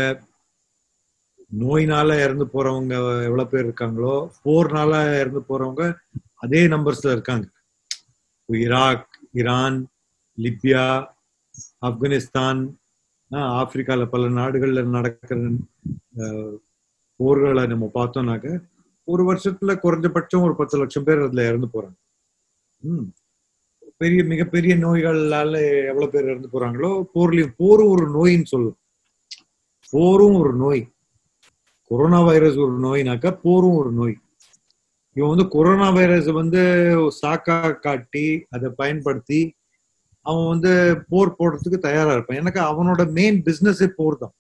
நோயினால இறந்து போறவங்க எவ்வளவு பேர் இருக்காங்களோ போர்னால இறந்து போறவங்க அதே நம்பர்ஸ்ல இருக்காங்க இப்போ ஈராக் ஈரான் லிபியா ஆப்கானிஸ்தான் ஆஹ் ஆப்பிரிக்கால பல நாடுகள்ல நடக்கிற ஆஹ், போர்களை நம்ம பார்த்தோம்னாக்க ஒரு வருஷத்துல குறைஞ்சபட்சம் ஒரு பத்து லட்சம் பேர் அதுல இறந்து போறாங்க ம் பெரிய மிகப்பெரிய நோய்களால எவ்வளவு பேர் இறந்து போறாங்களோ போர்லயும் போரும் ஒரு நோயின்னு சொல்லலாம் போரும் ஒரு நோய் கொரோனா வைரஸ் ஒரு நோய்னாக்கா போரும் ஒரு நோய் இவன் வந்து கொரோனா வைரஸ் வந்து சாக்கா காட்டி அதை பயன்படுத்தி அவன் வந்து போர் போடுறதுக்கு தயாரா இருப்பான் எனக்கு அவனோட மெயின் பிசினஸே போர் தான்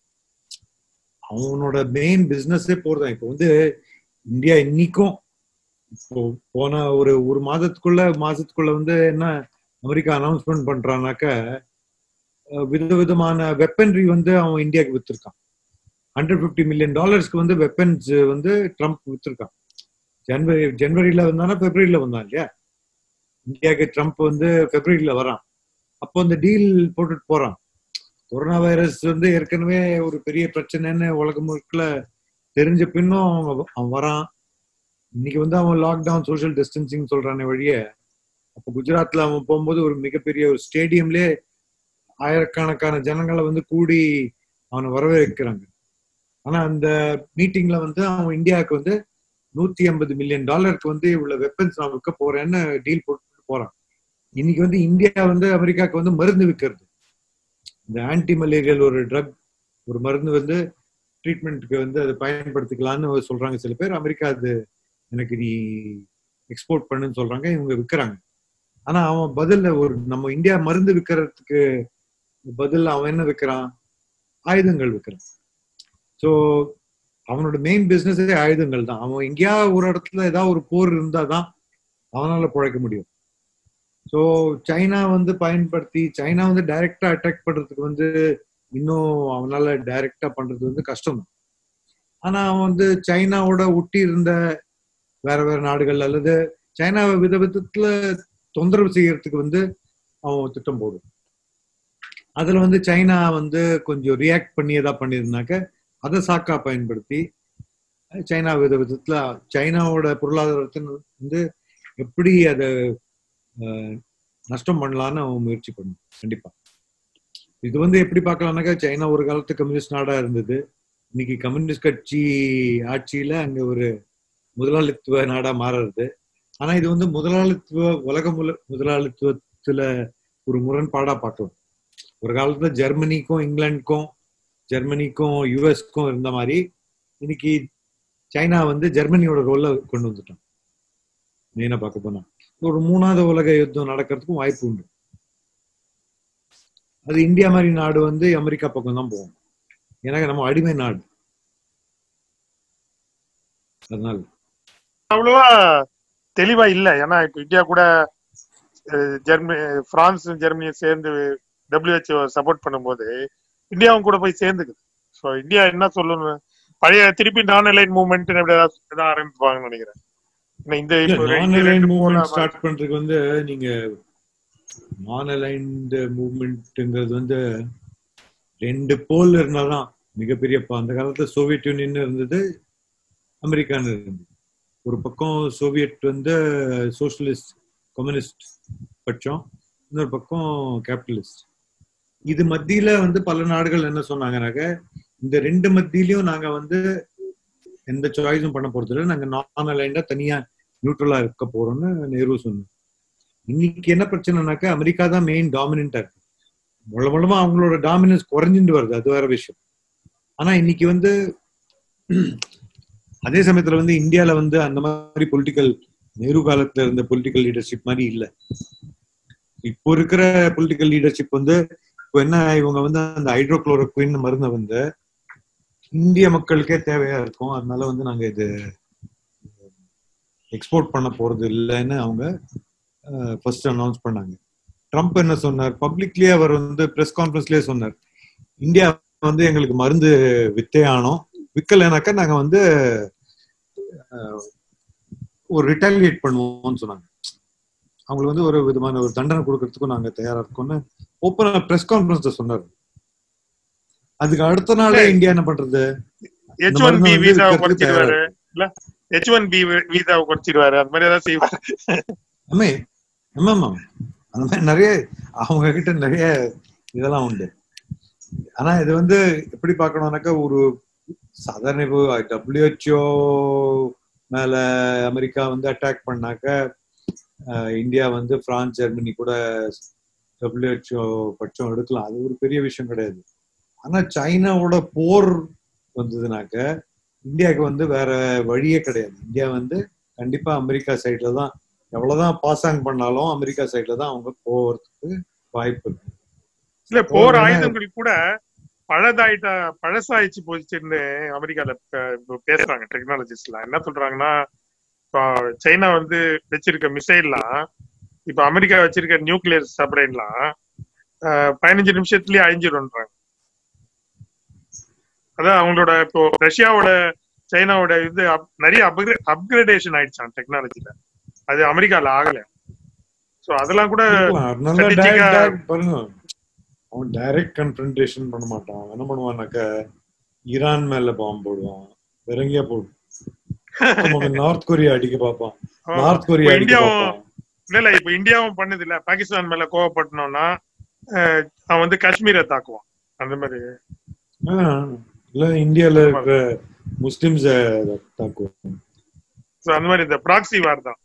அவனோட மெயின் பிசினஸே போர் தான் இப்போ வந்து இந்தியா இன்னைக்கும் இப்போ போன ஒரு ஒரு மாதத்துக்குள்ள மாசத்துக்குள்ள வந்து என்ன அமெரிக்கா அனௌன்ஸ்மெண்ட் பண்றானாக்க அஹ் விதவிதமான வெப்பன்ரி வந்து அவன் இந்தியாவுக்கு வித்திருக்கான் ஹண்ட்ரட் ஃபிஃப்டி மில்லியன் டாலர்ஸ்க்கு வந்து வெப்பன்ஸ் வந்து ட்ரம்ப் வித்திருக்கான் ஜனவரி ஜனவரியில வந்தானா பிப்ரவரியில வந்தான் இல்லையா இந்தியாவுக்கு ட்ரம்ப் வந்து பிப்ரவரியில வரான் அப்போ அந்த டீல் போட்டுட்டு போறான் கொரோனா வைரஸ் வந்து ஏற்கனவே ஒரு பெரிய பிரச்சனைன்னு உலகம் முழுக்க தெரிஞ்ச பின்னும் அவங்க அவன் வரான் இன்னைக்கு வந்து அவன் லாக்டவுன் சோஷியல் டிஸ்டன்சிங் சொல்றானே வழிய அப்போ குஜராத்ல அவன் போகும்போது ஒரு மிகப்பெரிய ஒரு ஸ்டேடியம்லயே ஆயிரக்கணக்கான ஜனங்களை வந்து கூடி அவனை வரவேற்கிறாங்க ஆனா அந்த மீட்டிங்ல வந்து அவன் இந்தியாவுக்கு வந்து நூத்தி ஐம்பது மில்லியன் டாலருக்கு வந்து இவ்வளவு வெப்பன்ஸ் நான் விற்க போறேன்னு டீல் போட்டு போறான் இன்னைக்கு வந்து இந்தியா வந்து அமெரிக்காவுக்கு வந்து மருந்து விற்கிறது இந்த ஆன்டி மலேரியல் ஒரு ட்ரக் ஒரு மருந்து வந்து ட்ரீட்மெண்ட்டுக்கு வந்து அதை பயன்படுத்திக்கலாம்னு சொல்றாங்க சில பேர் அமெரிக்கா அது எனக்கு நீ எக்ஸ்போர்ட் பண்ணுன்னு சொல்றாங்க இவங்க விற்கிறாங்க ஆனா அவன் பதில்ல ஒரு நம்ம இந்தியா மருந்து விற்கிறதுக்கு பதில் அவன் என்ன விற்கிறான் ஆயுதங்கள் விற்கிறான் ஸோ அவனோட மெயின் பிசினஸே ஆயுதங்கள் தான் அவன் எங்கேயா ஒரு இடத்துல ஏதாவது ஒரு போர் இருந்தாதான் அவனால பிழைக்க முடியும் ஸோ சைனா வந்து பயன்படுத்தி சைனா வந்து டைரக்டா அட்டாக் பண்றதுக்கு வந்து இன்னும் அவனால டைரக்டா பண்றது வந்து கஷ்டம் தான் ஆனா அவன் வந்து சைனாவோட ஒட்டி இருந்த வேற வேற நாடுகள் அல்லது சைனாவை வித விதத்துல தொந்தரவு செய்யறதுக்கு வந்து அவன் திட்டம் போடும் அதுல வந்து சைனா வந்து கொஞ்சம் ரியாக்ட் பண்ணி ஏதா பண்ணியிருந்தாக்க அதை சாக்கா பயன்படுத்தி சைனா வித விதத்துல சைனாவோட பொருளாதாரத்தை வந்து எப்படி அதை அஹ், நஷ்டம் பண்ணலான்னு அவன் முயற்சி பண்ணும் கண்டிப்பா இது வந்து எப்படி பார்க்கலாம்னாக்கா சைனா ஒரு காலத்து கம்யூனிஸ்ட் நாடா இருந்தது இன்னைக்கு கம்யூனிஸ்ட் கட்சி ஆட்சியில அங்க ஒரு முதலாளித்துவ நாடா மாறுறது ஆனா இது வந்து முதலாளித்துவ உலக முல- முதலாளித்துவத்துல ஒரு முரண்பாடா பார்க்கலாம் ஒரு காலத்துல ஜெர்மனிக்கும் இங்கிலாந்துக்கும் ஜெர்மனிக்கும் யுஎஸ்க்கும் இருந்த மாதிரி இன்னைக்கு சைனா வந்து ஜெர்மனியோட ரோல்ல கொண்டு வந்துட்டான் மெயினா பார்க்க போனா ஒரு மூணாவது உலக யுத்தம் நடக்கிறதுக்கும் வாய்ப்பு உண்டு அது இந்தியா மாதிரி நாடு வந்து அமெரிக்கா பக்கம் தான் போகும் ஏன்னா நம்ம அடிமை நாடு அதனால அவ்வளவா தெளிவா இல்ல ஏன்னா இப்ப இந்தியா கூட அஹ், ஜெர்மனி பிரான்ஸ் ஜெர்மனியும் சேர்ந்து டபிள்யூஹெச்ஓ சப்போர்ட் பண்ணும்போது இந்தியாவும் கூட போய் சேர்ந்துக்குது ஸோ இந்தியா என்ன சொல்லணும் பழைய திருப்பி நான் அலைன் மூவ்மெண்ட் ஏதாவது ஏதாவது ஆரம்பிப்பாங்கன்னு நினைக்கிறேன் ஏன்னா இந்த இப்போ நான் ரெண்டு- அலைன் ரெண்டு மூவ்மெண்ட் போல ஸ்டார்ட் பண்றதுக்கு வந்து நீங்க நான் அலைன்டு மூவ்மெண்ட்ங்கிறது வந்து ரெண்டு போல் இருந்தாதான் மிகப்பெரிய ப- அந்த காலத்துல சோவியத் யூனியன் இருந்தது அமெரிக்கான்னு இருந்தது ஒரு பக்கம் சோவியட் வந்து சோஷலிஸ்ட் கம்யூனிஸ்ட் பட்சம் இன்னொரு பக்கம் கேபிட்டலிஸ்ட் இது மத்தியில வந்து பல நாடுகள் என்ன சொன்னாங்கன்னாக்க இந்த ரெண்டு மத்தியிலயும் நாங்க வந்து எந்த சாய்ஸும் பண்ண போறது இல்லை நாங்க நான் அலைண்டா தனியா நியூட்ரலா இருக்க போறோம்னு நேரு சொன்னார் இன்னைக்கு என்ன பிரச்சனைனாக்கா அமெரிக்கா தான் மெயின் டாமினண்டா இருக்கு முள்ள மூலமா அவங்களோட டாமினன்ஸ் குறைஞ்சிட்டு வருது அது வேற விஷயம் ஆனா இன்னைக்கு வந்து அதே சமயத்துல வந்து இந்தியால வந்து அந்த மாதிரி பொலிட்டிக்கல் நேரு காலத்துல இருந்த பொலிட்டிக்கல் லீடர்ஷிப் மாதிரி இல்ல இப்போ இருக்கிற பொலிட்டிக்கல் லீடர்ஷிப் வந்து இப்போ என்ன இவங்க வந்து அந்த ஹைட்ரோக்ளோரோக்வின் மருந்தை வந்து இந்திய மக்களுக்கே தேவையா இருக்கும் அதனால வந்து நாங்க இது எக்ஸ்போர்ட் பண்ண போறது இல்லைன்னு அவங்க ஃபர்ஸ்ட் அனௌன்ஸ் பண்ணாங்க ட்ரம்ப் என்ன சொன்னார் பப்ளிக்லயே அவர் வந்து பிரஸ் கான்ஃபரன்ஸ்லயே சொன்னார் இந்தியா வந்து எங்களுக்கு மருந்து வித்தே ஆனோம் விற்கலைனாக்கா நாங்க வந்து அஹ், ஒரு ரிட்டாலியேட் பண்ணுவோம்னு சொன்னாங்க அவங்களுக்கு வந்து ஒரு விதமான ஒரு தண்டனை கொடுக்கறதுக்கும் நாங்க தயாரா இருக்கோம்னு ஓப்பனா பிரஸ் கான்ஃபரன்ஸ்ல சொன்னார் அதுக்கு அடுத்த நாளே இந்தியா என்ன பண்றது ஹெச் இந்த ஒன் மருந்தை பி வந்து வீசாவை விற்கிறதுக்கு தயாரா குறைச்சிடுவாரு இல்ல ஹெச் ஒன் பி வீசாவை குறைச்சிடுவாரு அந்த மாதிரி ஏதாவது செய்வாரு ஆமே ஆமாமா அந்த மாதிரி நிறைய அவங்க கிட்ட நிறைய இதெல்லாம் உண்டு ஆனா இது வந்து எப்படி பார்க்கணும்னாக்கா ஒரு சாதாரண இப்போ டபிள்யூஹெச்ஓ மேல அமெரிக்கா வந்து அட்டாக் பண்ணாக்க அஹ், இந்தியா வந்து பிரான்ஸ் ஜெர்மனி கூட டபிள்யூஹெச்ஓ பட்சம் எடுக்கலாம் அது ஒரு பெரிய விஷயம் கிடையாது ஆனா சைனாவோட போர் வந்ததுனாக்க இந்தியாவுக்கு வந்து வேற வழியே கிடையாது இந்தியா வந்து கண்டிப்பா அமெரிக்கா சைட்ல தான் எவ்வளவுதான் பாசாங் பண்ணாலும் அமெரிக்கா சைட்ல தான் அவங்க போறதுக்கு வாய்ப்பு இருக்கு இல்ல போர் என்ன- ஆயுதங்கள் கூட பழதாயிட்ட பழசாயிச்சு போச்சுன்னு அமெரிக்கால இப்ப- இப்ப பேசுறாங்க டெக்னாலஜிஸ்ட்லாம் என்ன சொல்றாங்கன்னா இப்போ சைனா வந்து வச்சிருக்க மிசைல்லாம் இப்ப அமெரிக்கா வச்சிருக்க நியூக்ளியர் சப்ரைன்லாம் பதினஞ்சு நிமிஷத்துலயே அழிஞ்சிடும்ன்றாங்க அதான் அவங்களோட இப்போ ரஷ்யாவோட சைனாவோட இது up- நிறைய அப்கிரேடேஷன் ஆயிடுச்சான் டெக்னாலஜில அது அமெரிக்கால ஆகல சோ அதெல்லாம் கூட இருக்கலாம். அதனால strategic-ஆ- direct- direct பாருங்க அவன் டைரக்ட் கன்ஃபரன்டேஷன் பண்ண மாட்டான் அவன் என்ன பண்ணுவான்னாக்க ஈரான் மேல பாம்பு போடுவான் இறங்கியா போடுவான் நார்த் கொரியா அடிக்க பார்ப்பான் ஆ, நார்த் கொரியா இப்ப அடிக்க இந்தியாவும் பார்ப்பான் இல்ல இல்ல இப்ப இந்தியாவும் பண்ணுது இல்ல பாகிஸ்தான் மேல கோவப்பட்டனோம்னா அஹ், அவன் வந்து காஷ்மீரை தாக்குவான் அந்த மாதிரி ஆ, இல்ல இந்தியால இருக்கிற முஸ்லிம்ஸ தாக்குவான் So, அந்த மாதிரி இந்த ப்ராக்சி வார் தான்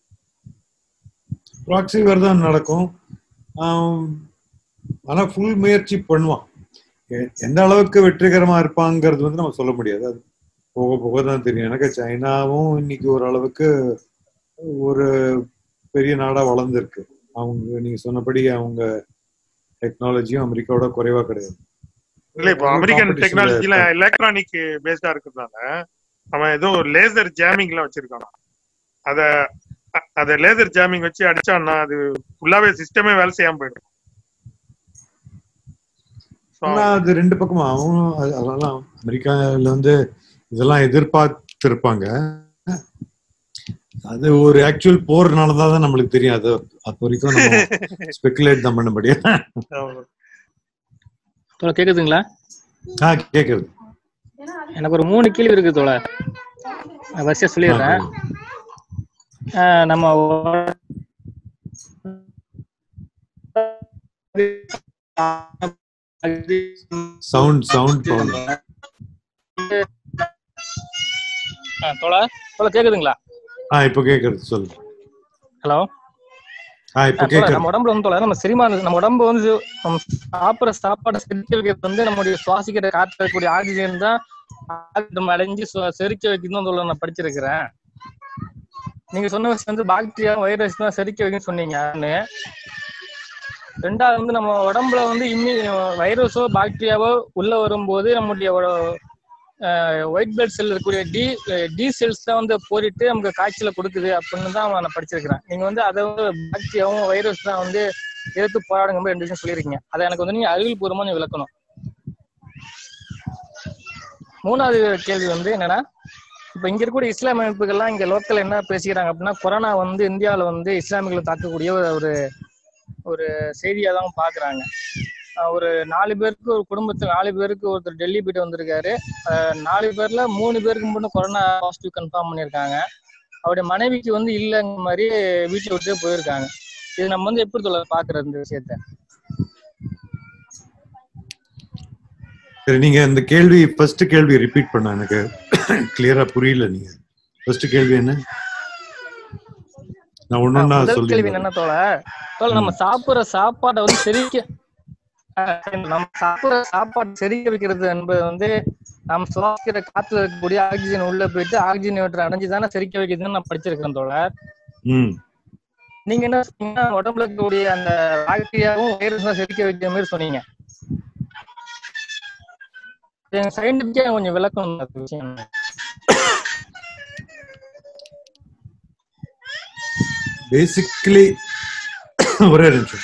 ப்ராக்சி தான் நடக்கும் ஆம், ஆனா ஃபுல் முயற்சி பண்ணுவான் எ- எந்த அளவுக்கு வெற்றிகரமா இருப்பாங்கிறது வந்து நம்ம சொல்ல முடியாது அது போக போக தான் தெரியும் எனக்கு சைனாவும் இன்னைக்கு ஒரு அளவுக்கு ஒரு பெரிய நாடா வளர்ந்துருக்கு அவங்க நீங்க சொன்னபடி அவங்க டெக்னாலஜியும் அமெரிக்காவோட குறைவா கிடையாது இல்ல இப்போ அவங்க அமெரிக்கன் competition ல டெக்னாலஜில இருக்காங்க. எலக்ட்ரானிக் பேஸ்டா இருக்கிறதுனால அவன் ஏதோ ஒரு லேசர் ஜாமிங் எல்லாம் வச்சிருக்கான் அத அ- அத லேசர் ஜாமிங் வச்சு அடிச்சான்னா அது ஃபுல்லாவே சிஸ்டமே வேலை செய்யாம போயிடும் So, ஆனா அது ரெண்டு பக்கமா அவனும் அது- அதெல்லாம் அமெரிக்கால வந்து இதெல்லாம் எதிர்பார்த்திருப்பாங்க அது ஒரு ஆக்சுவல் போர்னாலதான் தான் நம்மளுக்கு தெரியும் அது அது வரைக்கும் நம்ம ஸ்பெகுலேட் தான் பண்ண முடியும் ஆமா. தோழ கேக்குதுங்களா ஆ கேக்குது எனக்கு ஒரு மூணு கேள்வி இருக்கு தோழ நான் வரிசையா ஆ சொல்லிடுறேன் ஆஹ் நம்ம சவுண்ட் சவுண்ட் ப்ராப்ளம் ஆ, தோழ தோழ கேக்குதுங்களா ஆ இப்போ கேக்குது சொல்லு ஹலோ ஆ இப்போ தோழ கேக்குது நம்ம உடம்புல வந்து தோழ நம்ம செரிமானம் நம்ம உடம்பு வந்து நம்ம சாப்பிடுற சாப்பாடை செரிக்க வைக்கிறது வந்து நம்முடைய சுவாசிக்கிற காற்று இருக்கக்கூடிய ஆக்சிஜன் தான் நம்ம அடைஞ்சு சு- செரிக்க வைக்கணும் தோழ நான் படிச்சிருக்கிறேன் நீங்க சொன்ன விஷயம் வந்து பாக்டீரியா வைரஸ் தான் செரிக்க வைக்கணும்னு சொன்னீங்கன்னு ரெண்டாவது வந்து நம்ம உடம்புல வந்து இம்மி வைரஸோ பாக்டீரியாவோ உள்ள வரும்போது நம்முடைய ஒயிட் பிளட் செல் இருக்கக்கூடிய டி டி செல்ஸ் தான் வந்து போரிட்டு நமக்கு காய்ச்சலை கொடுக்குது அப்படின்னு தான் நான் படிச்சிருக்கிறேன் நீங்க வந்து அதை வந்து பாக்டீரியாவும் வைரஸ் தான் வந்து எதிர்த்து போராடுங்க மாதிரி ரெண்டு விஷயம் சொல்லியிருக்கீங்க அதை எனக்கு வந்து நீங்க அறிவியல் பூர்வமா நீங்க விளக்கணும் மூணாவது கேள்வி வந்து என்னன்னா இப்ப இங்க இருக்கக்கூடிய இஸ்லாமிய அமைப்புகள்லாம் இங்க லோக்கல் என்ன பேசிக்கிறாங்க அப்படின்னா கொரோனா வந்து இந்தியாவில வந்து இஸ்லாமியர்களை தாக்கக்கூடிய ஒரு- ஒரு ஒரு செய்தியா தான் பாக்குறாங்க அஹ் ஒரு நாலு பேருக்கு ஒரு குடும்பத்துல நாலு பேருக்கு ஒருத்தர் டெல்லி போயிட்டு வந்திருக்காரு அஹ் நாலு பேர்ல மூணு பேருக்கு மட்டும் கொரோனா பாசிட்டிவ் கன்ஃபார்ம் பண்ணியிருக்காங்க அவருடைய மனைவிக்கு வந்து இல்லைங்கிற மாதிரி வீட்டை விட்டு போயிருக்காங்க இது நம்ம வந்து எப்படி சொல்ல பாக்குறது இந்த விஷயத்த சரி நீங்க இந்த கேள்வி ஃபர்ஸ்ட் கேள்வி ரிப்பீட் பண்ண எனக்கு கிளியரா புரியல நீங்க ஃபர்ஸ்ட் கேள்வி என்ன நான் ஒன்னொன்னா முதல் சொல்லி கேள்வி என்ன தோழ தோழ நம்ம சாப்பிடுற சாப்பாடை வந்து செரிக்க அஹ் நம்ம சாப்பிடுற சாப்பாடு செரிக்க வைக்கிறது என்பது வந்து நம்ம சுவாசிக்கிற காத்துல இருக்கக்கூடிய ஆக்சிஜன் உள்ள போயிட்டு ஆக்சிஜன் அடைஞ்சு தானே செரிக்க வைக்கிறதுன்னு நான் படிச்சிருக்கேன் தோழர் ம் நீங்க என்ன சொன்னீங்கன்னா உடம்புல இருக்கக்கூடிய அந்த பாக்டீரியாவும் வைரஸ் தான் செரிக்க வைக்கிற மாதிரி சொன்னீங்க சயின்டிபிக்கா கொஞ்சம் விளக்கணும் அந்த விஷயம் பேசிக்கலி ஒரே நிமிஷம்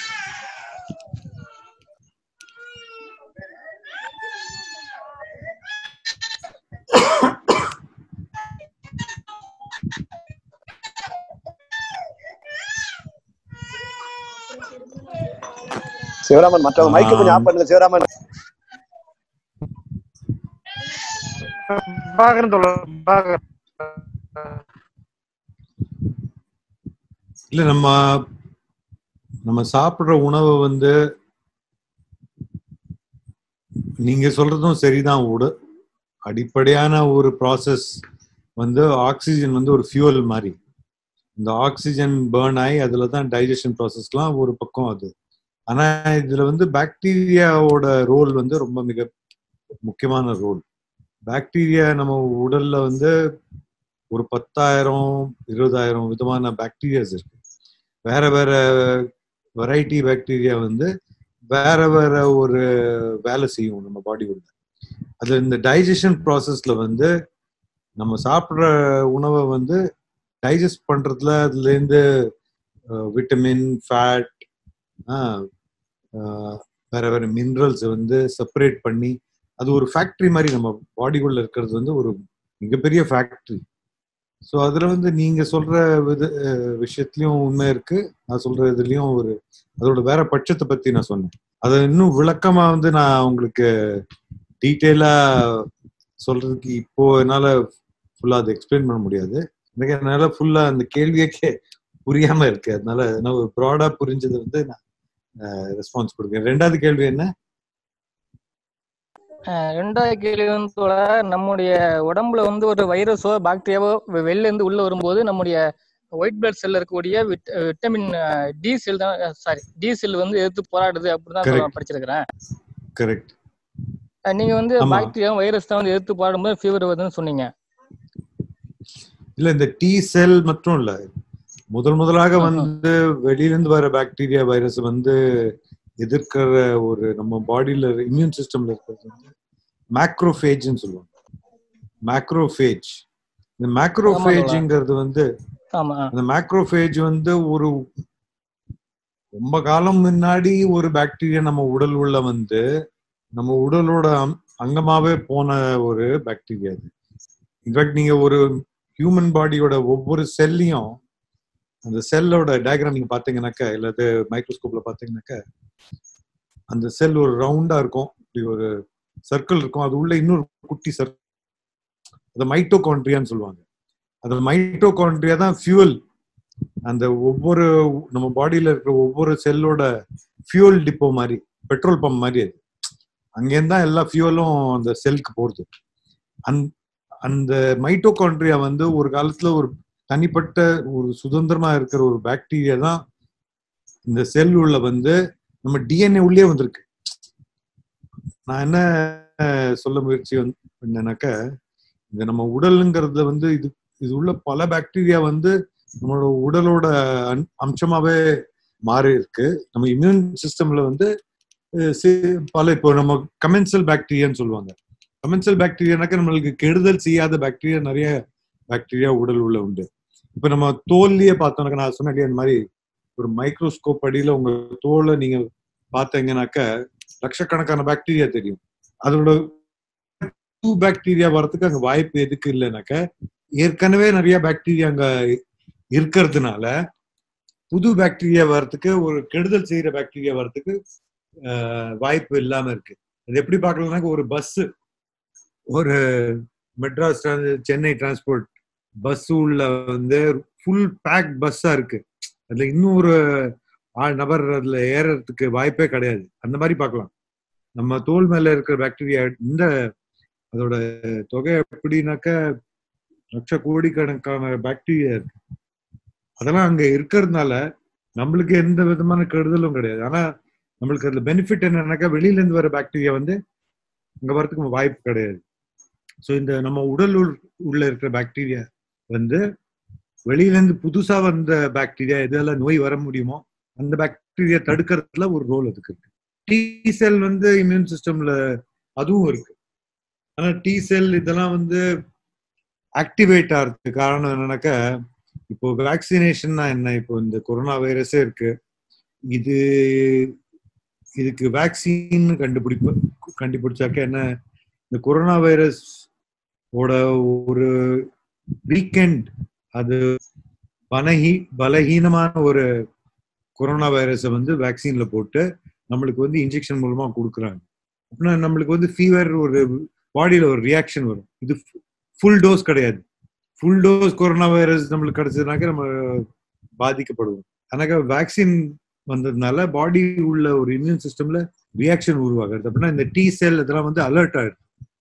சிவராமன் மற்றவங்க மைக்கு கொஞ்சம் ஆஃப் பண்ணுங்க சிவராமன் பாக்குறேன் தோழர் பாக்குறேன் இல்ல நம்ம நம்ம சாப்பிடுற உணவை வந்து நீங்க சொல்றதும் சரிதான் உட அடிப்படையான ஒரு ப்ராசஸ் வந்து ஆக்சிஜன் வந்து ஒரு ஃபியூவல் மாதிரி இந்த ஆக்சிஜன் பேர்ன் ஆகி அதுல தான் டைஜஷன் ப்ராசஸ்லாம் ஒரு பக்கம் அது ஆனா இதுல வந்து பாக்டீரியாவோட ரோல் வந்து ரொம்ப மிக முக்கியமான ரோல் பாக்டீரியா நம்ம உடல்ல வந்து ஒரு பத்தாயிரம் இருபதாயிரம் விதமான பாக்டீரியாஸ் இருக்கு வேற வேற வெரைட்டி பாக்டீரியா வந்து வேற வேற ஒரு வேலை செய்யும் நம்ம பாடி உள்ள அது இந்த டைஜஷன் ப்ராசஸ்ல வந்து நம்ம சாப்பிட்ற உணவை வந்து டைஜஸ்ட் பண்றதுல அதுல இருந்து விட்டமின் ஃபேட் வேற வேற மினரல்ஸ் வந்து செப்பரேட் பண்ணி அது ஒரு ஃபேக்டரி மாதிரி நம்ம பாடிக்குள்ள இருக்கிறது வந்து ஒரு மிகப்பெரிய ஃபேக்டரி ஸோ அதுல வந்து நீங்க சொல்ற வித அஹ் விஷயத்துலயும் உண்மை இருக்கு நான் சொல்ற இதுலயும் ஒரு அதோட வேற பட்சத்தை பத்தி நான் சொன்னேன் அதை இன்னும் விளக்கமா வந்து நான் உங்களுக்கு டீட்டெயிலா சொல்றதுக்கு இப்போ என்னால ஃபுல்லா அதை எக்ஸ்பிளைன் பண்ண முடியாது எனக்கு என்னால ஃபுல்லா அந்த கேள்வியே கே புரியாம இருக்கு அதனால நான் ஒரு ப்ராடா புரிஞ்சதை வந்து நான் ரெஸ்பான்ஸ் கொடுக்குறேன் ரெண்டாவது கேள்வி என்ன அஹ் ரெண்டாவது கேள்வி வந்து தோழ, நம்முடைய உடம்புல வந்து ஒரு வைரஸோ பாக்டீரியாவோ வெ- வெளில இருந்து உள்ள வரும்போது நம்முடைய ஒயிட் பிளட் செல்ல இருக்கக்கூடிய விட்- விட்டமின் டி செல் தான் சாரி டி செல் வந்து எதிர்த்து போராடுது அப்படிதான் தோழ Correct. நான் படிச்சிருக்கிறேன் கரெக்ட் அஹ் நீங்க வந்து ஆமா. பாக்டீரியா வைரஸ் தான் வந்து எதிர்த்து போராடும்போது ஃபீவர் வருதுன்னு சொன்னீங்க இல்ல இந்த டி செல் மட்டும் இல்ல முதல் முதலாக வந்து வெளியிலிருந்து வர பாக்டீரியா வைரஸ் வந்து எதிர்க்கிற ஒரு நம்ம பாடியில இம்யூன் சிஸ்டம்ல இருக்கிறது வந்து மேக்ரோஃபேஜ்னு சொல்லுவாங்க மேக்ரோஃபேஜ் இந்த மேக்ரோஃபேஜ்ங்கிறது வந்து ஆமா அந்த மேக்ரோஃபேஜ் வந்து ஒரு ரொம்ப காலம் முன்னாடி ஒரு பாக்டீரியா நம்ம உடல் உள்ள வந்து நம்ம உடலோட அம்- அங்கமாவே போன ஒரு பாக்டீரியா அது இன்ஃபேக்ட் நீங்க ஒரு ஹியூமன் பாடியோட ஒவ்வொரு செல்லையும் அந்த செல்லோட டயக்ராம் நீங்க பாத்தீங்கன்னாக்கா இல்லாத மைக்ரோஸ்கோப்ல பாத்தீங்கன்னாக்கா அந்த செல் ஒரு ரவுண்டா இருக்கும் இப்படி ஒரு சர்க்கிள் இருக்கும் அது உள்ள இன்னொரு குட்டி சர்க்கிள் அது மைட்டோகாண்ட்ரியான்னு சொல்லுவாங்க அந்த மைட்டோகாண்ட்ரியா தான் ஃபியூவல் அந்த ஒவ்வொரு நம்ம பாடியில இருக்கிற ஒவ்வொரு செல்லோட ஃபியூவல் டிப்போ மாதிரி பெட்ரோல் பம்ப் மாதிரி அது அங்கேருந்து தான் எல்லா ஃபியூவலும் அந்த செல்க்கு போறது அந் அந்த மைட்டோகாண்ட்ரியா வந்து ஒரு காலத்துல ஒரு தனிப்பட்ட ஒரு சுதந்திரமா இருக்கிற ஒரு பாக்டீரியா தான் இந்த செல் உள்ள வந்து நம்ம டிஎன்ஏ உள்ளே வந்திருக்கு நான் என்ன சொல்ல முயற்சி வந்து பண்ணேனாக்க இந்த நம்ம உடலுங்கிறதுல வந்து இது இது உள்ள பல பாக்டீரியா வந்து நம்மளோட உடலோட அன்- அம்சமாவே மாறி இருக்கு நம்ம இம்யூன் சிஸ்டம்ல வந்து அஹ், சி- பல இப்போ நம்ம கமென்சல் பாக்டீரியான்னு சொல்லுவாங்க கமென்சல் பாக்டீரியானாக்க நம்மளுக்கு கெடுதல் செய்யாத பாக்டீரியா நிறைய பாக்டீரியா உடல் உள்ள உண்டு இப்ப நம்ம தோல்லையே பார்த்தோம்னாக்க நான் சொன்னேன் இல்லையா, இந்த மாதிரி ஒரு மைக்ரோஸ்கோப் அடியில உங்க தோலை நீங்க பார்த்தீங்கன்னாக்க லட்சக்கணக்கான பாக்டீரியா தெரியும் அதோட புது பாக்டீரியா வரதுக்கு அங்க வாய்ப்பு எதுக்கு இல்லைனாக்க ஏற்கனவே நிறைய பாக்டீரியா அங்க இருக்கிறதுனால புது பாக்டீரியா வர்றதுக்கு ஒரு கெடுதல் செய்யற பாக்டீரியா வர்றதுக்கு ஆஹ், வாய்ப்பு இல்லாம இருக்கு அது எப்படி பார்க்கலாம்னாக்க ஒரு பஸ் ஒரு Madras trans- Chennai transport bus உள்ள வந்து ஃபுல் பேக் பஸ்ஸா இருக்கு அதுல இன்னொரு ஆள் நபர் அதுல ஏறறதுக்கு வாய்ப்பே கிடையாது அந்த மாதிரி பார்க்கலாம் நம்ம தோல் மேல இருக்கிற பாக்டீரியா இந்த அதோட தொகை எப்படின்னாக்க லட்ச கோடிக்கணக்கான பாக்டீரியா இருக்கு அதெல்லாம் அங்க இருக்கிறதுனால நம்மளுக்கு எந்த விதமான கெடுதலும் கிடையாது ஆனா நம்மளுக்கு அதுல பெனிஃபிட் என்னன்னாக்கா வெளியில இருந்து வர பாக்டீரியா வந்து அங்க வரதுக்கு வாய்ப்பு கிடையாது ஸோ இந்த நம்ம உடல் உள்- உள்ள இருக்கிற பாக்டீரியா வந்து வெளியில இருந்து புதுசா வந்த பாக்டீரியா எதெல்லாம் நோய் வர முடியுமோ அந்த பாக்டீரியா தடுக்கிறதுல ஒரு ரோல் அதுக்கு இருக்கு டி செல் வந்து இம்யூன் சிஸ்டம்ல அதுவும் இருக்கு ஆனா டி செல் இதெல்லாம் வந்து ஆக்டிவேட் ஆகிறதுக்கு காரணம் என்னன்னாக்கா இப்போ வேக்சினேஷன்னா என்ன இப்போ இந்த கொரோனா வைரஸே இருக்கு இது இதுக்கு வேக்சின் கண்டுபிடிப்பு கண்டுபிடிச்சாக்க என்ன இந்த கொரோனா வைரஸ் ஓட ஒரு வீக்கெண்ட் அது பலஹீ பலஹீனமான ஒரு கொரோனா வைரஸை வந்து வேக்சின்ல போட்டு நம்மளுக்கு வந்து இன்ஜெக்ஷன் மூலமா கொடுக்குறாங்க அப்படின்னா நம்மளுக்கு வந்து ஃபீவர் ஒரு பாடியில ஒரு ரியாக்ஷன் வரும் இது ஃபுல் டோஸ் கிடையாது ஃபுல் டோஸ் கொரோனா வைரஸ் நம்மளுக்கு கிடைச்சதுனாக்க நம்ம பாதிக்கப்படுவோம் ஆனாக்கா வேக்சின் வந்ததுனால பாடி உள்ள ஒரு இம்யூன் சிஸ்டம்ல ரியாக்ஷன் உருவாகுது அப்படின்னா இந்த டி செல் இதெல்லாம் வந்து அலர்ட் ஆயிடுது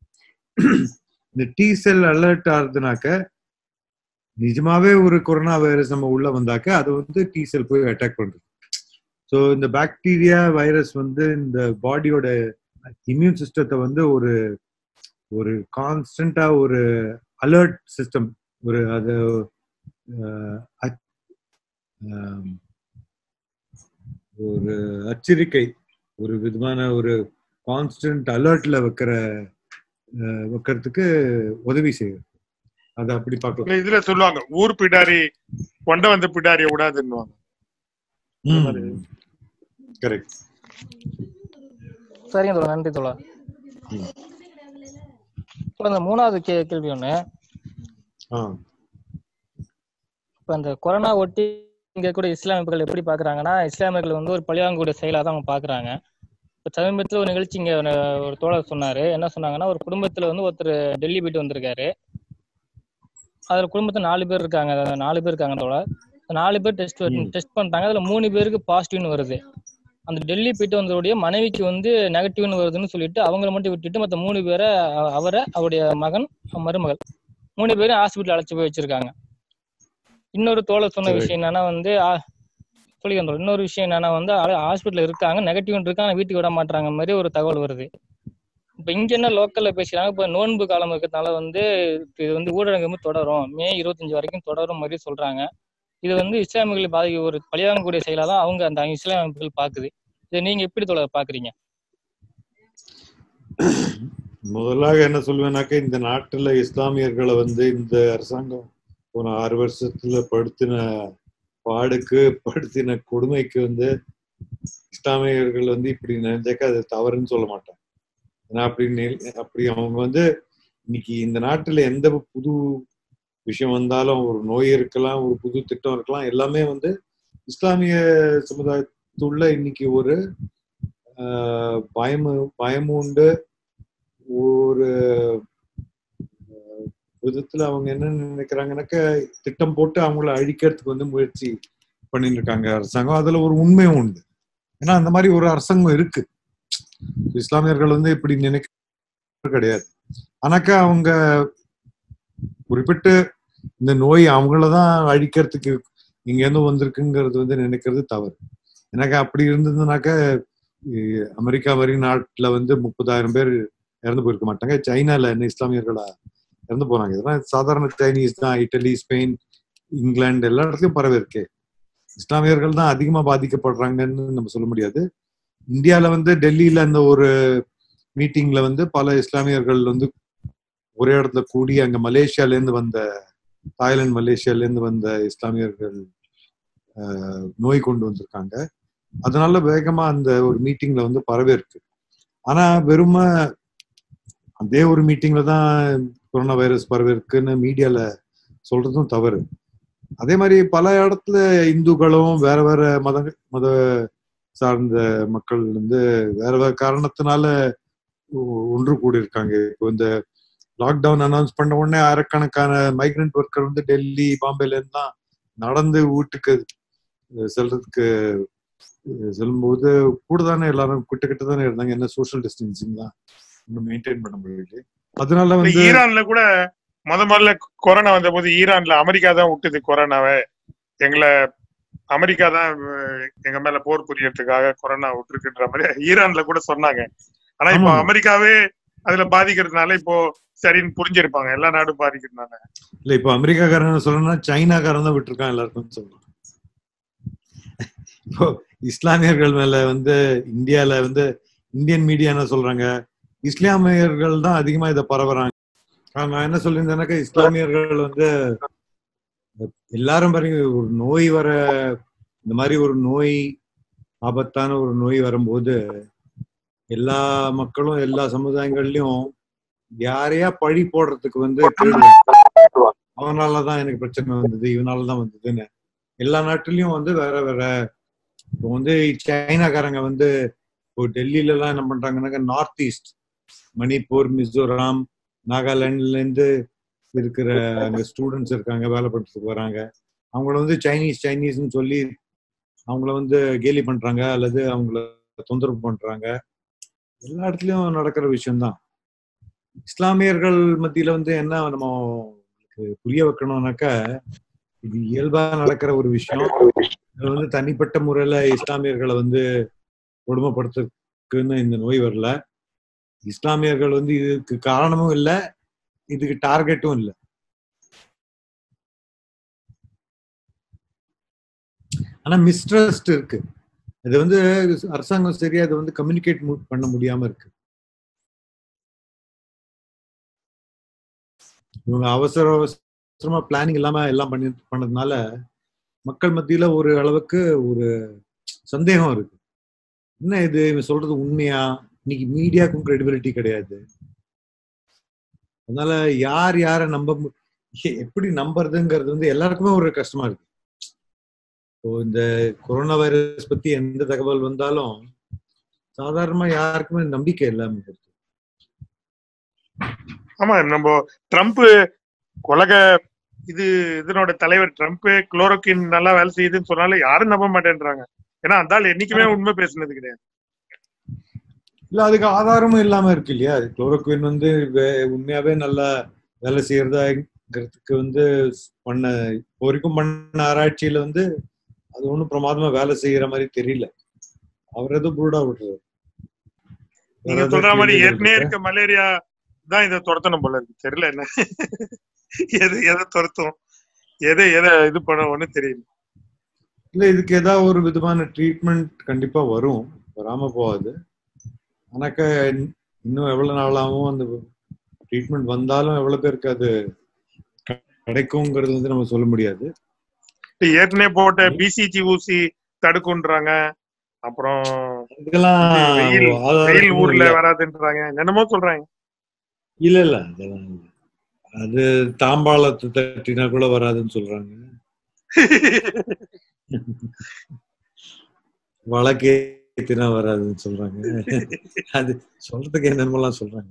இந்த டி செல் அலர்ட் ஆகுதுனாக்க நிஜமாவே ஒரு கொரோனா வைரஸ் நம்ம உள்ள வந்தாக்க அது வந்து டி செல் போய் அட்டாக் பண்றது ஸோ இந்த பாக்டீரியா வைரஸ் வந்து இந்த பாடியோட இம்யூன் சிஸ்டத்தை வந்து ஒரு ஒரு கான்ஸ்டன்டா ஒரு அலர்ட் சிஸ்டம் ஒரு அது அஹ், அச்- ஆம், ஒரு அச்சரிக்கை ஒரு விதமான ஒரு கான்ஸ்டன்ட் அலர்ட்ல வைக்கிற அஹ், வைக்கிறதுக்கு உதவி செய்யும் அதை அப்படி பார்க்கலாம் இல்ல, இதுல சொல்லுவாங்க ஊர் பிடாரி கொண்ட வந்த பிடாரிய விடாதுன்னுவாங்க கரெக்ட் சரிங்க தோழர் நன்றி தோழர் இப்போ இந்த மூணாவது கே கேள்வி ஒண்ணு ஆ இப்போ இந்த கொரோனா ஒட்டி இங்க கூட இஸ்லாமிய அமைப்புகள் எப்படி பாக்குறாங்கன்னா இஸ்லாமியர்கள் வந்து ஒரு பழிவாங்கக்கூடிய செயலா தான் அவங்க பாக்குறாங்க இப்போ சமீபத்தில் ஒரு நிகழ்ச்சி இங்க ஒரு ஒரு தோழர் சொன்னாரு என்ன சொன்னாங்கன்னா ஒரு குடும்பத்துல வந்து ஒருத்தர் டெல்லி போயிட்டு வந்திருக்காரு அதுல குடும்பத்துல நாலு பேர் இருக்காங்க அதாவது நாலு பேர் இருக்காங்க தோழர் அந்த நாலு பேர் டெஸ்ட் டெஸ்ட் பண்ணிட்டாங்க அதுல மூணு பேருக்கு பாசிட்டிவ்னு வருது அந்த டெல்லி போயிட்டு வந்தவருடைய மனைவிக்கு வந்து நெகட்டிவ்னு வருதுன்னு சொல்லிட்டு அவங்கள மட்டும் விட்டுட்டு மத்த மூணு பேரை அ- அவரை அவருடைய மகன் மருமகள் மூணு பேரும் ஹாஸ்பிட்டல் அழைச்சு போய் வச்சிருக்காங்க இன்னொரு தோழர் சொன்ன சரி. விஷயம் என்னன்னா வந்து ஆ- சொல்லிக்கிறேன் தோழர். இன்னொரு விஷயம் என்னன்னா வந்து ஹாஸ்பிட்டல் இருக்காங்க நெகட்டிவ் இருக்காங்க வீட்டுக்கு விட மாட்டாங்க மாதிரி ஒரு தகவல் வருது இப்ப இங்க என்ன லோக்கல்ல பேசுறாங்க இப்ப நோன்பு காலம் இருக்கிறதுனால வந்து இது வந்து ஊரடங்கு தொடரும் மே இருபத்தஞ்சு வரைக்கும் தொடரும் மாதிரி சொல்றாங்க இது வந்து இஸ்லாமியர்களை பாதிக்க ஒரு பழிவாங்கக்கூடிய செயலா தான் அவங்க அந்த இஸ்லாமிய அமைப்புகள் பாக்குது இதை நீங்க எப்படி தோழர் பாக்குறீங்க முதலாக என்ன சொல்லுவேனாக்க இந்த நாட்டுல இஸ்லாமியர்களை வந்து இந்த அரசாங்கம் போன ஆறு வருஷத்துல படுத்தின பாடுக்கு படுத்தின கொடுமைக்கு வந்து இஸ்லாமியர்கள் வந்து இப்படி நினைச்சாக்க அது தவறுன்னு சொல்ல மாட்டாங்க ஏன்னா அப்படி நெ- அப்படி அவங்க வந்து இன்னைக்கு இந்த நாட்டுல எந்த புது விஷயம் வந்தாலும் ஒரு நோய் இருக்கலாம் ஒரு புது திட்டம் இருக்கலாம் எல்லாமே வந்து இஸ்லாமிய சமுதாயத்துள்ள இன்னைக்கு ஒரு ஆஹ் பயமும் பயமும் உண்டு ஒரு ஆஹ் விதத்துல அவங்க என்ன நினைக்கிறாங்கன்னாக்க திட்டம் போட்டு அவங்கள அழிக்கிறதுக்கு வந்து முயற்சி பண்ணிட்டு இருக்காங்க அரசாங்கம் அதுல ஒரு உண்மையும் உண்டு ஏன்னா அந்த மாதிரி ஒரு அரசாங்கம் இருக்கு இஸ்லாமியர்கள் வந்து இப்படி நினைக்க கிடையாது ஆனாக்கா அவங்க குறிப்பிட்டு இந்த நோய் அவங்களதான் அழிக்கிறதுக்கு இங்க இருந்து வந்திருக்குங்கிறது வந்து நினைக்கிறது தவறு எனக்கு அப்படி இருந்ததுனாக்க இ- அமெரிக்கா மாதிரி நாட்டுல வந்து முப்பதாயிரம் பேர் இறந்து போயிருக்க மாட்டாங்க சைனால என்ன இஸ்லாமியர்களா இறந்து போனாங்க இதெல்லாம் சாதாரண சைனீஸ் தான் இட்டலி ஸ்பெயின் இங்கிலாந்து எல்லா இடத்துலயும் பரவி இருக்கு இஸ்லாமியர்கள் தான் அதிகமா பாதிக்கப்படுறாங்கன்னு நம்ம சொல்ல முடியாது இந்தியால வந்து டெல்லியில அந்த ஒரு மீட்டிங்ல வந்து பல இஸ்லாமியர்கள் வந்து ஒரே இடத்துல கூடி அங்க மலேசியால இருந்து வந்த தாய்லாந்து மலேசியால இருந்து வந்த இஸ்லாமியர்கள் ஆஹ், நோய் கொண்டு வந்திருக்காங்க அதனால வேகமா அந்த ஒரு மீட்டிங்ல வந்து பரவே இருக்கு ஆனா வெறும அதே ஒரு மீட்டிங்ல தான் கொரோனா வைரஸ் பரவி இருக்குன்னு மீடியால சொல்றதும் தவறு அதே மாதிரி பல இடத்துல இந்துக்களும் வேற வேற மத மத சார்ந்த மக்கள் வந்து வேற வேற காரணத்தினால ஒ- ஒன்று கூடி இருக்காங்க இப்போ இந்த லாக்டவுன் அனௌன்ஸ் பண்ண உடனே ஆயிரக்கணக்கான மைக்ரண்ட் ஒர்க்கர் வந்து டெல்லி பாம்பேல இருந்து தான் நடந்து வீட்டுக்கு அஹ், செல்றதுக்கு அஹ், செல்லும்போது கூட தானே எல்லாரும் கிட்ட கிட்ட தானே இருந்தாங்க என்ன சோஷியல் டிஸ்டன்சிங் தான் இன்னும் மெயின்டைன் பண்ண முடியல அதனால இந்த வந்து ஈரான்ல கூட முத முதல்ல கொரோனா வந்த போது ஈரான்ல அமெரிக்கா தான் விட்டுது கொரோனாவை எங்களை அமெரிக்கா தான் அஹ், எங்க மேல போர் புரியறதுக்காக கொரோனா விட்டுருக்குன்ற மாதிரி ஈரான்ல கூட சொன்னாங்க ஆனா இப்போ ஆமா. அமெரிக்காவே அதுல பாதிக்கிறதுனால இப்போ சரின்னு புரிஞ்சிருப்பாங்க எல்லா நாடும் பாதிக்கிறதுனால இல்ல இப்போ அமெரிக்காக்காரன் சொல்லணும்னா சைனாக்காரன் தான் விட்டுருக்கான் எல்லாருக்கும் சொல்லலாம் இப்போ இஸ்லாமியர்கள் மேல வந்து இந்தியால வந்து இந்தியன் மீடியா என்ன சொல்றாங்க இஸ்லாமியர்கள் தான் அதிகமா இதை பரவுறாங்க ஆனா, நான் என்ன சொல்லியிருந்தேன்னாக்கா இஸ்லாமியர்கள் வந்து எல்லாரும் பாருங்க ஒரு நோய் வர இந்த மாதிரி ஒரு நோய் ஆபத்தான ஒரு நோய் வரும்போது எல்லா மக்களும் எல்லா சமுதாயங்கள்லயும் யாரையா பழி போடுறதுக்கு வந்து தேடுவாங்க. அவனாலதான் எனக்கு பிரச்சனை வந்தது இவனாலதான் வந்ததுன்னு எல்லா நாட்டிலயும் வந்து வேற வேற இப்போ வந்து சைனாக்காரங்க வந்து இப்போ டெல்லியில எல்லாம் என்ன பண்றாங்கன்னாக்கா நார்த் ஈஸ்ட் மணிப்பூர் மிசோராம் நாகாலாந்துல இருந்து இருக்கிற அங்க ஸ்டூடெண்ட்ஸ் இருக்காங்க வேலை பண்றதுக்கு வராங்க அவங்கள வந்து சைனீஸ் சைனீஸ்னு சொல்லி அவங்கள வந்து கேலி பண்றாங்க அல்லது அவங்கள தொந்தரவு பண்றாங்க எல்லா இடத்துலயும் நடக்கிற விஷயம்தான் இஸ்லாமியர்கள் மத்தியில வந்து என்ன நம்ம அவங்களுக்கு புரிய வைக்கணும்னாக்கா இது இயல்பா நடக்கிற ஒரு விஷயம் இது வந்து தனிப்பட்ட முறையில இஸ்லாமியர்களை வந்து கொடுமைப்படுத்துறதுக்குன்னு இந்த நோய் வரல இஸ்லாமியர்கள் வந்து இதுக்கு காரணமும் இல்லை இதுக்கு டார்கெட்டும் இல்லை ஆனா மிஸ்ட்ரஸ்ட் இருக்கு இது வந்து அரசாங்கம் சரியா அதை வந்து கம்யூனிகேட் பண்ண முடியாம இருக்கு இவங்க அவசர அவசரமா பிளானிங் இல்லாம எல்லாம் பண்ணி பண்ணதுனால மக்கள் மத்தியில ஒரு அளவுக்கு ஒரு சந்தேகம் இருக்கு என்ன இது இவன் சொல்றது உண்மையா இன்னைக்கு மீடியாக்கும் கிரெடிபிலிட்டி கிடையாது அதனால யார் யாரை நம்ப மு- எ- எப்படி நம்புறதுங்கிறது வந்து எல்லாருக்குமே ஒரு கஷ்டமா இருக்கு இப்போ இந்த கொரோனா வைரஸ் பத்தி எந்த தகவல் வந்தாலும் சாதாரணமா யாருக்குமே நம்பிக்கை இல்லாம இருக்கு ஆமா நம்ம ட்ரம்ப் உலக இது இதனோட தலைவர் ட்ரம்ப் குளோரோக்கின் நல்லா வேலை செய்யுதுன்னு சொன்னாலும் யாரும் நம்ப மாட்டேன்றாங்க ஏன்னா அந்த ஆள் என்னைக்குமே உண்மை பேசுனது கிடையாது இல்ல அதுக்கு ஆதாரமும் இல்லாம இருக்கு இல்லையா குளோரோக்வின் வந்து வே- உண்மையாவே நல்லா வேலை செய்யறதாங்கிறதுக்கு வந்து பண்ண இப்போ வரைக்கும் பண்ண ஆராய்ச்சியில வந்து அது ஒண்ணும் பிரமாதமா வேலை செய்யற மாதிரி தெரியல அவர் எதுவும் புருடா விடுறாரு வேற நீங்க ஏதாவது சொல்ற மாதிரி கேள்விகள் ஏற்கனவே இருக்கா? இருக்க மலேரியா தான் இதை துரத்தணும் போல இருக்கு தெரியல என்ன எது எதை துரத்தும் எதை எதை இது பண்ண தெரியல இல்ல இதுக்கு ஏதாவது ஒரு விதமான ட்ரீட்மெண்ட் கண்டிப்பா வரும் வராம போகாது ஆனாக்கா இன்னும் எவ்வளவு நாளாகவும் அந்த ட்ரீட்மெண்ட் வந்தாலும் எவ்வளவு பேருக்கு அது க- கிடைக்குங்கிறது வந்து நம்ம சொல்ல முடியாது ஏற்கனவே போட்ட பிசிஜி ஊசி தடுக்குன்றாங்க அப்புறம் இதுக்கெல்லாம் இது வெயில் ஆதாரம் வெயில் இன்னும் ஊர்ல இல்ல வராதுன்றாங்க என்னமோ சொல்றாங்க இல்ல இல்ல அதெல்லாம் இல்ல. அது தாம்பாளத்தை தட்டினா கூட வராதுன்னு சொல்றாங்க வழக்கே தினா வராதுன்னு சொல்றாங்க அது சொல்றதுக்கு என்னென்னலாம் சொல்றாங்க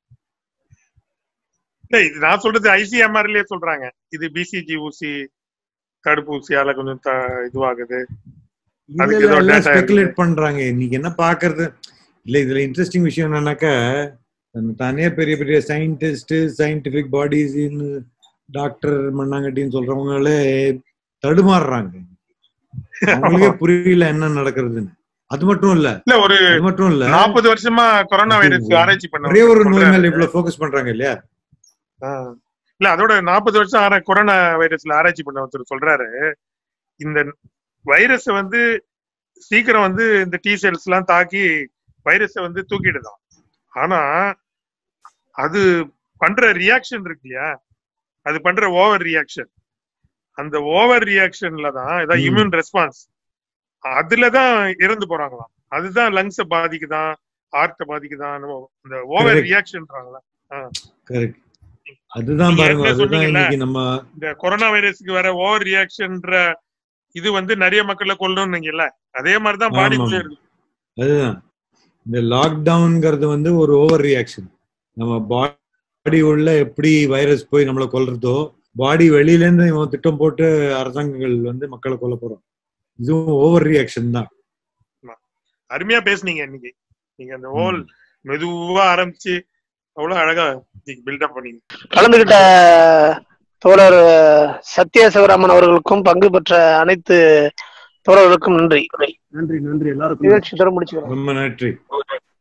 இல்ல இது நான் சொல்றது ஐசிஎம்ஆர்லயே சொல்றாங்க இது பிசிஜி ஊசி தடுப்பூசியால கொஞ்சம் த- இதுவாகுது இல்ல அதுக்கு இல்ல ஏதோ எல்லாம் டேட்டா ஸ்பெகுலேட் இருக்கு பண்றாங்க இன்னைக்கு என்ன பாக்குறது இல்ல இதுல இன்ட்ரெஸ்டிங் விஷயம் என்னன்னாக்கா தனியா பெரிய பெரிய சயின்டிஸ்ட் சயின்டிபிக் பாடிஸ் டாக்டர் மண்ணாங்கட்டின்னு சொல்றவங்களே தடுமாறுறாங்க அவங்களுக்கே புரியல என்ன நடக்கிறதுன்னு அது மட்டும் இல்ல இல்ல ஒரு அது மட்டும் இல்ல நாற்பது வருஷமா கொரோனா அது வைரஸ் ஆராய்ச்சி பண்ண ஒரே ஒரு நோய் பண்றாரு மேல இவ்வளவு ஃபோக்கஸ் பண்றாங்க இல்லையா ஆ. இல்ல அதோட நாற்பது வருஷம் ஆரா கொரோனா வைரஸ்ல ஆராய்ச்சி பண்ண ஒருத்தர் சொல்றாரு இந்த வைரஸ் வந்து சீக்கிரம் வந்து இந்த டி செல்ஸ் எல்லாம் தாக்கி வைரஸ வந்து தூக்கிடுதான் ஆனா அது பண்ற ரியாக்ஷன் இருக்கு இல்லையா அது பண்ற ஓவர் ரியாக்ஷன் அந்த ஓவர் ரியாக்ஷன்ல தான் ஏதாவது ம். இம்யூன் ரெஸ்பான்ஸ் அதுலதான் இறந்து போறாங்களாம் அதுதான் லங்ஸ பாதிக்குதான் ஹார்ட்ட பாதிக்குதான் என்னமோ இந்த ஓவர் Correct. ரியாக்ஷன்றாங்களா கரெக்ட் அதுதான் நீங்க பாருங்க ஏற்கனவே அதுதான் சொன்னீங்கல்ல இன்னைக்கு நம்ம இந்த கொரோனா வைரஸ்க்கு வர ஓவர் ரியாக்ஷன்ற இது வந்து நிறைய மக்களை கொல்லணும்னீங்கல்ல அதே மாதிரிதான் ஆமா பாடிக்குள்ளே ஆமா இருக்கு அதுதான் இந்த லாக்டவுன்ங்கிறது வந்து ஒரு ஓவர் ரியாக்ஷன் நம்ம பாடி உள்ள எப்படி வைரஸ் போய் நம்மளை கொல்றதோ பாடி வெளியில இருந்து இவன் திட்டம் போட்டு அரசாங்கங்கள் வந்து மக்களை கொல்ல போறோம் இதுவும் ஓவர் ரியாக்ஷன் தான் ஆமா. அருமையா பேசுனீங்க இன்னைக்கு நீங்க அந்த ஹோல் மெதுவா ஆரம்பிச்சு அவ்வளவு அழகா பில்டப் பண்ணீங்க கலந்துகிட்ட தோழர் சத்ய சிவராமன் அவர்களுக்கும் பங்கு பெற்ற அனைத்து தோழர்களுக்கும் நன்றி நன்றி நன்றி எல்லாருக்கும் நிகழ்ச்சி தர முடிச்சுக்கிறோம் ரொம்ப நன்றி